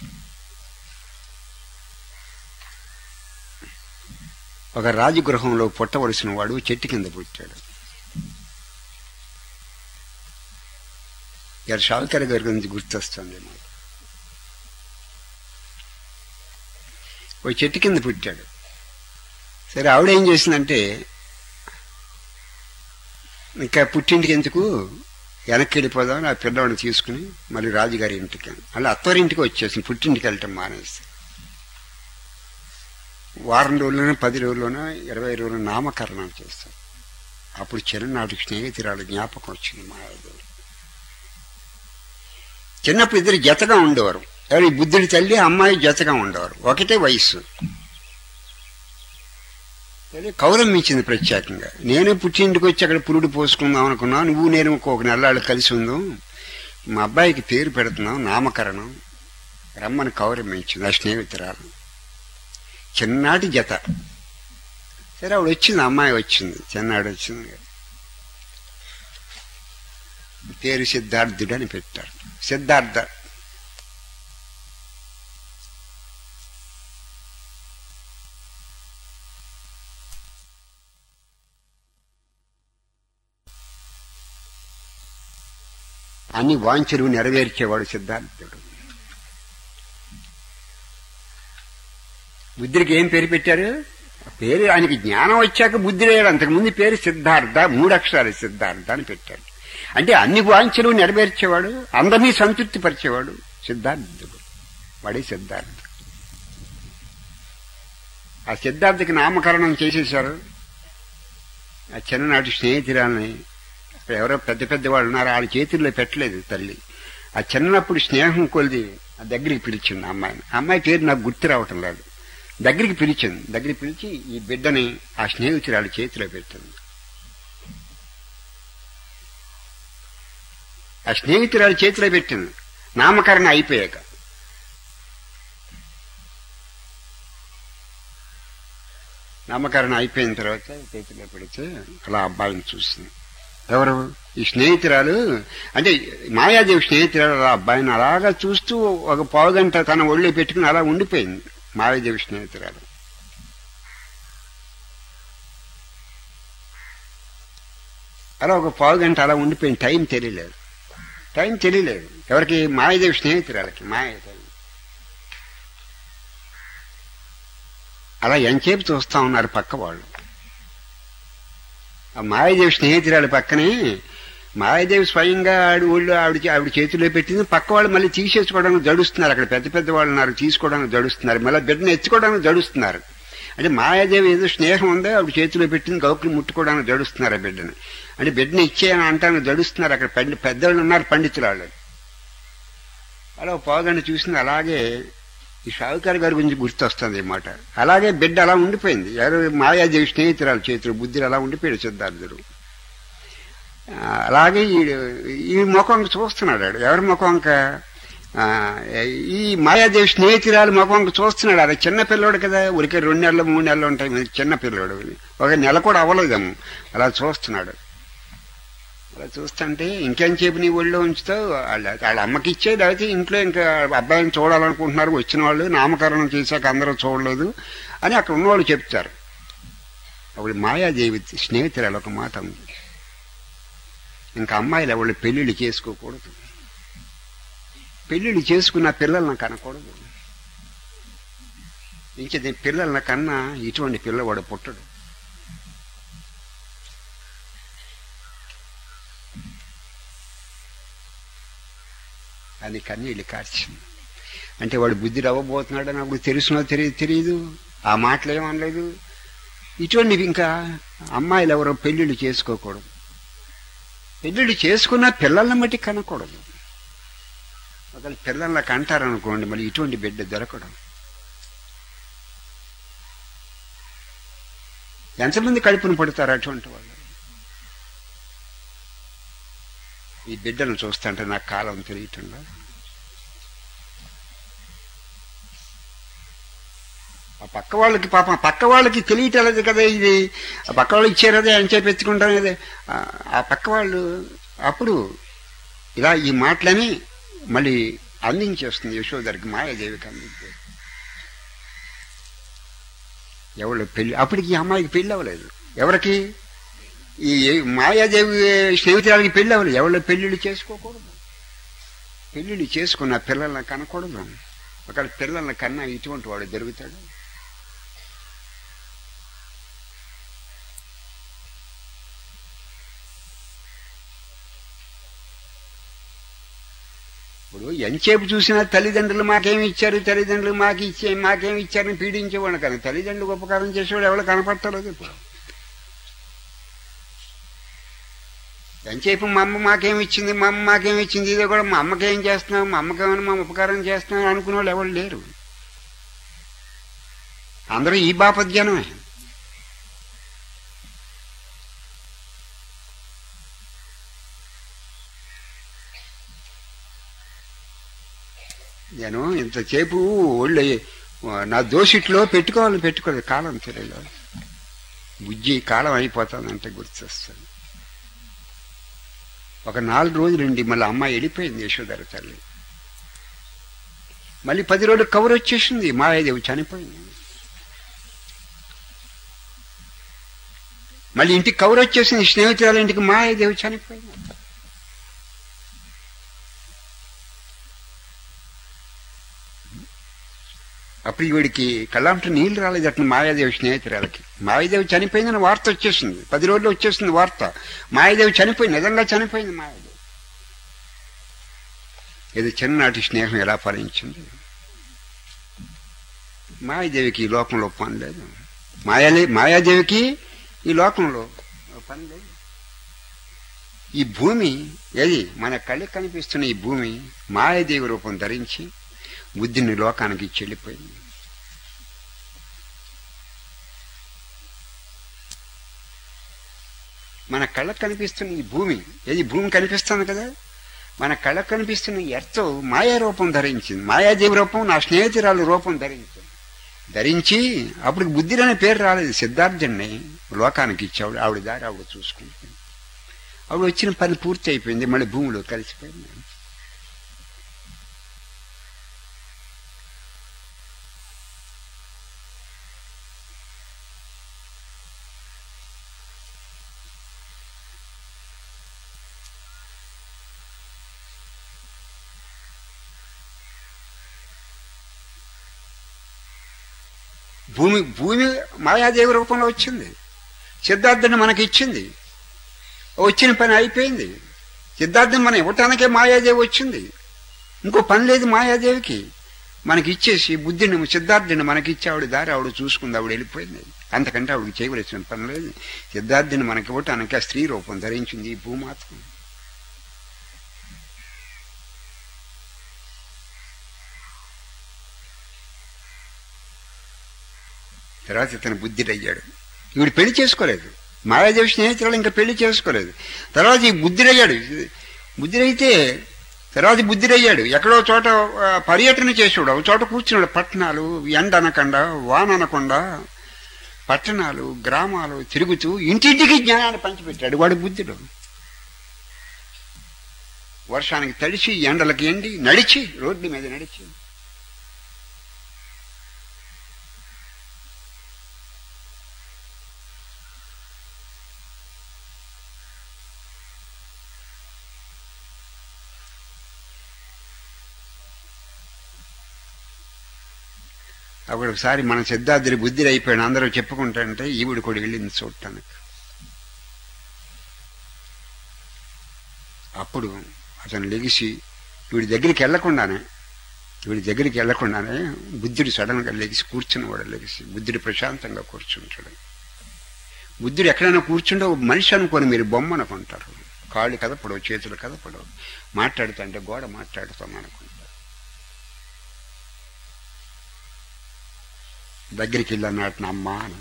ఒక రాజగృహంలో పుట్టవలసిన వాడు చెట్టు కింద పుట్టాడు గారు షావుకర్ గారి గురించి గుర్తొస్తుంది మాకు ఓ చెట్టు కింద పుట్టాడు సరే ఆవిడ ఏం చేసిందంటే ఇంకా పుట్టింటికి ఎందుకు వెనక్కి వెళ్ళిపోదాం ఆ పిల్లవాడిని తీసుకుని మళ్ళీ రాజుగారి ఇంటికి మళ్ళీ అత్తవారింటికి వచ్చేసింది పుట్టింటికి వెళ్ళటం మానేసి వారం రోజుల్లోనో పది రోజుల్లోనో ఇరవై రోజులు నామకరణం చేస్తారు అప్పుడు చిన్ననాటి స్నేహితురాలు జ్ఞాపకం వచ్చింది మా ఐదు చిన్నప్పుడు ఇద్దరు జతగా ఉండేవారు ఎవరు ఈ బుద్ధుడి తల్లి అమ్మాయి జతగా ఉండేవారు ఒకటే వయస్సు సరే కౌరమ్మించింది ప్రత్యేకంగా నేనే పుట్టింటికి వచ్చి అక్కడ పురుడు పోసుకుందాం అనుకున్నా నువ్వు నేను ఇంకొక నెలలు కలిసి ఉందాం మా అబ్బాయికి పేరు పెడుతున్నాం నామకరణం రమ్మని కౌరమ్మించింది ఆ స్నేహితురాలు చిన్నాటి జత సరే ఆవిడ వచ్చింది అమ్మాయి వచ్చింది చిన్నాడు వచ్చింది పేరు సిద్ధార్థుడు అని పెట్టారు సిద్ధార్థ అన్ని వాంఛలు నెరవేర్చేవాడు సిద్ధార్థుడు బుద్ధుడికి ఏం పేరు పెట్టారు ఆ పేరు ఆయనకి జ్ఞానం వచ్చాక బుద్ధి లేడు అంతకుముందు పేరు సిద్ధార్థ మూడు అక్షరాలు సిద్ధార్థ అని పెట్టాడు అంటే అన్ని వాంఛలు నెరవేర్చేవాడు అందరినీ సంతృప్తి పరిచేవాడు సిద్ధార్థుడు వాడే సిద్ధార్థ ఆ సిద్ధార్థకి నామకరణం చేసేశారు ఆ చిన్ననాటి స్నేహితురాలని అక్కడ ఎవరో పెద్ద పెద్ద వాళ్ళు ఉన్నారు వాళ్ళ చేతుల్లో పెట్టలేదు తల్లి ఆ చిన్నప్పుడు స్నేహం కొలిది ఆ దగ్గరికి పిలిచింది ఆ అమ్మాయిని ఆ అమ్మాయి పేరు నాకు గుర్తు రావటం లేదు దగ్గరికి పిలిచింది దగ్గరికి పిలిచి ఈ బిడ్డని ఆ స్నేహితురాలి చేతిలో పెట్టింది ఆ స్నేహితురాలి చేతిలో పెట్టింది నామకరణ అయిపోయాక నామకరణ అయిపోయిన తర్వాత చేతిలో పెడితే అలా అబ్బాయిని చూసింది ఎవరు ఈ స్నేహితురాలు అంటే మాయాదేవి స్నేహితురాలు అలా అబ్బాయిని అలాగా చూస్తూ ఒక పావుగంట తన ఒళ్ళో పెట్టుకుని అలా ఉండిపోయింది మాయాదేవి స్నేహితురాలు అలా ఒక పావుగంట అలా ఉండిపోయింది టైం తెలియలేదు టైం తెలియలేదు ఎవరికి మాయాదేవి స్నేహితురాలకి మాయాదేవి అలా ఎంతసేపు చూస్తా ఉన్నారు పక్క వాళ్ళు ఆ మాయాదేవి స్నేహితురాలు పక్కనే మాయాదేవి స్వయంగా ఆవిడ ఊళ్ళో ఆవిడ ఆవిడ చేతిలో పెట్టింది పక్క వాళ్ళు మళ్ళీ తీసేసుకోవడానికి జడుస్తున్నారు అక్కడ పెద్ద పెద్ద వాళ్ళు ఉన్నారు తీసుకోవడానికి జడుస్తున్నారు మళ్ళీ బిడ్డను ఎత్తుకోవడానికి జడుస్తున్నారు అంటే మాయాదేవి ఏదో స్నేహం ఉందో ఆవిడ చేతిలో పెట్టింది గౌకులు ముట్టుకోవడానికి జడుస్తున్నారు ఆ బిడ్డని అంటే బిడ్డని ఇచ్చేయని అంటాను జడుస్తున్నారు అక్కడ పండి పెద్దవాళ్ళు ఉన్నారు పండితులు వాళ్ళు అలా పోగండి చూసింది అలాగే ఈ షావుకారు గారి గురించి గుర్తొస్తుంది ఈ మాట అలాగే బిడ్డ అలా ఉండిపోయింది ఎవరు మాయాదేవి స్నేహితురాలు చేతులు బుద్ధిని అలా ఉండిపోయాడు సిద్ధార్థుడు ఆ, అలాగే ఈ ఈ ముఖం చూస్తున్నాడు ఆడు. ఎవరి ముఖంక ఆ, ఈ మాయాదేవి స్నేహితురాలు ముఖం చూస్తున్నాడు అది చిన్న పిల్లోడు కదా ఊరికే రెండు నెలలు మూడు నెలలు ఉంటాయి మరి చిన్న పిల్లోడు ఒక నెల కూడా అవ్వలేదేమో అలా చూస్తున్నాడు అలా చూస్తుంటే ఇంకేం చెప్పి నీ ఒళ్ళో ఉంచుతావు వాళ్ళ వాళ్ళ అమ్మకి ఇచ్చే లేకపోతే ఇంట్లో ఇంకా అబ్బాయిని చూడాలనుకుంటున్నారు వచ్చిన వాళ్ళు నామకరణం చేశాక అందరూ చూడలేదు అని అక్కడ ఉన్నవాళ్ళు చెప్తారు అప్పుడు మాయాదేవి స్నేహితురాలు ఒక మాట ఉంది ఇంకా అమ్మాయిలు ఎవళ్ళు పెళ్లిళ్ళు చేసుకోకూడదు పెళ్లిళ్ళు చేసుకున్న పిల్లల్ని కనకూడదు ఇంకేది పిల్లల కన్నా ఇటువంటి పిల్లవాడు పుట్టడు అని కన్నీళ్ళు కార్చింది అంటే వాడు బుద్ధి రవ్వబోతున్నాడు అని అప్పుడు తెలుసునో తెలియదు తెలియదు ఆ మాటలు ఏమనలేదు ఇటువంటి ఇంకా అమ్మాయిలు ఎవరో పెళ్లిళ్ళు చేసుకోకూడదు పెళ్లిళ్ళు చేసుకున్న పిల్లల్ని బట్టి కనకూడదు ఒకవేళ పిల్లల్ని కంటారనుకోండి మళ్ళీ ఇటువంటి బిడ్డ దొరకడం ఎంతమంది కడుపున పడతారు అటువంటి వాళ్ళు ఈ బిడ్డను చూస్తుంటే నాకు కాలం తెలియటంలో ఆ పక్క వాళ్ళకి పాపం పక్క వాళ్ళకి తెలియటలేదు కదా ఇది ఆ పక్క వాళ్ళు ఇచ్చారదే అని చెప్పి ఎత్తుకుంటాం కదా ఆ- ఆ పక్క వాళ్ళు అప్పుడు ఇలా ఈ మాటలని మళ్ళీ అందించేస్తుంది యశోదరికి మాయాదేవికి అందించే ఎవరు పెళ్లి అప్పటికి ఈ అమ్మాయికి పెళ్లి అవ్వలేదు ఎవరికి ఈ మాయాదేవి స్నేహితురాలకి పెళ్లి అవ్వలేదు ఎవరి పెళ్లిళ్ళు చేసుకోకూడదు పెళ్లిళ్ళు చేసుకున్న పిల్లల్ని కనకూడదు ఒకవేళ పిల్లల్ని కన్నా ఇటువంటి వాడు దొరుకుతాడు ఇప్పుడు ఎంతసేపు చూసినా తల్లిదండ్రులు మాకేమి ఇచ్చారు తల్లిదండ్రులు మాకు ఇచ్చే మాకేమి ఇచ్చారని పీడించేవాడు కానీ తల్లిదండ్రులకు ఉపకారం చేసేవాడు ఎవరు కనపడతలేదు ఇప్పుడు ఎంతసేపు మా అమ్మ మాకేమి ఇచ్చింది మా అమ్మ మాకేమి ఇచ్చింది ఇదే కూడా మా అమ్మకేం చేస్తున్నాం మా అమ్మకేమైనా మా ఉపకారం చేస్తున్నాం అనుకునే వాళ్ళు ఎవరు లేరు అందరూ ఈ బాపద్యానమే నేను ఇంతసేపు ఒళ్ళు నా దోషిట్లో పెట్టుకోవాలని పెట్టుకోలేదు కాలం తెలియదు బుజ్జి కాలం అయిపోతుందంటే గుర్తొస్తుంది ఒక నాలుగు రోజులండి మళ్ళీ అమ్మాయి వెళ్ళిపోయింది యశోధర తల్లి మళ్ళీ పది రోజులు కవర్ వచ్చేసింది మాయాదేవి చనిపోయింది మళ్ళీ ఇంటికి కవర్ వచ్చేసింది స్నేహితురాల ఇంటికి మాయాదేవి చనిపోయింది అప్పుడు వీడికి కళ్ళంట నీళ్లు రాలేదు అట్లా మాయాదేవి స్నేహితురాలకి మాయాదేవి చనిపోయిందని వార్త వచ్చేసింది పది రోజులు వచ్చేసింది వార్త మాయాదేవి చనిపోయింది నిజంగా చనిపోయింది మాయాదేవి ఇది చిన్ననాటి స్నేహం ఎలా ఫలించింది మాయాదేవికి ఈ లోకంలో పని లేదు మాయాలే మాయాదేవికి ఈ లోకంలో పని లేదు ఈ భూమి ఏది మన కళ్ళకి కనిపిస్తున్న ఈ భూమి మాయాదేవి రూపం ధరించి బుద్ధిని లోకానికి ఇచ్చి వెళ్ళిపోయింది మన కళ్ళకు కనిపిస్తున్న ఈ భూమి ఏది భూమి కనిపిస్తుంది కదా మన కళ్ళకు కనిపిస్తున్న ఈ ఎర్త్ మాయా రూపం ధరించింది మాయాదేవి రూపం నా స్నేహితురాలు రూపం ధరించింది ధరించి అప్పుడు బుద్ధి అనే పేరు రాలేదు సిద్ధార్థుడిని లోకానికి ఇచ్చాడు ఆవిడ దారి ఆవిడ చూసుకుంటుంది ఆవిడ వచ్చిన పని పూర్తి అయిపోయింది మళ్ళీ భూమిలో కలిసిపోయింది భూమి భూమి మాయాదేవి రూపంలో వచ్చింది సిద్ధార్థుని మనకి ఇచ్చింది వచ్చిన పని అయిపోయింది సిద్ధార్థం మనం ఇవ్వటానికే మాయాదేవి వచ్చింది ఇంకో పని లేదు మాయాదేవికి మనకి ఇచ్చేసి బుద్ధిని సిద్ధార్థుని మనకి ఇచ్చి ఆవిడ దారి ఆవిడ చూసుకుంది ఆవిడ వెళ్ళిపోయింది అంతకంటే ఆవిడకి చేయవలసిన పని లేదు సిద్ధార్థుని మనకి ఇవ్వటానికి ఆ స్త్రీ రూపం ధరించింది ఈ భూమాత్మ తర్వాత ఇతను బుద్ధిడయ్యాడు వీడు పెళ్లి చేసుకోలేదు మాయాదేవి స్నేహితురాలు ఇంకా పెళ్లి చేసుకోలేదు తర్వాత ఈ బుద్ధిడయ్యాడు బుద్ధిడైతే తర్వాత బుద్ధిడయ్యాడు ఎక్కడో చోట ఆ, పర్యటన చేసాడు ఒక చోట కూర్చున్నాడు పట్టణాలు ఎండ అనకుండా వాన అనకుండా పట్టణాలు గ్రామాలు తిరుగుతూ ఇంటింటికి జ్ఞానాన్ని పంచిపెట్టాడు వాడు బుద్ధుడు వర్షానికి తడిచి ఎండలకి ఎండి నడిచి రోడ్డు మీద నడిచి అప్పుడు ఒకసారి మన సిద్ధార్థుడి బుద్ధి అయిపోయాడు అందరూ చెప్పుకుంటాంటే ఈవిడ కూడా వెళ్ళింది చూడటానికి అప్పుడు అతను లెగిసి వీడి దగ్గరికి వెళ్లకుండానే వీడి దగ్గరికి వెళ్లకుండానే బుద్ధుడు సడన్ గా లెగిసి కూర్చున్నవాడు లెగిసి బుద్ధుడు ప్రశాంతంగా కూర్చుంటాడు బుద్ధుడు ఎక్కడైనా కూర్చుంటే ఒక మనిషి అనుకొని మీరు బొమ్మ అనుకుంటారు కాళ్ళు కదపడవు చేతులు కదపడవు మాట్లాడుతుంటే గోడ మాట్లాడుతాం అనుకుంటారు దగ్గరికి వెళ్ళన్నాడు నా అమ్మ అని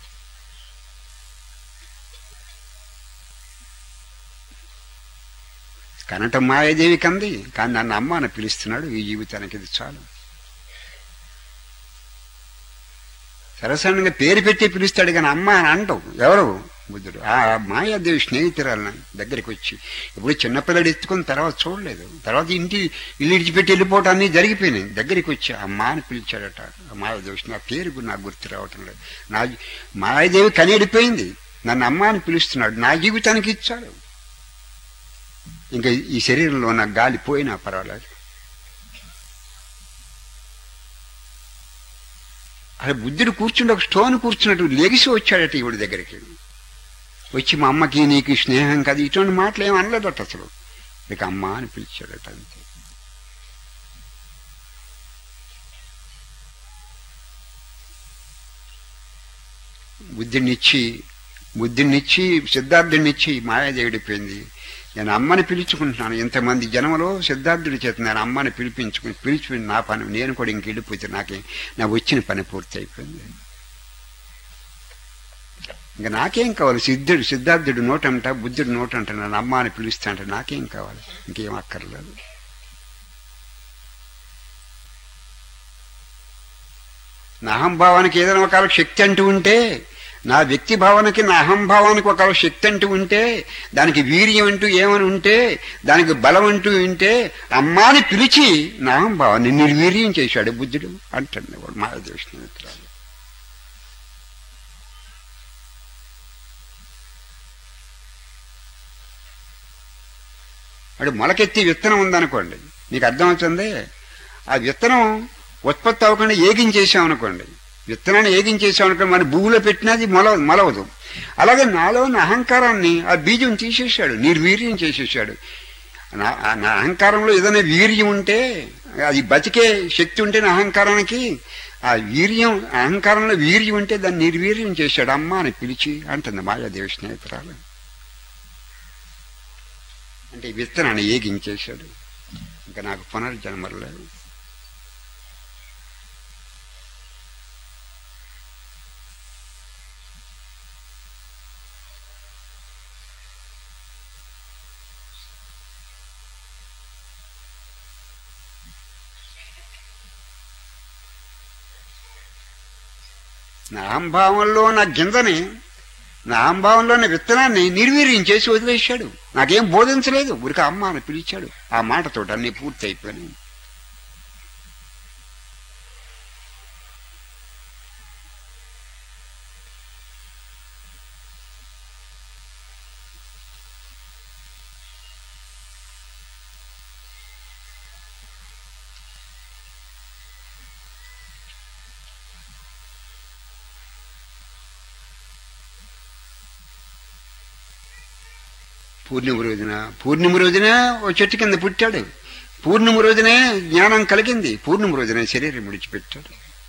కనటం మాయాదేవి కంది కానీ నన్ను అమ్మ అని పిలుస్తున్నాడు ఈ జీవితానికి ఇది చాలు సరసంగా పేరు పెట్టి పిలుస్తాడు కానీ అమ్మ అని అంటావు ఎవరు బుద్ధుడు ఆ మాయాదేవి స్నేహితురాలను దగ్గరికి వచ్చి ఇప్పుడు చిన్నపిల్లడు ఎత్తుకుని తర్వాత చూడలేదు తర్వాత ఇంటి ఇల్లు ఇడిచిపెట్టి వెళ్ళిపోవటం అన్నీ జరిగిపోయినాయి దగ్గరికి వచ్చి అమ్మ అని పిలిచాడట ఆ మాయాదేవి నా పేరు నాకు గుర్తు రావటం లేదు నా మాయాదేవి కనేడిపోయింది నన్ను అమ్మ అని పిలుస్తున్నాడు నా జీవితానికి ఇచ్చాడు ఇంకా ఈ శరీరంలో ఉన్న గాలి పోయినా పర్వాలేదు అలా బుద్ధుడు కూర్చుండి ఒక స్టోన్ కూర్చున్నట్టు లెగిసి వచ్చాడట ఈవిడ దగ్గరికి వచ్చి మా అమ్మకి నీకు స్నేహం కదా ఇటువంటి మాటలు ఏం అనలేదట అసలు ఇక అమ్మ అని పిలిచాడట అంతే బుద్ధినిచ్చి బుద్ధినిచ్చి సిద్ధార్థునిచ్చి మాయాదేవుడిపోయింది నేను అమ్మని పిలుచుకుంటున్నాను ఇంతమంది జనంలో సిద్ధార్థుడి చేత నేను అమ్మని పిలిపించుకుని పిలిచి నా పని నేను కూడా ఇంక వెళ్ళిపోతే నాకే నా వచ్చిన పని పూర్తి అయిపోయింది ఇంకా నాకేం కావాలి సిద్ధుడు సిద్ధార్థుడు నోటంట బుద్ధుడు నోటంట నన్ను అమ్మ అని పిలుస్తా అంటే నాకేం కావాలి ఇంకేం అక్కర్లేదు నా అహంభావానికి ఏదైనా ఒక శక్తి అంటూ ఉంటే నా వ్యక్తి భావనకి నా అహంభావానికి ఒక శక్తి అంటూ ఉంటే దానికి వీర్యం అంటూ ఏమని ఉంటే దానికి బలం అంటూ ఉంటే అమ్మాని పిలిచి నా అహంభావాన్ని నిర్వీర్యం చేశాడు బుద్ధుడు అంటుంది వాడు మాయాదేవి స్నేహితురాలు వాడు మొలకెత్తి విత్తనం ఉందనుకోండి మీకు అర్థమవుతుంది ఆ విత్తనం ఉత్పత్తి అవ్వకుండా ఏగించేసామనుకోండి విత్తనాన్ని ఏగించేసామనుకోండి మన భూమిలో పెట్టినది మొల మొలవదు అలాగే నాలో ఉన్న అహంకారాన్ని ఆ బీజం తీసేశాడు నిర్వీర్యం చేసేసాడు నా నా అహంకారంలో ఏదైనా వీర్యం ఉంటే అది బతికే శక్తి ఉంటే నా అహంకారానికి ఆ వీర్యం అహంకారంలో వీర్యం ఉంటే దాన్ని నిర్వీర్యం చేశాడు అమ్మ అని పిలిచి అంటుంది మాయాదేవి స్నేహితురాలు అంటే ఈ విత్తనాన్ని ఏగించేశాడు ఇంకా నాకు పునర్జన్మలు లేవు నా అహంభావంలో నా గింజని నా అహంభావంలోని విత్తనాన్ని నిర్వీర్యం చేసి వదిలేశాడు నాకేం బోధించలేదు ఊరికి అమ్మ అని పిలిచాడు ఆ మాటతోటి అన్ని పూర్తి అయిపోయినాయి పూర్ణిమ రోజున పూర్ణిమ రోజున ఓ చెట్టు కింద పుట్టాడు పూర్ణిమ రోజునే జ్ఞానం కలిగింది పూర్ణిమ రోజునే శరీరం విడిచిపెట్టాడు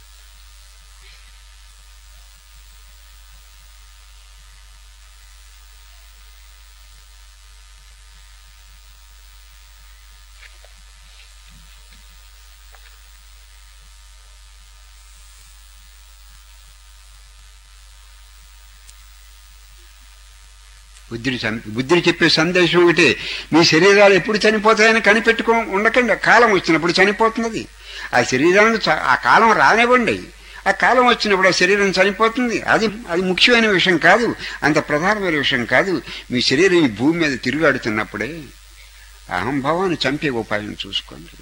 బుద్ధుడు చంపి బుద్ధుడు చెప్పే సందేశం ఒకటి మీ శరీరాలు ఎప్పుడు చనిపోతాయని కనిపెట్టుకో ఉండకండి ఆ కాలం వచ్చినప్పుడు చనిపోతున్నది ఆ శరీరానికి చ- ఆ కాలం రానివ్వండి ఆ కాలం వచ్చినప్పుడు ఆ శరీరం చనిపోతుంది అది అది ముఖ్యమైన విషయం కాదు అంత ప్రధానమైన విషయం కాదు మీ శరీరం ఈ భూమి మీద తిరుగాడుతున్నప్పుడే అహంభావాన్ని చంపే ఉపాయం చూసుకోండి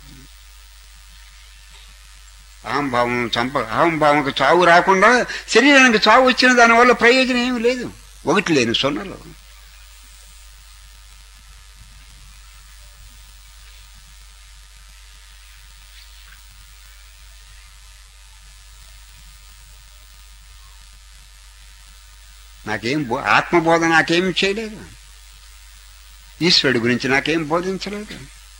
అహంభావం చంప అహంభావంకు చావు రాకుండా శరీరానికి చావు వచ్చిన దానివల్ల ప్రయోజనం ఏమీ లేదు ఒకటి లేని సొన్నలో నాకేం బో- ఆత్మబోధ నాకేం చేయలేదు ఈశ్వరుడి గురించి నాకేం బోధించలేదు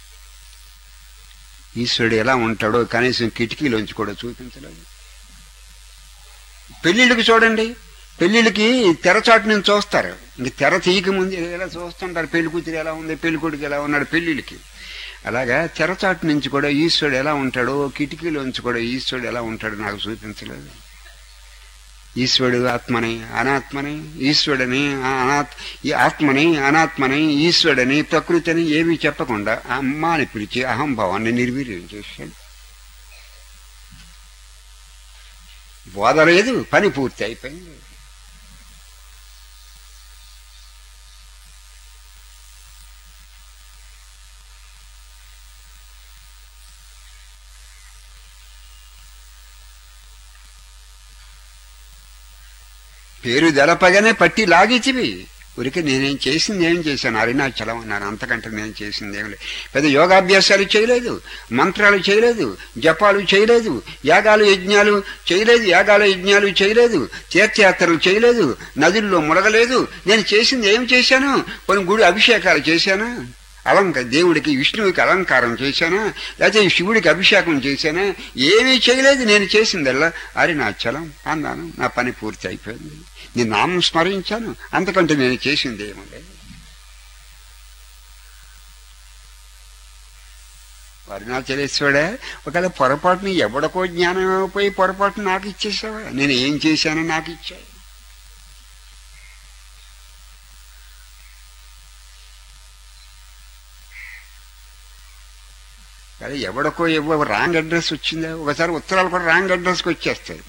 ఈశ్వరుడు ఎలా ఉంటాడో కనీసం కిటికీలోంచి కూడా చూపించలేదు పెళ్ళిళ్ళకి చూడండి పెళ్ళిళ్ళకి తెరచాటు నుంచి చూస్తారు ఇంక తెర తీయక ముందు ఎలా చూస్తుంటారు పెళ్లి కూతురు ఎలా ఉంది పెళ్లి కొడుకు ఎలా ఉన్నాడు పెళ్ళిళ్ళకి అలాగా తెరచాటు నుంచి కూడా ఈశ్వరుడు ఎలా ఉంటాడో కిటికీలోంచి కూడా ఈశ్వరుడు ఎలా ఉంటాడో నాకు చూపించలేదు ఈశ్వరుడు ఆత్మని అనాత్మని ఈశ్వరుడని అనాత్ ఈ ఆత్మని అనాత్మని ఈశ్వరుడని ప్రకృతిని ఏమీ చెప్పకుండా ఆ అమ్మాని పిలిచి అహంభావాన్ని నిర్వీర్యం చేశాడు బోధ లేదు పని పూర్తి అయిపోయింది పేరు దళపగానే పట్టి లాగిచివి ఊరికి నేనేం చేసింది ఏం చేశాను అరుణాచలం అన్నాను అంతకంటే నేను చేసింది ఏం లేదు పెద్ద యోగాభ్యాసాలు చేయలేదు మంత్రాలు చేయలేదు జపాలు చేయలేదు యాగాలు యజ్ఞాలు చేయలేదు యాగాలు యజ్ఞాలు చేయలేదు తీర్థయాత్రలు చేయలేదు నదుల్లో మునగలేదు నేను చేసింది ఏం చేశాను కొన్ని గుడి అభిషేకాలు చేశాను అలంక దేవుడికి విష్ణువుకి అలంకారం చేశానా లేకపోతే శివుడికి అభిషేకం చేశానా ఏమీ చేయలేదు నేను చేసిందల్లా అరుణాచలం అన్నాను నా పని పూర్తి అయిపోయింది నేను నామం స్మరించాను అంతకంటే నేను చేసింది ఏమో లేదు అరుణాచలేశ్వడే ఒకవేళ పొరపాటుని ఎవడికో జ్ఞానం పోయి పొరపాటు నాకు ఇచ్చేసావా నేను ఏం చేశానో నాకు ఇచ్చావు కానీ ఎవడికో ఎవో రాంగ్ అడ్రస్ వచ్చిందా ఒకసారి ఉత్తరాలు కూడా రాంగ్ అడ్రస్కి వచ్చేస్తాయి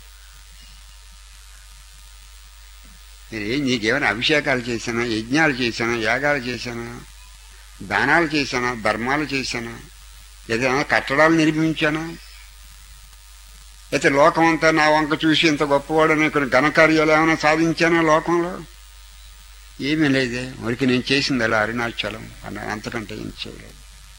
నేనేం నీకేమైనా అభిషేకాలు చేశానా యజ్ఞాలు చేశానా యాగాలు చేశానా దానాలు చేశానా ధర్మాలు చేశానా ఏదైనా కట్టడాలు నిర్మించానా అయితే లోకం అంతా నా వంక చూసి ఇంత గొప్పవాడని ఇక్కడ ఘనకార్యాలు ఏమైనా సాధించానా లోకంలో ఏమీ లేదే మరికి నేను చేసింది అలా అరుణాచలం అన్న అంతకంటే ఏం చేయలేదు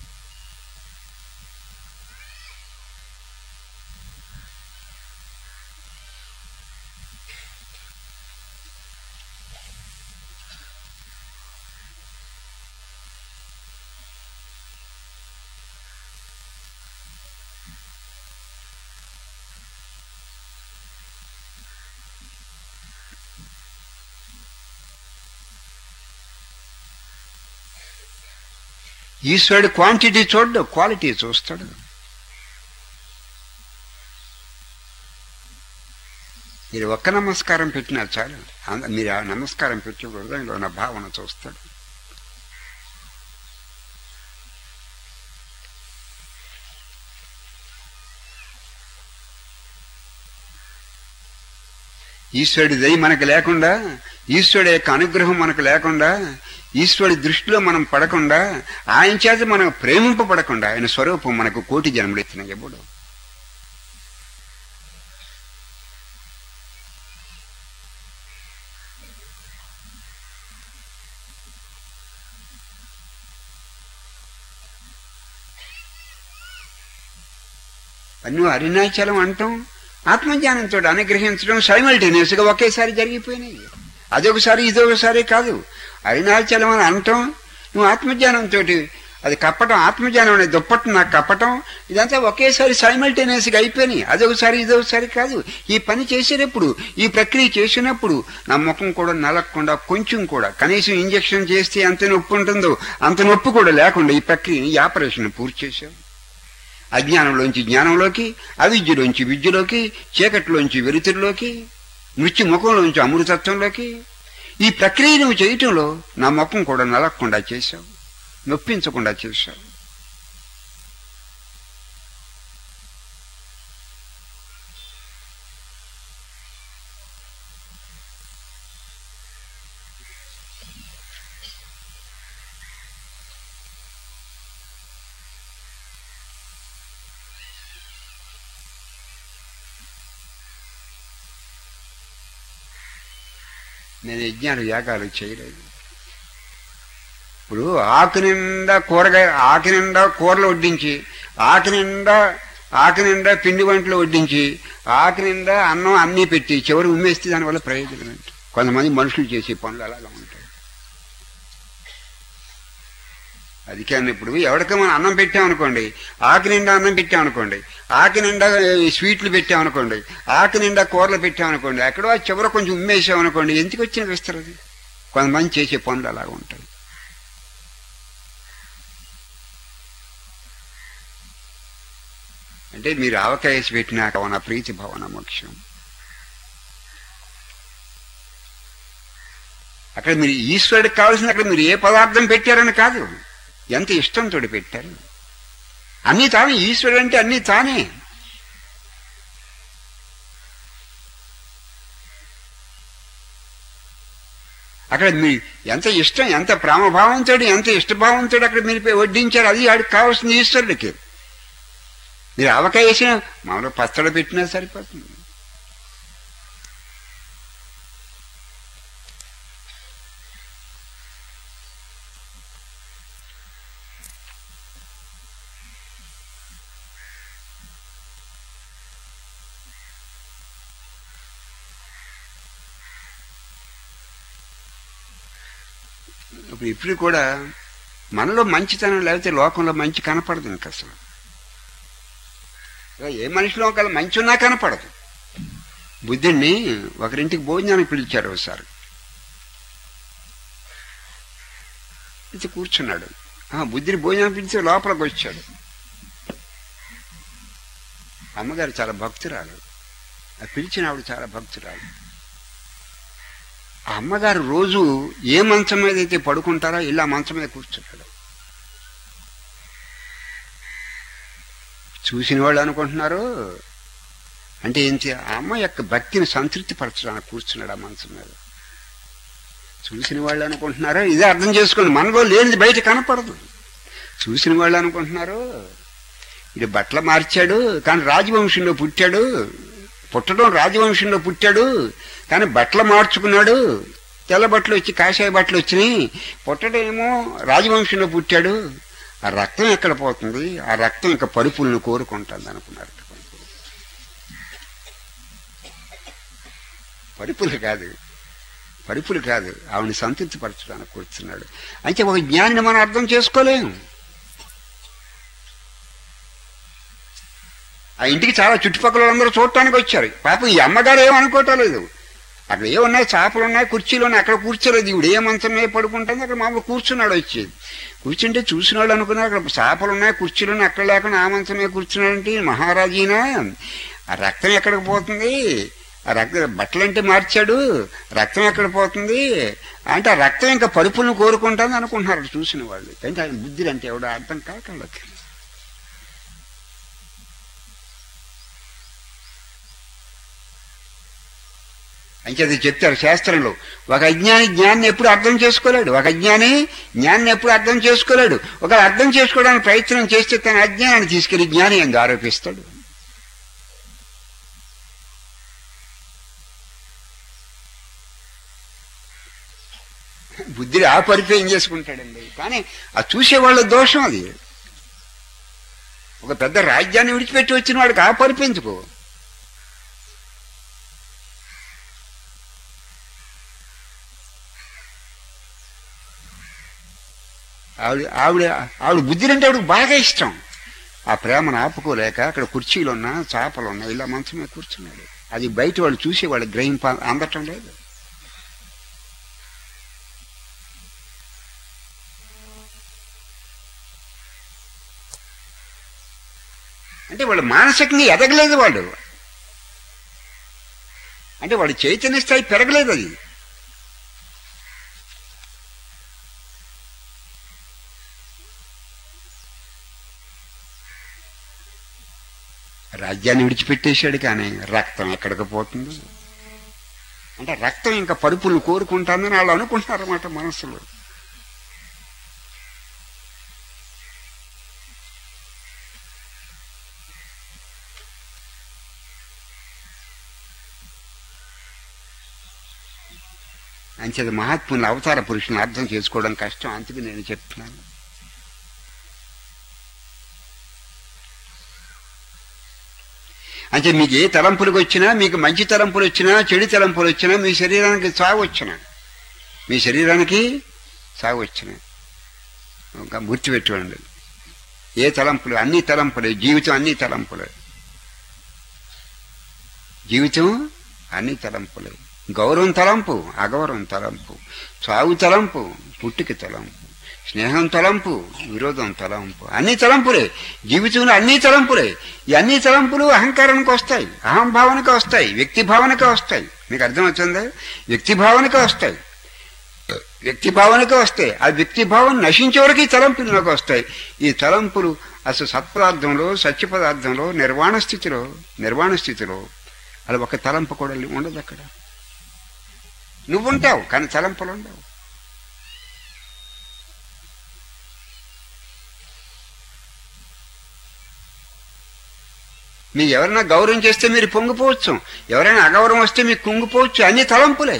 ఈశ్వరుడు క్వాంటిటీ చూడ్డు క్వాలిటీ చూస్తాడు మీరు ఒక్క నమస్కారం పెట్టినా చాలు అంద- మీరు ఆ నమస్కారం పెట్టి హృదయంలో ఉన్న భావన చూస్తాడు ఈశ్వరుడి దయ మనకు లేకుండా ఈశ్వరుడి యొక్క అనుగ్రహం మనకు లేకుండా ఈశ్వరుడి దృష్టిలో మనం పడకుండా ఆయన చేత మనం ప్రేమింపబడకుండా ఆయన స్వరూపం మనకు కోటి జన్మలు ఎత్తిన ఎప్పుడు అన్నీ అరుణాచలం అంటాం ఆత్మజ్ఞానంతో అనుగ్రహించడం సైమల్టేనియస్ గా ఒకేసారి జరిగిపోయినాయి అదొకసారి ఇదొకసారి కాదు అరుణాచలం అని అంటాం నువ్వు ఆత్మజ్ఞానంతో అది కప్పటం ఆత్మజ్ఞానం అనే దుప్పటి నాకు కప్పటం ఇదంతా ఒకేసారి సైమల్టేనియస్గా అయిపోయినాయి అదొకసారి ఇదొకసారి కాదు ఈ పని చేసేటప్పుడు ఈ ప్రక్రియ చేసినప్పుడు నా ముఖం కూడా నలగకుండా కొంచెం కూడా కనీసం ఇంజెక్షన్ చేస్తే ఎంత నొప్పి ఉంటుందో అంత నొప్పి కూడా లేకుండా ఈ ప్రక్రియని ఈ ఆపరేషన్ పూర్తి చేశాం అజ్ఞానంలోంచి జ్ఞానంలోకి అవిద్యలోంచి విద్యలోకి చీకటిలోంచి వెలుతురులోకి నృత్య ముఖంలోంచి అమృతత్వంలోకి ఈ ప్రక్రియ నువ్వు చేయటంలో నా ముఖం కూడా నలగకుండా చేశావు నొప్పించకుండా చేశావు నేను యజ్ఞాలు యాగాలు చేయలేదు ఇప్పుడు ఆకు నిండా కూరగాయ ఆకు నిండా కూరలు వడ్డించి ఆకు నిండా ఆకు నిండా పిండి వంటలు వడ్డించి ఆకు నిండా అన్నం అన్నీ పెట్టి చివరి ఉమ్మేస్తే దానివల్ల ప్రయోజనం ఏంటి కొంతమంది మనుషులు చేసే పనులు అలాగా ఉంటాయి అది కానీ ఇప్పుడు ఎవరికి మనం అన్నం పెట్టామనుకోండి ఆకు నిండా అన్నం పెట్టామనుకోండి ఆకు నిండా స్వీట్లు పెట్టామనుకోండి ఆకు నిండా కూరలు పెట్టామనుకోండి ఎక్కడో చివర కొంచెం ఉమ్మేసామనుకోండి ఎందుకు వచ్చిన విస్తారు అది కొంతమంది చేసే పనులు అలాగ ఉంటాయి అంటే మీరు ఆవకాయసి పెట్టినాక ఉన్న ప్రీతి భవన మోక్షం అక్కడ మీరు ఈశ్వరుడికి కావాల్సిన అక్కడ మీరు ఏ పదార్థం పెట్టారని కాదు ఎంత ఇష్టంతో పెట్టారు అన్నీ తానే ఈశ్వరుడు అంటే అన్నీ తానే అక్కడ మీ ఎంత ఇష్టం ఎంత ప్రేమభావంతో ఎంత ఇష్టభావంతో అక్కడ మీరు వడ్డించారు అది ఆడికి కావాల్సింది ఈశ్వరుడికి మీరు ఆవకాయ వేసిన మామూలు పచ్చడి పెట్టినా సరిపోతుంది ఇప్పుడు ఇప్పుడు కూడా మనలో మంచితనం లేకపోతే లోకంలో మంచి కనపడదు ఇంక అసలు ఏ మనిషిలో ఒక మంచి ఉన్నా కనపడదు బుద్ధుణ్ణి ఒకరింటికి భోజనానికి పిలిచారు ఒకసారి ఇది కూర్చున్నాడు ఆ బుద్ధిని భోజనం పిలిచి లోపలికి వచ్చాడు అమ్మగారు చాలా భక్తురాలు ఆ పిలిచిన ఆవిడ చాలా భక్తురాలు ఆ అమ్మగారు రోజు ఏ మంచం మీద అయితే పడుకుంటారో ఇలా మంచం మీద కూర్చుంటాడు చూసిన వాళ్ళు అనుకుంటున్నారు అంటే ఏంటి ఆ అమ్మ యొక్క భక్తిని సంతృప్తి పరచడానికి కూర్చున్నాడు ఆ మంచం మీద చూసిన వాళ్ళు అనుకుంటున్నారో ఇదే అర్థం చేసుకోండి మనలో లేనిది బయట కనపడదు చూసిన వాళ్ళు అనుకుంటున్నారు ఇది బట్టలు మార్చాడు కానీ రాజవంశంలో పుట్టాడు పుట్టడం రాజవంశంలో పుట్టాడు కానీ బట్టలు మార్చుకున్నాడు తెల్ల బట్టలు వచ్చి కాషాయ బట్టలు వచ్చినాయి పుట్టడం ఏమో రాజవంశంలో పుట్టాడు ఆ రక్తం ఎక్కడ పోతుంది ఆ రక్తం ఇంకా పరుపులను కోరుకుంటుంది అనుకున్నారు పరుపులు కాదు పరుపులు కాదు ఆవిడని సంతృప్తి పరచడానికి కూర్చున్నాడు అంటే ఒక జ్ఞానిని మనం అర్థం చేసుకోలేము ఆ ఇంటికి చాలా చుట్టుపక్కల వాళ్ళందరూ చూడటానికి వచ్చారు పాపం ఈ అమ్మగారు ఏమనుకోవటం లేదు అక్కడ ఏమున్నాయి చేపలు ఉన్నాయి కుర్చీలు ఉన్నాయి అక్కడ కూర్చోలేదు ఇవిడు ఏ మంచం మీద పడుకుంటుంది అక్కడ మామూలు కూర్చున్నాడు వచ్చేది కూర్చుంటే చూసిన వాళ్ళు అనుకున్నారు అక్కడ చేపలు ఉన్నాయి కుర్చీలు ఉన్నాయి అక్కడ లేకుండా ఆ మంచం మీద కూర్చున్నాడంటే మహారాజీనా ఆ రక్తం ఎక్కడికి పోతుంది ఆ రక్తం బట్టలంటే మార్చాడు రక్తం ఎక్కడ పోతుంది అంటే ఆ రక్తం ఇంకా పరుపులను కోరుకుంటుంది అనుకుంటున్నారు చూసిన వాళ్ళు అంటే ఆయన బుద్ధులు అంటే ఎవడో అర్థం కాక వాళ్ళకి అంచేది చెప్తారు శాస్త్రంలో ఒక అజ్ఞాని జ్ఞాన్ని ఎప్పుడు అర్థం చేసుకోలేడు ఒక అజ్ఞాని జ్ఞాన్ని ఎప్పుడు అర్థం చేసుకోలేడు ఒక అర్థం చేసుకోవడానికి ప్రయత్నం చేస్తే తన అజ్ఞానాన్ని తీసుకెళ్లి జ్ఞాని ఎందు ఆరోపిస్తాడు బుద్ధిని ఆ పరిచయం చేసుకుంటాడండి కానీ ఆ చూసేవాళ్ళ దోషం అది ఒక పెద్ద రాజ్యాన్ని విడిచిపెట్టి వచ్చిన వాడికి ఆ పరిపెందుకు ఆవిడ ఆవిడ ఆవిడ బుద్ధిరంటే ఆవిడకి బాగా ఇష్టం ఆ ప్రేమను ఆపుకోలేక అక్కడ కుర్చీలు ఉన్నా చేపలు ఉన్నా ఇలా మంచం మీద కూర్చున్నాడు అది బయట వాళ్ళు చూసి వాళ్ళు గ్రహింప అందటం లేదు అంటే వాళ్ళు మానసికంగా ఎదగలేదు వాళ్ళు అంటే వాడు చైతన్య స్థాయి పెరగలేదు అది రాజ్యాన్ని విడిచిపెట్టేశాడు కానీ రక్తం ఎక్కడికి పోతుంది అంటే రక్తం ఇంకా పరుపులు కోరుకుంటుందని వాళ్ళు అనుకుంటున్నారన్నమాట మనసులో అంచేది మహాత్ముని అవతార పురుషుని అర్థం చేసుకోవడం కష్టం అందుకు నేను చెప్తున్నాను అంటే మీకు ఏ తలంపులకు వచ్చినా మీకు మంచి తలంపులు వచ్చినా చెడు తలంపులు వచ్చినా మీ శరీరానికి సాగు వచ్చినా మీ శరీరానికి సాగు వచ్చినా ఒక గుర్తుపెట్టుకోండి ఏ తలంపులు అన్ని తలంపులే జీవితం అన్ని తలంపులే జీవితం అన్ని తలంపులే గౌరవం తలంపు అగౌరవం తలంపు చావు తలంపు పుట్టుక తలంపు స్నేహం తలంపు విరోధం తలంపు అన్ని తలంపులే జీవితంలో అన్ని తలంపులే ఈ అన్ని తలంపులు అహంకారానికి వస్తాయి అహంభావనకి వస్తాయి వ్యక్తి భావనకి వస్తాయి మీకు అర్థం వచ్చిందా వ్యక్తి భావనకి వస్తాయి వ్యక్తి భావనకి వస్తాయి ఆ వ్యక్తి భావన నశించే వరకు ఈ తలంపులకు వస్తాయి ఈ తలంపులు అసలు సత్పదార్థంలో సత్య పదార్థంలో నిర్వాణ స్థితిలో నిర్వాణ స్థితిలో అది ఒక తలంపు కూడా ఉండదు అక్కడ నువ్వు ఉంటావు కానీ తలంపులు ఉండవు మీకు ఎవరైనా గౌరవం చేస్తే మీరు పొంగిపోవచ్చు ఎవరైనా అగౌరవం వస్తే మీకు కుంగిపోవచ్చు అన్ని తలంపులే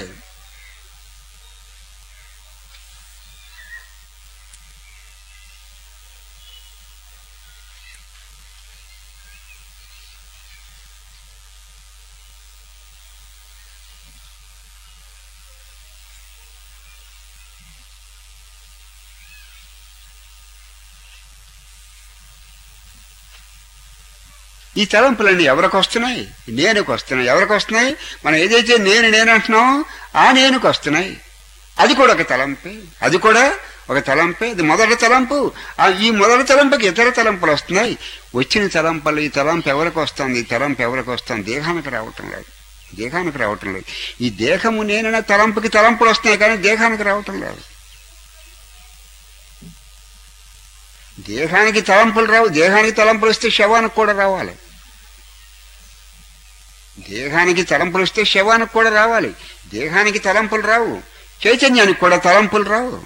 ఈ తలంపులన్నీ ఎవరికి వస్తున్నాయి నేనుకు వస్తున్నాయి ఎవరికి వస్తున్నాయి మనం ఏదైతే నేను నేను అంటున్నామో ఆ నేనుకు వస్తున్నాయి అది కూడా ఒక తలంపే అది కూడా ఒక తలంపే ఇది మొదటి తలంపు ఆ ఈ మొదటి తలంపుకి ఇతర తలంపులు వస్తున్నాయి వచ్చిన తలంపులు ఈ తలంపు ఎవరికి వస్తుంది ఈ తలంపు ఎవరికి వస్తుంది దేహానికి రావటం లేదు దేహానికి రావటం లేదు ఈ దేహము నేననే తలంపుకి తలంపులు వస్తున్నాయి కానీ దేహానికి రావటం లేదు దేహానికి తలంపులు రావు దేహానికి తలంపులు వస్తే శవానికి కూడా రావాలి దేహానికి తలంపులు వస్తే శవానికి కూడా రావాలి దేహానికి తలంపులు రావు చైతన్యానికి కూడా తలంపులు రావు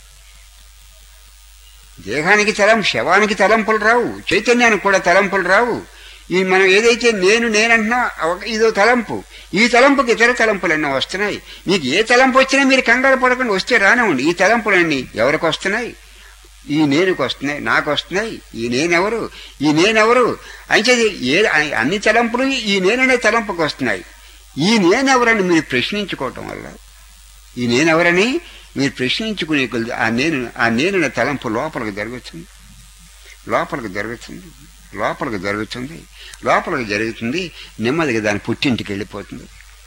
దేహానికి తలం శవానికి తలంపులు రావు చైతన్యానికి కూడా తలంపులు రావు ఈ మనం ఏదైతే నేను నేనంటున్నా ఒక- ఇదో తలంపు ఈ తలంపుకి ఇతర తలంపులన్నీ వస్తున్నాయి మీకు ఏ తలంపు వచ్చినా మీరు కంగారు పడకుండా వస్తే రానివ్వండి ఈ తలంపులన్నీ ఎవరికి వస్తున్నాయి ఈ నేనుకు వస్తున్నాయి నాకు వస్తున్నాయి ఈ నేనెవరు ఈ నేనెవరు అయితే ఏ అన్ని తలంపులు ఈ నేననే తలంపుకు వస్తున్నాయి ఈ నేనెవరని మీరు ప్రశ్నించుకోవటం వల్ల ఈ నేనెవరని మీరు ప్రశ్నించుకునే కొద్ది ఆ నేను ఆ నేననే తలంపు లోపలికి జరుగుతుంది లోపలికి జరుగుతుంది లోపలికి జరుగుతుంది లోపలికి జరుగుతుంది నెమ్మదిగా దాని పుట్టింటికి వెళ్ళిపోతుంది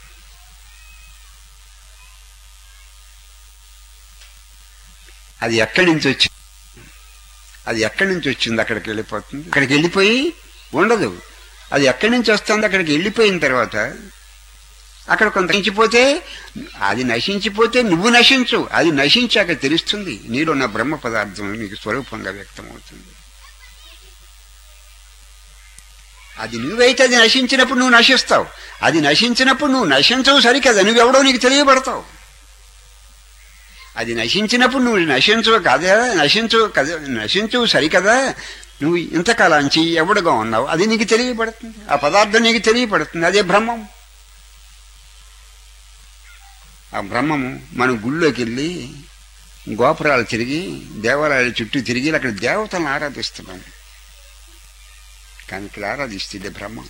అది ఎక్కడి నుంచి వచ్చి అది ఎక్కడి నుంచి వచ్చింది అక్కడికి వెళ్ళిపోతుంది అక్కడికి వెళ్ళిపోయి ఉండదు అది ఎక్కడి నుంచి వస్తుంది అక్కడికి వెళ్ళిపోయిన తర్వాత అక్కడ కొంత నశించిపోతే అది నశించిపోతే నువ్వు నశించు అది నశించాక తెలుస్తుంది నీలో ఉన్న బ్రహ్మ పదార్థం నీకు స్వరూపంగా వ్యక్తమవుతుంది అది నువ్వైతే అది నశించినప్పుడు నువ్వు నశిస్తావు అది నశించినప్పుడు నువ్వు నశించవు సరికదా నువ్వెవడో నీకు తెలియబడతావు అది నశించినప్పుడు నువ్వు నశించవు కదా నశించవు కదా నశించవు సరికదా నువ్వు ఇంతకాలాంచి ఎవడుగా ఉన్నావు అది నీకు తెలియబడుతుంది ఆ పదార్థం నీకు తెలియబడుతుంది అదే బ్రహ్మం ఆ బ్రహ్మము మనం గుళ్ళోకి వెళ్ళి గోపురాలు తిరిగి దేవాలయాల చుట్టూ తిరిగి అక్కడ దేవతలను ఆరాధిస్తున్నాం కానీ ఇక్కడ ఆరాధిస్తుంది బ్రహ్మం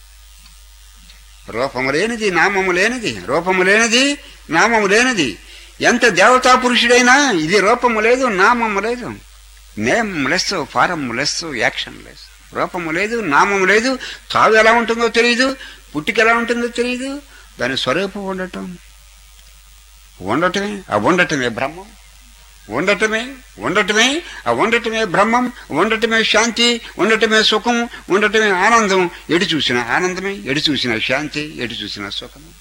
రూపము లేనిది నామము లేనిది రూపము లేనిది నామము లేనిది ఎంత దేవతా పురుషుడైనా ఇది రూపము లేదు నామము లేదు nameless formless actionless రూపము లేదు నామము లేదు చావు ఎలా ఉంటుందో తెలియదు పుట్టిక ఎలా ఉంటుందో తెలియదు దాని స్వరూపం ఉండటం ఉండటమే ఆ ఉండటమే బ్రహ్మం ఉండటమే ఉండటమే ఆ ఉండటమే బ్రహ్మం ఉండటమే శాంతి ఉండటమే సుఖం ఉండటమే ఆనందం ఎటు చూసిన ఆనందమే ఎటు చూసిన శాంతి ఎటు చూసిన సుఖము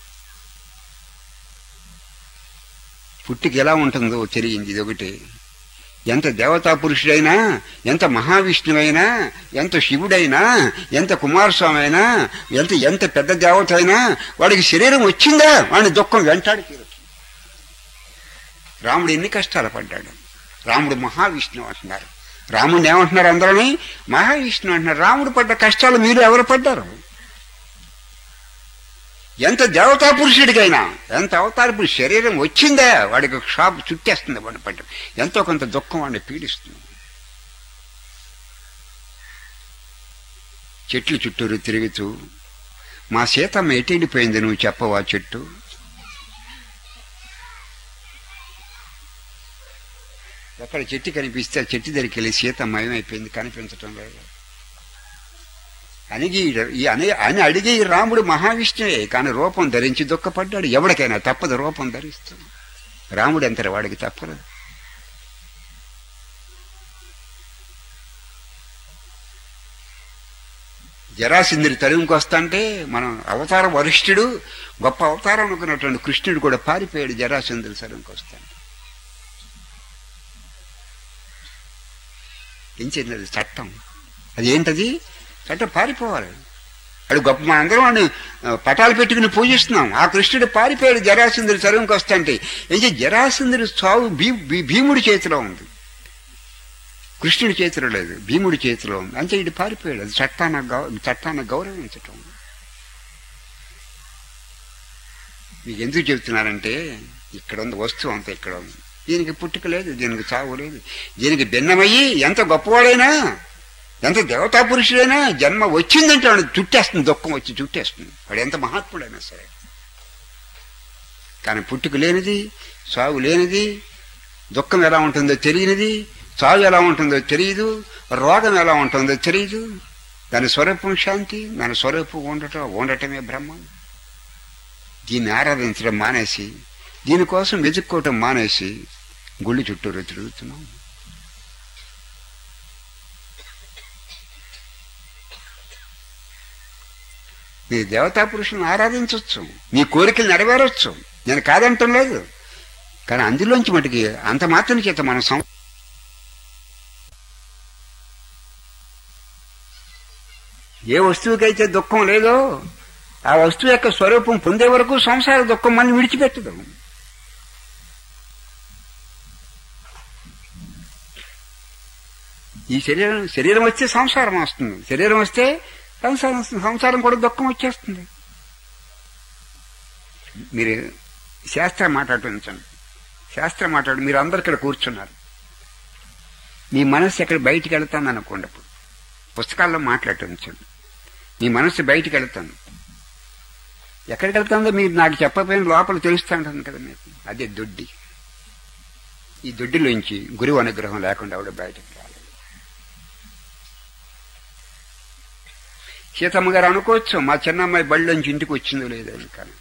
పుట్టికి ఎలా ఉంటుందో తెలియంది ఇది ఒకటి ఎంత దేవతా పురుషుడైనా ఎంత మహావిష్ణువైనా ఎంత శివుడైనా ఎంత కుమారస్వామి అయినా ఎంత ఎంత పెద్ద దేవత అయినా వాడికి శరీరం వచ్చిందా వాడిని దుఃఖం వెంటాడి తీరుతుంది రాముడు ఎన్ని కష్టాలు పడ్డాడు రాముడు మహావిష్ణువు అంటున్నారు రాముడిని ఏమంటున్నారు అందరూ మహావిష్ణువు అంటున్నారు రాముడు పడ్డ కష్టాలు మీరు ఎవరు పడ్డారు ఎంత దేవతా పురుషుడికైనా ఎంత అవతార పురుషు శరీరం వచ్చిందా వాడికి షాప్ చుట్టేస్తుంది వాడిని పడ్డ ఎంతో కొంత దుఃఖం వాడిని పీడిస్తుంది చెట్లు చుట్టూరు తిరుగుతూ మా సీతమ్మ ఎటెళ్ళిపోయింది నువ్వు చెప్పవా చెట్టు ఎక్కడ చెట్టు కనిపిస్తే ఆ చెట్టు దగ్గరికి వెళ్ళి సీత మయమైపోయింది కనిపించటం లేదు అనిగి ఈ అని అని అడిగి ఈ రాముడు మహావిష్ణువే కానీ రూపం ధరించి దుఃఖపడ్డాడు ఎవరికైనా తప్పదు రూపం ధరిస్తుంది రాముడు ఎంతటి వాడికి తప్పదు జరాసిందుడి తరువుకి వస్తాంటే మనం అవతార వరిష్ఠుడు గొప్ప అవతారం అనుకున్నటువంటి కృష్ణుడు కూడా పారిపోయాడు జరాసిందుడి తరువుకి వస్తాంటే ఏం చేసినది చట్టం అది ఏంటది చట్టం పారిపోవాలి అడు గొప్ప మన అందరం వాడిని ఆ, పటాలు పెట్టుకుని పూజిస్తున్నాం ఆ కృష్ణుడు పారిపోయాడు జరాసిందుడి చరువుకి వస్తాంటే ఏం చేసి జరాసిందుడి సావు భీ భీ- భీముడి చేతిలో ఉంది కృష్ణుడి చేతిలో లేదు భీముడి చేతిలో ఉంది అంతే ఇటు పారిపోయాడు అది చట్టాన్ని గౌ చట్టాన్ని గౌరవించటం మీకు ఎందుకు చెబుతున్నారంటే ఇక్కడ ఉంది వస్తువు అంతా ఇక్కడ ఉంది దీనికి పుట్టుక లేదు దీనికి చావు లేదు దీనికి భిన్నమయ్యి ఎంత గొప్పవాడైనా ఎంత దేవతా పురుషుడైనా జన్మ వచ్చిందంటే వాడు చుట్టేస్తుంది దుఃఖం వచ్చి చుట్టేస్తుంది వాడు ఎంత మహాత్ముడైనా సరే కానీ పుట్టుక లేనిది సాగు లేనిది దుఃఖం ఎలా ఉంటుందో తెలియనిది చావు ఎలా ఉంటుందో తెలియదు రోగం ఎలా ఉంటుందో తెలియదు దాని స్వరూపం శాంతి దాని స్వరూపం ఉండటం ఉండటమే బ్రహ్మం దీన్ని ఆరాధించడం మానేసి దీనికోసం వెతుక్కోవటం మానేసి గుళ్ళు చుట్టూరు తిరుగుతున్నాం నీ దేవతా పురుషులను ఆరాధించవచ్చు నీ కోరికలు నెరవేరవచ్చు నేను కాదంటం లేదు కానీ అందులోంచి మటుకి అంత మాత్రం చేత మనం సం ఏ వస్తువుకైతే దుఃఖం లేదో ఆ వస్తువు యొక్క స్వరూపం పొందే వరకు సంసార దుఃఖం మనం విడిచిపెట్టదు ఈ శరీరం శరీరం వస్తే సంసారం వస్తుంది శరీరం వస్తే సంసారం వస్తుంది సంసారం కూడా దుఃఖం వచ్చేస్తుంది మీరు శాస్త్రం మాట్లాడించండి శాస్త్రం మాట్లాడు మీరు అందరు ఇక్కడ కూర్చున్నారు మీ మనస్సు ఎక్కడ బయటికి వెళ్తాను అనుకోండి అప్పుడు పుస్తకాల్లో మాట్లాడించండి మీ మనస్సు బయటికి వెళ్తాను ఎక్కడికి వెళ్తుందో మీరు నాకు చెప్పకపోయిన లోపల తెలుస్తూ ఉంటుంది కదా మీకు అదే దొడ్డి ఈ దొడ్డిలోంచి గురువు అనుగ్రహం లేకుండా ఆవిడ బయటకు రాలేదు సీతమ్మ గారు అనుకోవచ్చు మా చిన్నమ్మాయి బళ్ళలోంచి ఇంటికి వచ్చిందో లేదో అని కానీ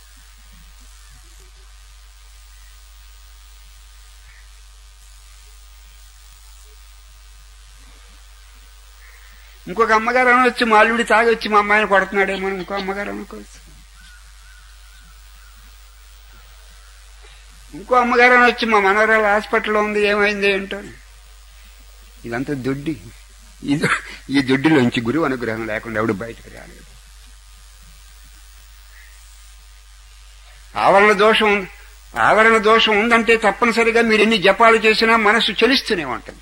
ఇంకొక అమ్మగారు అనవచ్చు మా అల్లుడి తాగి వచ్చి మా అమ్మాయిని కొడుతున్నాడేమో అని ఇంకో అమ్మగారు అనుకోవచ్చు ఇంకో అమ్మగారు అనొచ్చి మా మనవరాలు హాస్పిటల్లో ఉంది ఏమైంది ఏంటో ఇదంతా దొడ్డి ఈ దొ- ఈ దొడ్డిలోంచి గురువు అనుగ్రహం లేకుండా ఎవడు బయటకు రాలేదు ఆవరణ దోషం ఉంది- ఆవరణ దోషం ఉందంటే తప్పనిసరిగా మీరు ఎన్ని జపాలు చేసినా మనసు చెలిస్తూనే ఉంటుంది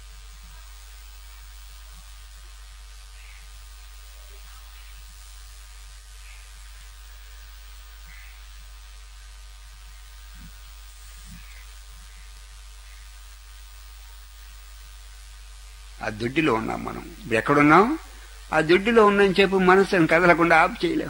ఆ దొడ్డిలో ఉన్నాం మనం ఇప్పుడు ఎక్కడున్నాం ఆ దొడ్డిలో ఉన్నని చెప్పి మనసుని కదలకుండా ఆపు చేయలేం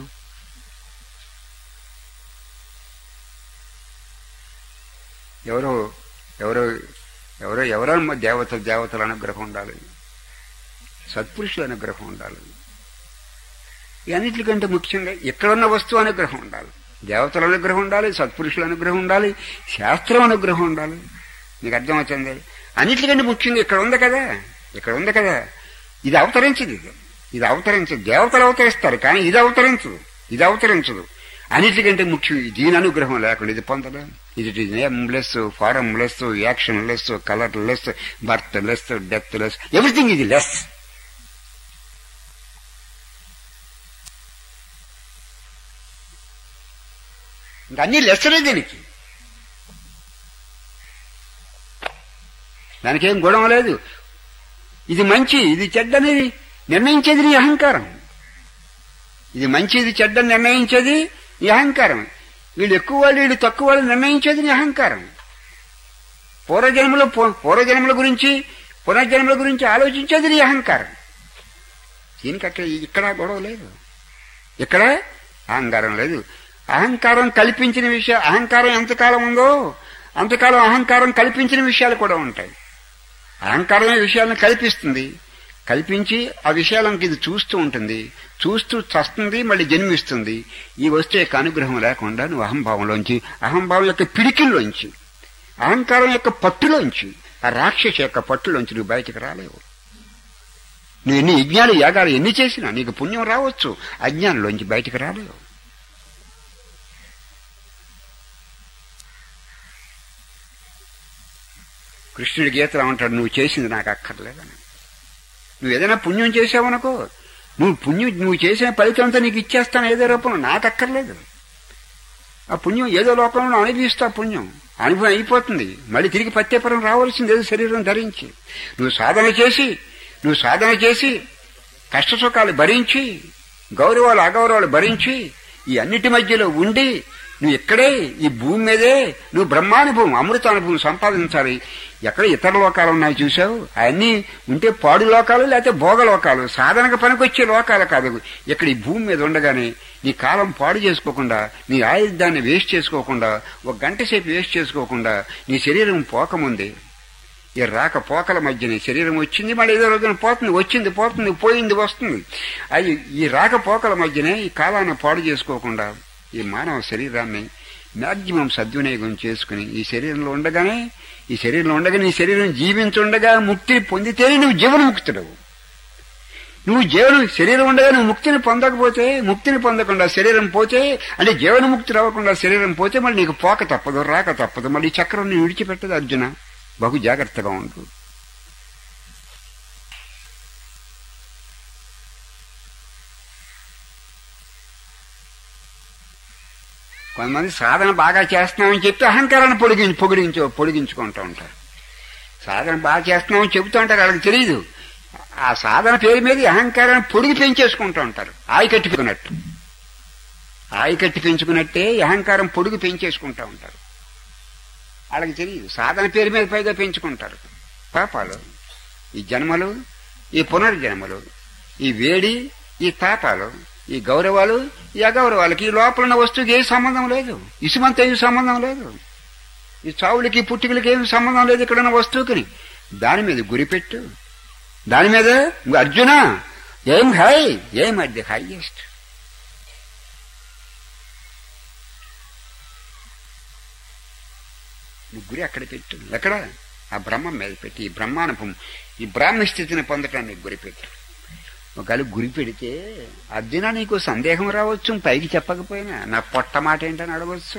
ఎవరో ఎవరో ఎవరో ఎవరో దేవత దేవతల అనుగ్రహం ఉండాలి సత్పురుషుల అనుగ్రహం ఉండాలి ఇవన్నిటికంటే ముఖ్యంగా ఎక్కడున్న వస్తువు అనుగ్రహం ఉండాలి దేవతల అనుగ్రహం ఉండాలి సత్పురుషుల అనుగ్రహం ఉండాలి శాస్త్రం అనుగ్రహం ఉండాలి మీకు అర్థమవుతుంది అన్నిటికంటే ముఖ్యంగా ఇక్కడ ఉంది కదా ఇక్కడ ఉంది కదా ఇది అవతరించదు ఇది ఇది అవతరించదు దేవతలు అవతరిస్తారు కానీ ఇది అవతరించదు ఇది అవతరించదు అన్నిటికంటే ముఖ్యం దీని అనుగ్రహం లేకుండా ఇది పొందడం ఇది nameless formless actionless colourless birthless deathless everything ఇది లెస్ ఇంకా అన్ని లెస్సలే దీనికి దానికేం గుణం లేదు ఇది మంచి ఇది చెడ్డనేది నిర్ణయించేది నీ అహంకారం ఇది మంచి ఇది చెడ్డ నిర్ణయించేది నీ అహంకారం వీళ్ళు ఎక్కువ వాళ్ళు వీళ్ళు తక్కువ వాళ్ళు నిర్ణయించేది నీ అహంకారం పూర్వజన్మల పూర్వజన్మల గురించి పునర్జన్మల గురించి ఆలోచించేది నీ అహంకారం దీనికి అక్కడ ఇక్కడ గొడవ లేదు ఇక్కడ అహంకారం లేదు అహంకారం కల్పించిన విషయం అహంకారం ఎంతకాలం ఉందో అంతకాలం అహంకారం కల్పించిన విషయాలు కూడా ఉంటాయి అహంకారమే విషయాలను కల్పిస్తుంది కల్పించి ఆ విషయాలను ఇది చూస్తూ ఉంటుంది చూస్తూ చస్తుంది మళ్ళీ జన్మిస్తుంది ఈ వస్తువు యొక్క అనుగ్రహం లేకుండా నువ్వు అహంభావంలోంచి అహంభావం యొక్క పిడికిల్లోంచి అహంకారం యొక్క పట్టులోంచి ఆ రాక్షస యొక్క పట్టులోంచి నువ్వు బయటకు రాలేవు నువ్వు ఎన్ని యజ్ఞాలు యాగాలు ఎన్ని చేసినా నీకు పుణ్యం రావచ్చు అజ్ఞానంలోంచి బయటకు రాలేవు కృష్ణుడి గీతలో ఉంటాడు నువ్వు చేసింది నాకు అక్కర్లేదని నువ్వు ఏదైనా పుణ్యం చేసావనుకో నువ్వు పుణ్యం నువ్వు చేసిన ఫలితంతో నీకు ఇచ్చేస్తాను ఏదో రూపంలో నాకు అక్కర్లేదు ఆ పుణ్యం ఏదో లోకంలో అనుభవిస్తా పుణ్యం అనుభవం అయిపోతుంది మళ్ళీ తిరిగి పత్యపురం రావాల్సింది ఏదో శరీరం ధరించి నువ్వు సాధన చేసి నువ్వు సాధన చేసి కష్ట సుఖాలు భరించి గౌరవాలు అగౌరవాలు భరించి ఈ అన్నిటి మధ్యలో ఉండి నువ్వు ఇక్కడే ఈ భూమి మీదే నువ్వు బ్రహ్మానుభవం అమృతానుభవం సంపాదించాలి ఎక్కడ ఇతర లోకాలు ఉన్నాయి చూసావు అవన్నీ ఉంటే పాడు లోకాలు లేకపోతే భోగ లోకాలు సాధనకు పనికొచ్చే లోకాలు కాదు ఇక్కడ ఈ భూమి మీద ఉండగానే నీ కాలం పాడు చేసుకోకుండా నీ ఆయుధాన్ని వేస్ట్ చేసుకోకుండా ఒక గంట సేపు వేస్ట్ చేసుకోకుండా నీ శరీరం పోకముందే ఈ రాక పోకల మధ్య నీ శరీరం వచ్చింది మళ్ళీ ఏదో రోజున పోతుంది వచ్చింది పోతుంది పోయింది వస్తుంది అది ఈ రాక పోకల మధ్యనే ఈ కాలాన్ని పాడు చేసుకోకుండా ఈ మానవ శరీరాన్ని మ్యాక్సిమం సద్వినియోగం చేసుకుని ఈ శరీరంలో ఉండగానే ఈ శరీరంలో ఉండగా నీ శరీరం జీవించుండగా ముక్తిని పొందితేనే నువ్వు జీవనముక్తుడవు నువ్వు జీవనం శరీరం ఉండగా నువ్వు ముక్తిని పొందకపోతే ముక్తిని పొందకుండా శరీరం పోతే అంటే జీవనముక్తి రావకుండా శరీరం పోతే మళ్ళీ నీకు పోక తప్పదు రాక తప్పదు మళ్ళీ చక్రం నీ విడిచిపెట్టదు అర్జున బహు జాగ్రత్తగా ఉండు కొంతమంది సాధన బాగా చేస్తున్నామని చెప్పి అహంకారాన్ని పొడిగి పొగిడించు పొడిగించుకుంటూ ఉంటారు సాధన బాగా చేస్తున్నామని చెబుతూ ఉంటారు వాళ్ళకి తెలియదు ఆ సాధన పేరు మీద ఈ అహంకారాన్ని పొడిగి పెంచేసుకుంటూ ఉంటారు ఆయి కట్టిపెట్టుకున్నట్టు ఆయి కట్టి పెంచుకున్నట్టే ఈ అహంకారం పొడుగు పెంచేసుకుంటూ ఉంటారు వాళ్ళకి తెలియదు సాధన పేరు మీద పైగా పెంచుకుంటారు పాపాలు ఈ జన్మలు ఈ పునర్జన్మలు ఈ వేడి ఈ తాపాలు ఈ గౌరవాలు ఈ అగౌరవాలకి ఈ లోపల ఉన్న వస్తువుకి ఏ సంబంధం లేదు ఇసుమంత ఏ సంబంధం లేదు ఈ చావులకి పుట్టుకలకి ఏమి సంబంధం లేదు ఇక్కడ ఉన్న వస్తువుకి దాని మీద గురిపెట్టు దాని మీద అర్జున ఏం హై ఏం అట్ ది హైయెస్ట్ గురి అక్కడ పెట్టు ఎక్కడ ఆ బ్రహ్మం మీద పెట్టి ఈ బ్రహ్మానుభవం ఈ బ్రాహ్మ స్థితిని పొందటానికి గురి పెట్టు ఒకవేళ గురి పెడితే అర్జున నీకు సందేహం రావచ్చు పైకి చెప్పకపోయినా నా పొట్ట మాట ఏంటని అడగవచ్చు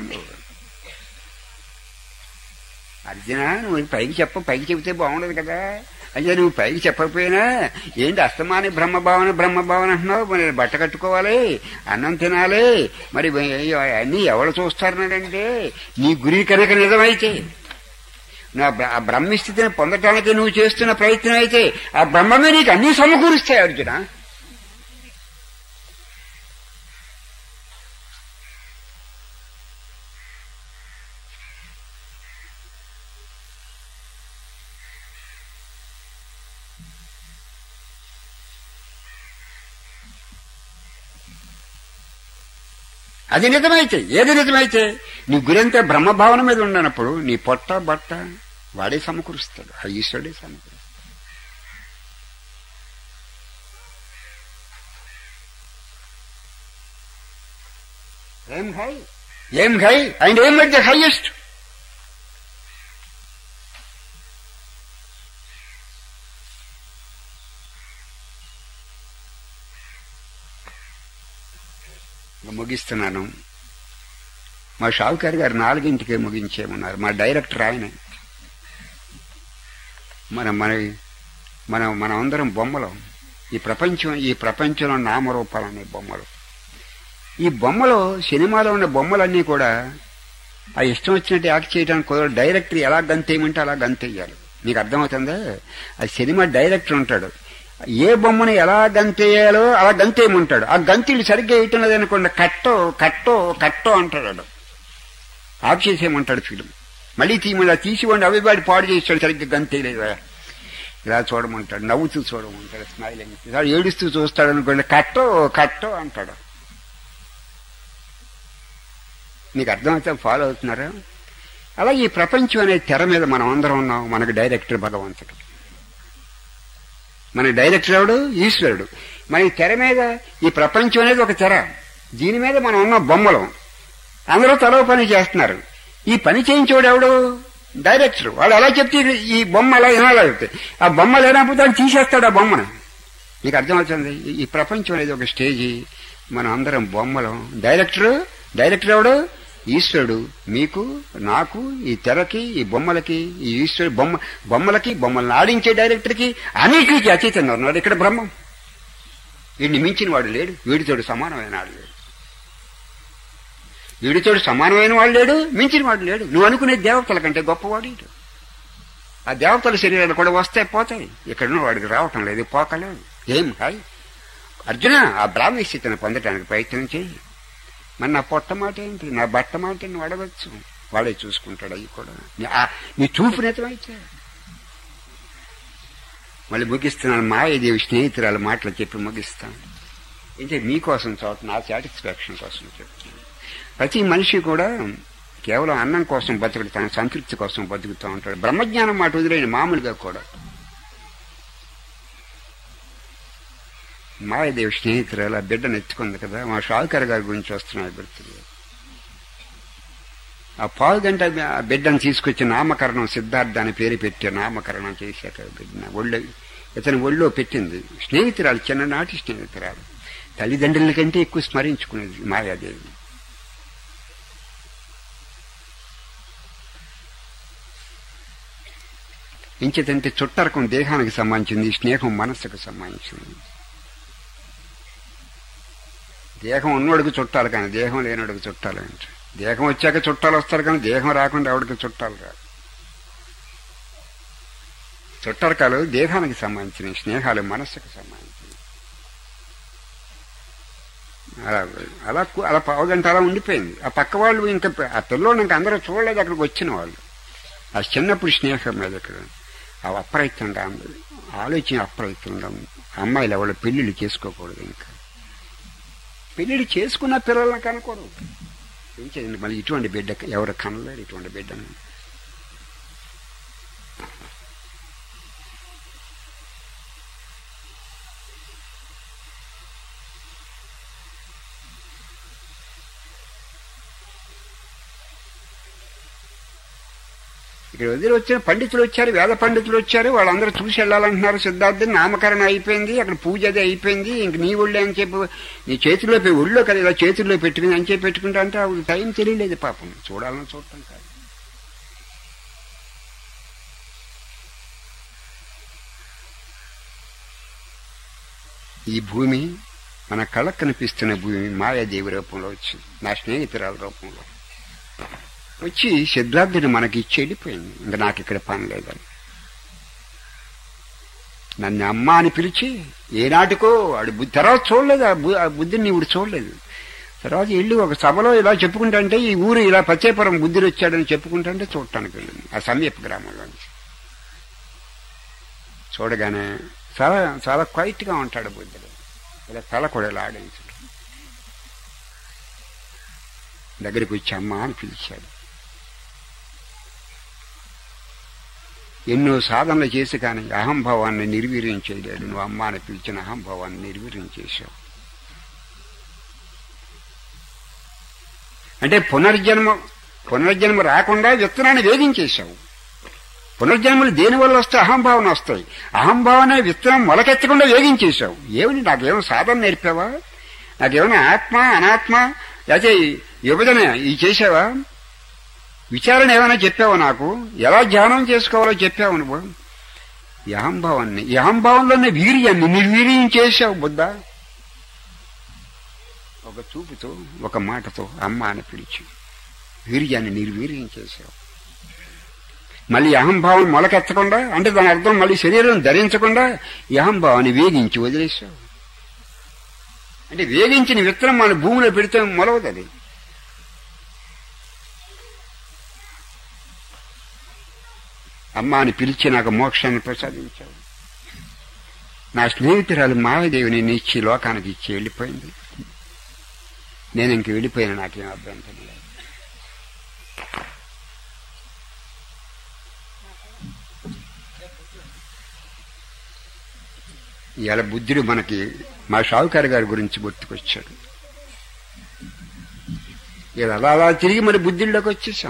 అర్జున నువ్వు పైకి చెప్ప పైకి చెబితే బాగుండదు కదా అయ్యా నువ్వు పైకి చెప్పకపోయినా ఏంటి అస్తమాని బ్రహ్మభావన బ్రహ్మభావన అంటున్నావు మరి బట్ట కట్టుకోవాలి అన్నం తినాలి మరి అన్నీ ఎవరు చూస్తారన్నాడంటే నీ గురి కనుక నిజమైతే నా ఆ బ్రహ్మస్థితిని పొందటానికి నువ్వు చేస్తున్న ప్రయత్నం అయితే ఆ బ్రహ్మమే నీకు అన్ని సమకూరుస్తాయి అర్జున అది నిజమైతే ఏది నిజమైతే నీ గురంతా బ్రహ్మభావన మీద ఉండనప్పుడు నీ పొట్ట బట్ట వాడే సమకూరుస్తాడు ఆ ఈశ్వరుడే సమకూరుస్తాడు aim high aim high and aim at the highest ముగిస్తున్నాను మా షావుకారి గారు నాలుగింటికే ముగించేయమన్నారు మా డైరెక్టర్ ఆయన మన మన మనం మనం అందరం బొమ్మలు ఈ ప్రపంచం ఈ ప్రపంచంలో నామరూపాలు అనే బొమ్మలు ఈ బొమ్మలు సినిమాలో ఉన్న బొమ్మలన్నీ కూడా ఆ ఇష్టం వచ్చినట్టు యాక్ట్ చేయడానికి కుదరదు డైరెక్టర్ ఎలా గంతేయమంటే అలా గంతేయాలి మీకు అర్థమవుతుందా ఆ సినిమా డైరెక్టర్ ఉంటాడు ఏ బొమ్మను ఎలా గంతేయాలో అలా గంతేయమంటాడు ఆ గంతులు సరిగ్గా వేయటం లేదనుకోండి కట్టో కట్టో కట్టో అంటాడు వాడు. ఆఫ్ చేసేయమంటాడు ఫిలిం మళ్ళీ తీయమని అలా తీసివ్వండి అవివాడి పాడు చేస్తాడు సరిగ్గా గంతేయలేదు ఇలా చూడమంటాడు నవ్వుతూ చూడమంటాడు స్మైలింగ్ ఇలా ఏడుస్తూ చూస్తాడు అనుకోండి కట్టో కట్టో అంటాడు మీకు అర్థమైతే ఫాలో అవుతున్నారా అలా ఈ ప్రపంచం అనే తెర మీద మనం అందరం ఉన్నాం మనకు డైరెక్టర్ భగవంతుడు మన డైరెక్టర్ ఎవడు ఈశ్వరుడు మన ఈ తెర మీద ఈ ప్రపంచం అనేది ఒక తెర దీని మీద మనం ఉన్న బొమ్మలు అందరూ తలవ పని చేస్తున్నారు ఈ పని చేయించేవాడు ఎవడు డైరెక్టర్ వాడు ఎలా చెప్తే ఈ బొమ్మ ఎలా వినాలి ఆ బొమ్మ లేనప్పుడు దాన్ని తీసేస్తాడు ఆ బొమ్మను మీకు అర్థమవుతుంది ఈ- ఈ ప్రపంచం అనేది ఒక స్టేజీ మనం అందరం బొమ్మలు డైరెక్టర్ డైరెక్టర్ ఎవడు ఈశ్వరుడు మీకు నాకు ఈ తెరకి ఈ బొమ్మలకి ఈ ఈశ్వరుడు బొమ్మ బొమ్మలకి బొమ్మలను ఆడించే డైరెక్టర్కి అన్నిటికీ అతీతంగా ఉన్నాడు ఇక్కడ బ్రహ్మం వీడిని మించిన వాడు లేడు వీడితోడు సమానమైన వాడు లేడు వీడితోడు సమానమైన వాడు లేడు మించిన వాడు లేడు నువ్వు అనుకునే దేవతల కంటే గొప్పవాడు వీడు. ఆ దేవతల శరీరాలు కూడా వస్తాయి పోతాయి ఇక్కడ వాడికి రావటం లేదు పోకలేదు ఏం హాయ్ అర్జున ఆ బ్రాహ్మీ స్థితిని పొందడానికి ప్రయత్నం చేయి మరి నా పొట్ట మాట ఏంటి నా బట్ట మాట నువ్వు అడగచ్చు వాడే చూసుకుంటాడు అవి కూడా నీ- ఆ- నీ చూపు నిజమైతే మళ్ళీ ముగిస్తున్నాను మాయదేవి స్నేహితురాల మాటలు చెప్పి ముగిస్తాను అంటే మీకోసం చోట నా సాటిస్ఫాక్షన్ కోసం చెప్తున్నాను ప్రతి మనిషి కూడా కేవలం అన్నం కోసం బతుకుడు తన సంతృప్తి కోసం బతుకుతూ ఉంటాడు బ్రహ్మజ్ఞానం మాట వదిలేని మామూలుగా కూడా మాయదేవి స్నేహితురాలు ఆ బిడ్డను ఎత్తుకుంది కదా మా షావుకర్ గారి గురించి వస్తున్నాయి గుర్తులు ఆ పావు గంట ఆ బిడ్డను తీసుకొచ్చి నామకరణం సిద్ధార్థ అని పేరు పెట్టి నామకరణం చేశాక బిడ్డ ఒళ్ళు ఇతని ఒళ్ళో పెట్టింది స్నేహితురాలు చిన్ననాటి స్నేహితురాలు తల్లిదండ్రుల కంటే ఎక్కువ స్మరించుకునేది మాయాదేవి ఇంచేతంటే చుట్టరకం దేహానికి సంబంధించింది స్నేహం మనస్సుకు సంబంధించింది దేహం ఉన్నవాడికి చుట్టాలి కానీ దేహం లేనివాడికి చుట్టాలి అంటే దేహం వచ్చాక చుట్టాలు వస్తారు కానీ దేహం రాకుండా ఎవడికి చుట్టాలు రాదు చుట్టరకాలు దేహానికి సంబంధించిన స్నేహాలు మనస్సుకు సంబంధించినవి అలా అలా కు- అలా పావుగంట అలా ఉండిపోయింది ఆ పక్క వాళ్ళు ఇంకా ఆ పిల్లోడు ఇంకా అందరూ చూడలేదు అక్కడికి వచ్చిన వాళ్ళు ఆ చిన్నప్పుడు స్నేహం మీద ఇక్కడ ఆ అప్రయత్నంగా ఉంది ఆలోచన అప్రయత్నంగా ఉంది అమ్మాయిలు ఎవరు పెళ్లిళ్ళు చేసుకోకూడదు ఇంకా పెళ్లిళ్ళు చేసుకున్న పిల్లలను కనుకోరు ఏం చేయండి మళ్ళీ ఇటువంటి బిడ్డ ఎవరు కనలేరు ఇటువంటి బిడ్డను ఇక్కడ వదిలి వచ్చిన పండితులు వచ్చారు వేద పండితులు వచ్చారు వాళ్ళందరూ చూసి వెళ్ళాలంటున్నారు సిద్ధార్థం నామకరణం అయిపోయింది అక్కడ పూజ అది అయిపోయింది ఇంక నీ ఒళ్ళే అని చెప్పి నీ చేతిలో పె- ఒళ్ళో కదా ఇలా చేతుల్లో పెట్టుకుని అని చెప్పి పెట్టుకుంటా అంటే ఆవిడ టైం తెలియలేదు పాపం చూడాలని చూడటం కాదు ఈ భూమి మన కళ్ళకు కనిపిస్తున్న భూమి మాయాదేవి రూపంలో వచ్చింది నా స్నేహితురాల రూపంలో వచ్చి సిద్ధార్థుని మనకి ఇచ్చి వెళ్ళిపోయింది ఇంకా నాకు ఇక్కడ పని లేదని నన్ను అమ్మ అని పిలిచి ఏనాటికో వాడి బుద్ధి తర్వాత చూడలేదు ఆ బు- ఆ బుద్ధిని ఇప్పుడు చూడలేదు తర్వాత వెళ్ళి ఒక సభలో ఇలా చెప్పుకుంటుంటే ఈ ఊరు ఇలా పచ్చేపురం బుద్ధుడు వచ్చాడని చెప్పుకుంటుంటే చూడటానికి వెళ్ళింది ఆ సమీప గ్రామంలో నుంచి చూడగానే చాలా చాలా క్వైట్ గా ఉంటాడు బుద్ధుడు ఇలా తల కూడా ఇలా ఆడించడు దగ్గరికి వచ్చి అమ్మ అని పిలిచాడు ఎన్నో సాధనలు చేసి కానీ అహంభావాన్ని నిర్వీర్యం చేయలేడు నువ్వు అమ్మ అని పిలిచిన అహంభావాన్ని నిర్వీర్యం చేశావు అంటే పునర్జన్మ పునర్జన్మ రాకుండా విత్తనాన్ని వేధించేశావు పునర్జన్మలు దేనివల్ల వస్తే అహంభావన వస్తాయి అహంభావన విత్తనం మొలకెత్తకుండా వేగించేశావు ఏమిటి నాకేమో సాధన నేర్పావా నాకేమైనా ఆత్మ అనాత్మ లేకపోతే విభజన ఇది చేసావా విచారణ ఏమైనా చెప్పావా నాకు ఎలా ధ్యానం చేసుకోవాలో చెప్పావు నువ్వు ఈ అహంభావాన్ని ఈ అహంభావంలోనే వీర్యాన్ని నిర్వీర్యం చేశావు బుద్ధ ఒక చూపుతో ఒక మాటతో అమ్మ అని పిలిచి వీర్యాన్ని నిర్వీర్యం చేశావు మళ్ళీ అహంభావం మొలకెత్తకుండా అంటే దాని అర్థం మళ్ళీ శరీరం ధరించకుండా ఈ అహంభావాన్ని వేగించి వదిలేశావు అంటే వేగించిన విత్తనం మన భూమిలో పెడితే మొలవదు అది అమ్మ అని పిలిచి నాకు మోక్షాన్ని ప్రసాదించావు నా స్నేహితురాలు మాయదేవిని నిచ్చి లోకానికి ఇచ్చి వెళ్ళిపోయింది నేను ఇంక వెళ్ళిపోయిన నాకేం అభ్యంతరం లేదు ఇవాళ బుద్ధుడు మనకి మా షావుకారు గారి గురించి గుర్తుకొచ్చాడు ఇక అలా అలా తిరిగి మరి బుద్ధుడిలోకి వచ్చేసాం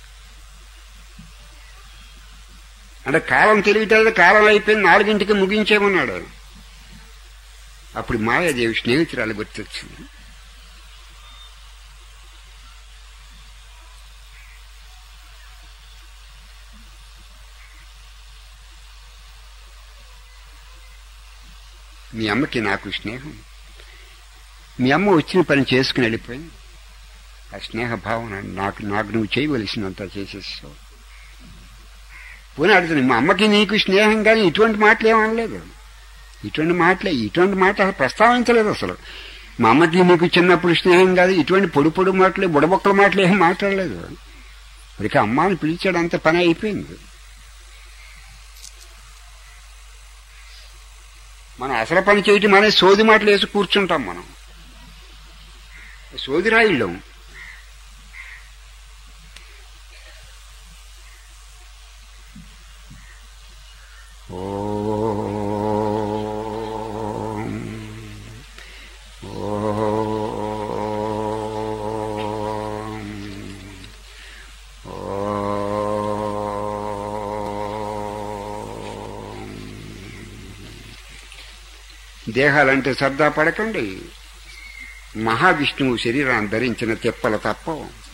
అంటే కాలం తెలియటలేదు కాలం అయిపోయింది నాలుగింటికి ముగించేమన్నాడు ఆయన. అప్పుడు మాయాదేవి స్నేహితురాలు గుర్తొచ్చింది మీ అమ్మకి నాకు స్నేహం మీ అమ్మ వచ్చిన పని చేసుకుని వెళ్ళిపోయింది ఆ స్నేహ భావన నాకు నాకు నువ్వు చేయవలసినంత చేసేసావు పోనీ అడుగుతుంది మా అమ్మకి నీకు స్నేహం కానీ ఇటువంటి మాటలు ఏమనలేదు ఇటువంటి మాటలే ఇటువంటి మాట అసలు ప్రస్తావించలేదు అసలు మా అమ్మకి నీకు చిన్నప్పుడు స్నేహం కాదు ఇటువంటి పొడి పొడి మాటలు బుడబొక్కల మాటలు ఏం మాట్లాడలేదు ఇక అమ్మాని పిలిచాడు అంత పని అయిపోయింది మనం అసలు పని చేయటం అనే సోది మాటలు వేసి కూర్చుంటాం మనం సోది రాయిళ్ళం ఓం ఓం ఓం దేహాలంటే సర్దా పడకండి మహావిష్ణువు శరీరాన్ని ధరించిన తెప్పల తప్ప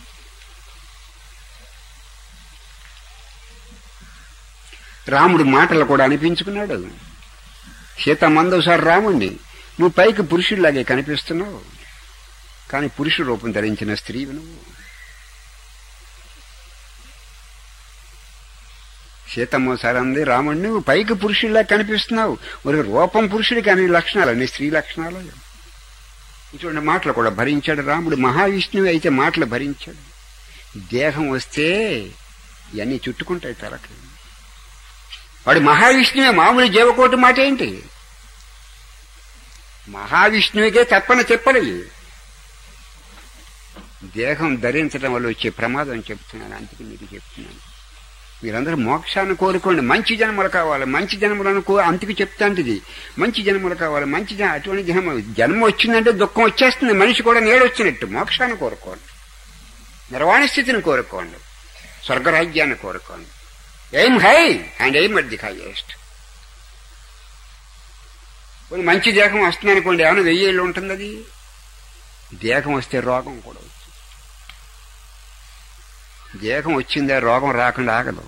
రాముడు మాటలు కూడా అనిపించుకున్నాడు సీత మందోసారి రాముణ్ణి నువ్వు పైకి పురుషుల్లాగే కనిపిస్తున్నావు కానీ పురుష రూపం ధరించిన స్త్రీవి నువ్వు సీతమ్మ సార్ అంది రాముడిని నువ్వు పైకి పురుషుల్లా కనిపిస్తున్నావు మరి రూపం పురుషుడికి అన్ని లక్షణాలు అన్ని స్త్రీ లక్షణాలు ఇటువంటి మాటలు కూడా భరించాడు రాముడు మహావిష్ణువు అయితే మాటలు భరించాడు దేహం వస్తే ఇవన్నీ చుట్టుకుంటాయి తలకి వాడు మహావిష్ణువే మామూలు జీవకోటి మాట ఏంటి మహావిష్ణువుకే తప్పని చెప్పలేదు దేహం ధరించడం వల్ల వచ్చే ప్రమాదం చెప్తున్నాను అందుకే మీకు చెప్తున్నాను మీరందరూ మోక్షాన్ని కోరుకోండి మంచి జన్మలు కావాలి మంచి జన్మలను కో అందుకు చెప్తాంటిది మంచి జన్మలు కావాలి మంచి జన్మ అటువంటి జన్మ జన్మ వచ్చిందంటే దుఃఖం వచ్చేస్తుంది మనిషి కూడా నేడొచ్చినట్టు మోక్షాన్ని కోరుకోండి నిర్వాణ స్థితిని కోరుకోండి స్వర్గరాజ్యాన్ని కోరుకోండి aim high and aim at the highest కొన్ని మంచి దేహం వస్తుంది అనుకోండి ఏమైనా వెయ్యేళ్ళు ఉంటుంది అది దేహం వస్తే రోగం కూడా వచ్చింది దేహం వచ్చిందే రోగం రాకుండా ఆగదు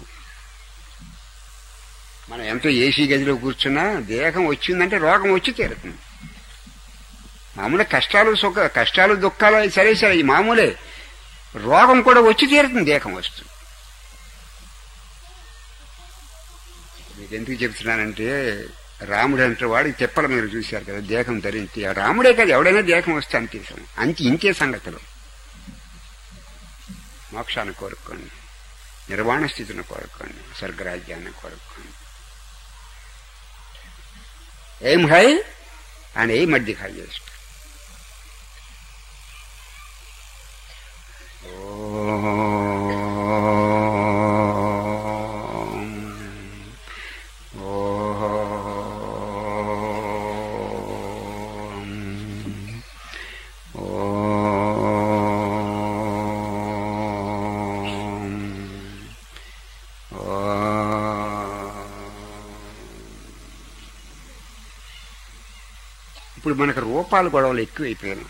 మనం ఎంతో ఏసీ గదిలో కూర్చున్నా దేహం వచ్చిందంటే రోగం వచ్చి తీరుతుంది మామూలు కష్టాలు సుఖ కష్టాలు దుఃఖాలు అవి సరే సరే ఈ మామూలే రోగం కూడా వచ్చి తీరుతుంది దేహం వస్తుంది మీకు ఎందుకు చెప్తున్నానంటే రాముడు అంటే వాడు తిప్పల మీరు చూశారు కదా దేహం ధరించి ఆ రాముడే కదా ఎవడైనా దేహం వస్తే అంతే సం- అంతే ఇంకే సంగతులు మోక్షాన్ని కోరుకోండి నిర్వాణ స్థితిని కోరుకోండి స్వర్గరాజ్యాన్ని కోరుకోండి ఏం హై అండ్ ఏం అడ్ది హైయెస్ట్ ఇప్పుడు మనకు రూపాలు గొడవలు ఎక్కువైపోయాయి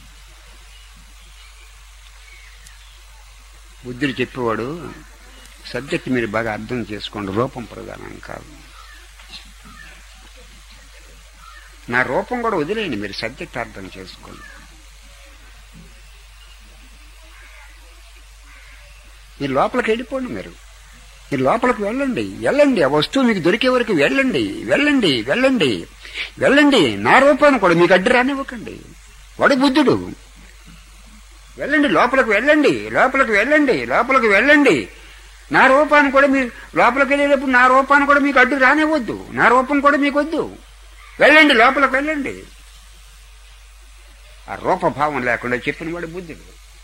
బుద్ధుడు చెప్పేవాడు సబ్జెక్ట్ మీరు బాగా అర్థం చేసుకోండి రూపం ప్రధానం కాదు నా రూపం కూడా వదిలేయండి మీరు సబ్జెక్ట్ అర్థం చేసుకోండి మీరు లోపలికి వెళ్ళిపోండి మీరు మీరు లోపలికి వెళ్ళండి వెళ్ళండి ఆ వస్తువు మీకు దొరికే వరకు వెళ్ళండి వెళ్ళండి వెళ్ళండి వెళ్ళండి నా రూపాన్ని కూడా మీకు అడ్డు రానివ్వకండి వాడు బుద్ధుడు వెళ్ళండి లోపలికి వెళ్ళండి లోపలికి వెళ్ళండి లోపలికి వెళ్ళండి నా రూపాన్ని కూడా మీరు లోపలికి వెళ్ళేటప్పుడు నా రూపాన్ని కూడా మీకు అడ్డు రానివ్వద్దు నా రూపం కూడా మీకు వద్దు వెళ్ళండి లోపలికి వెళ్ళండి ఆ రూపభావం లేకుండా చెప్పిన వాడు బుద్ధుడు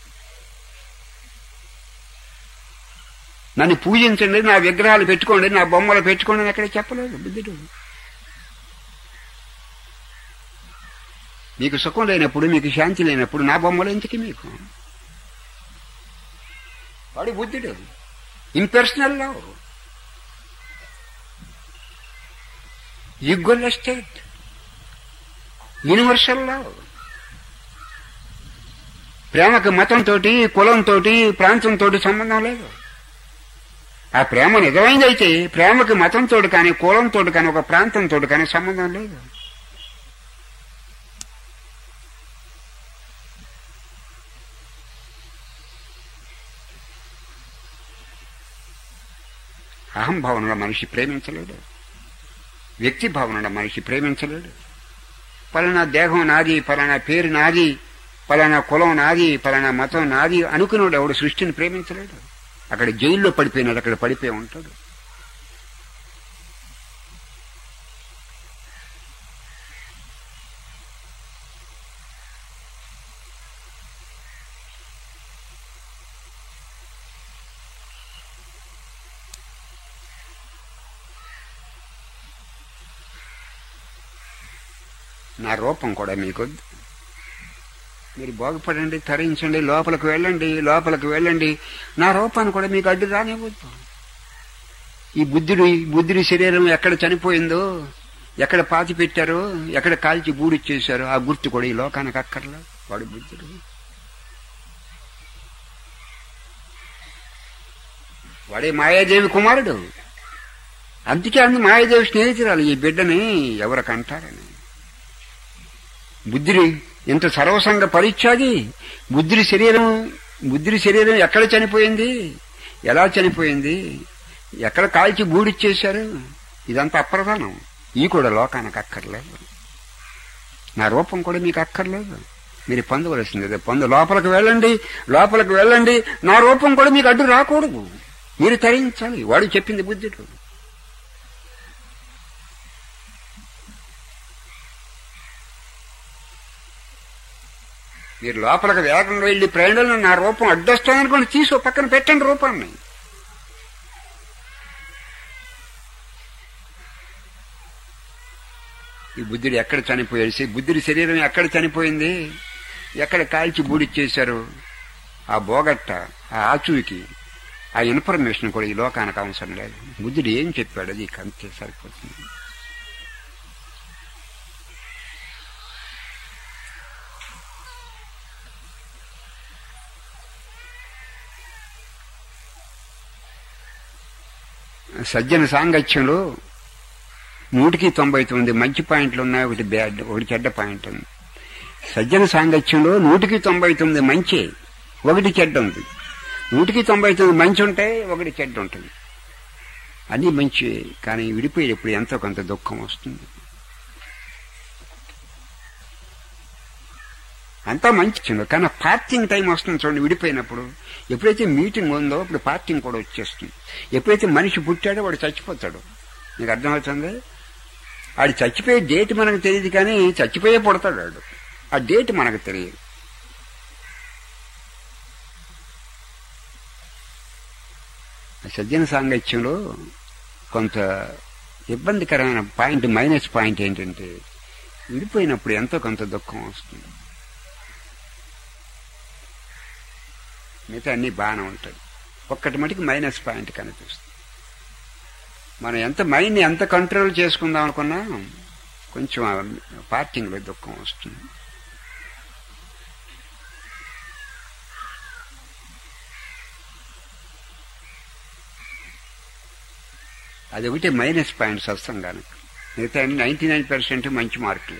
నన్ను పూజించండి నా విగ్రహాలు పెట్టుకోండి నా బొమ్మలు పెట్టుకోండి అని ఎక్కడ చెప్పలేదు బుద్ధుడు మీకు సుఖం లేనప్పుడు మీకు శాంతి లేనప్పుడు నా బొమ్మలు ఎందుకు మీకు వాడు బుద్ధుడు impersonal love equal estate universal love ప్రేమకు మతంతో కులంతో ప్రాంతంతో సంబంధం లేదు ఆ ప్రేమ నిజమైందైతే ప్రేమకి మతంతో కానీ కులంతో కానీ ఒక ప్రాంతంతో కానీ సంబంధం లేదు అహంభావనలో మనిషి ప్రేమించలేడు వ్యక్తి భావనలో మనిషి ప్రేమించలేడు పలానా దేహం నాది పలానా పేరు నాది పలానా కులం నాది పలానా మతం నాది అనుకున్నాడు ఎవడు సృష్టిని ప్రేమించలేడు అక్కడ జైల్లో పడిపోయినాడు అక్కడ పడిపోయి ఉంటాడు నా రూపం కూడా మీకొద్దు మీరు బాగుపడండి తరించండి లోపలికి వెళ్ళండి లోపలికి వెళ్ళండి నా రూపాన్ని కూడా మీకు అడ్డు రానివ్వద్దు ఈ బుద్ధుడు ఈ బుద్ధుడి శరీరం ఎక్కడ చనిపోయిందో ఎక్కడ పాతి పెట్టారో ఎక్కడ కాల్చి బూడిచ్చేశారో ఆ గుర్తు కూడా ఈ లోకానికి అక్కర్లా వాడు బుద్ధుడు వాడే మాయాదేవి కుమారుడు అందుకే అందు మాయాదేవి స్నేహితురాలు ఈ బిడ్డని ఎవరికంటారని బుద్ధుడి ఇంత సర్వసంగ పరిత్యాగి బుద్ధుడి శరీరం బుద్ధుడి శరీరం ఎక్కడ చనిపోయింది ఎలా చనిపోయింది ఎక్కడ కాల్చి బూడిచ్చేశారు ఇదంతా అప్రధానం ఈ కూడా లోకానికి అక్కర్లేదు నా రూపం కూడా మీకు అక్కర్లేదు మీరు పొందవలసింది పొంద లోపలికి వెళ్ళండి లోపలికి వెళ్ళండి నా రూపం కూడా మీకు అడ్డు రాకూడదు మీరు తరించాలి వాడు చెప్పింది బుద్ధుడు మీరు లోపలికి వేగంగా వెళ్ళి ప్రయాణంలో నా రూపం అడ్డొస్తాననుకోండి తీసి పక్కన పెట్టండి రూపాన్ని ఈ బుద్ధుడు ఎక్కడ చనిపోయాడు బుద్ధుడి శరీరం ఎక్కడ చనిపోయింది ఎక్కడ కాల్చి బూడిచ్చేశారు ఆ బోగట్ట ఆ ఆచూకి ఆ ఇన్ఫర్మేషన్ కూడా ఈ లోకానికి అవసరం లేదు బుద్ధుడు ఏం చెప్పాడు అది అంతే సరిపోతుంది సజ్జన సాంగత్యంలో నూటికి తొంభై తొమ్మిది మంచి పాయింట్లు ఉన్నాయి ఒకటి బ్యాడ్ ఒకటి చెడ్డ పాయింట్ ఉంది సజ్జన సాంగత్యంలో నూటికి తొంభై తొమ్మిది మంచి ఒకటి చెడ్డ ఉంది నూటికి తొంభై తొమ్మిది మంచి ఉంటే ఒకటి చెడ్డ ఉంటుంది అన్నీ మంచి కానీ విడిపోయేటప్పుడు ఎంతో కొంత దుఃఖం వస్తుంది అంతా మంచి కానీ పార్టింగ్ టైం వస్తుంది చూడండి విడిపోయినప్పుడు ఎప్పుడైతే మీటింగ్ ఉందో అప్పుడు పార్టింగ్ కూడా వచ్చేస్తుంది ఎప్పుడైతే మనిషి పుట్టాడో వాడు చచ్చిపోతాడు నీకు అర్థమవుతుంది ఆడు చచ్చిపోయే డేట్ మనకు తెలియదు కానీ చచ్చిపోయే పుడతాడు వాడు ఆ డేట్ మనకు తెలియదు సజ్జన సాంగత్యంలో కొంత ఇబ్బందికరమైన పాయింట్ మైనస్ పాయింట్ ఏంటంటే విడిపోయినప్పుడు ఎంతో కొంత దుఃఖం వస్తుంది మిగతా అన్ని బాగానే ఉంటాయి ఒక్కటి మటుకు మైనస్ పాయింట్ కనిపిస్తుంది మనం ఎంత మైండ్ని ఎంత కంట్రోల్ చేసుకుందాం అనుకున్నా కొంచెం పార్కింగ్లో దుఃఖం వస్తుంది అది ఒకటి మైనస్ పాయింట్స్ సత్సంగానికి మిగతా నైంటీ నైన్ పర్సెంట్ మంచి మార్కులు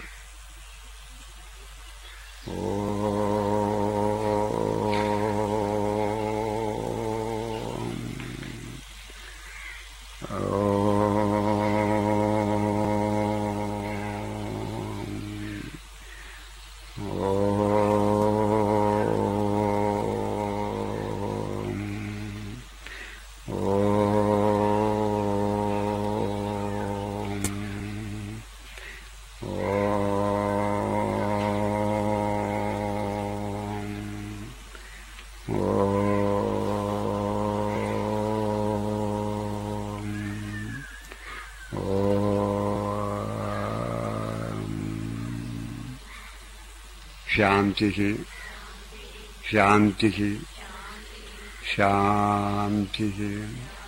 శాంతి శాంతి శాంతి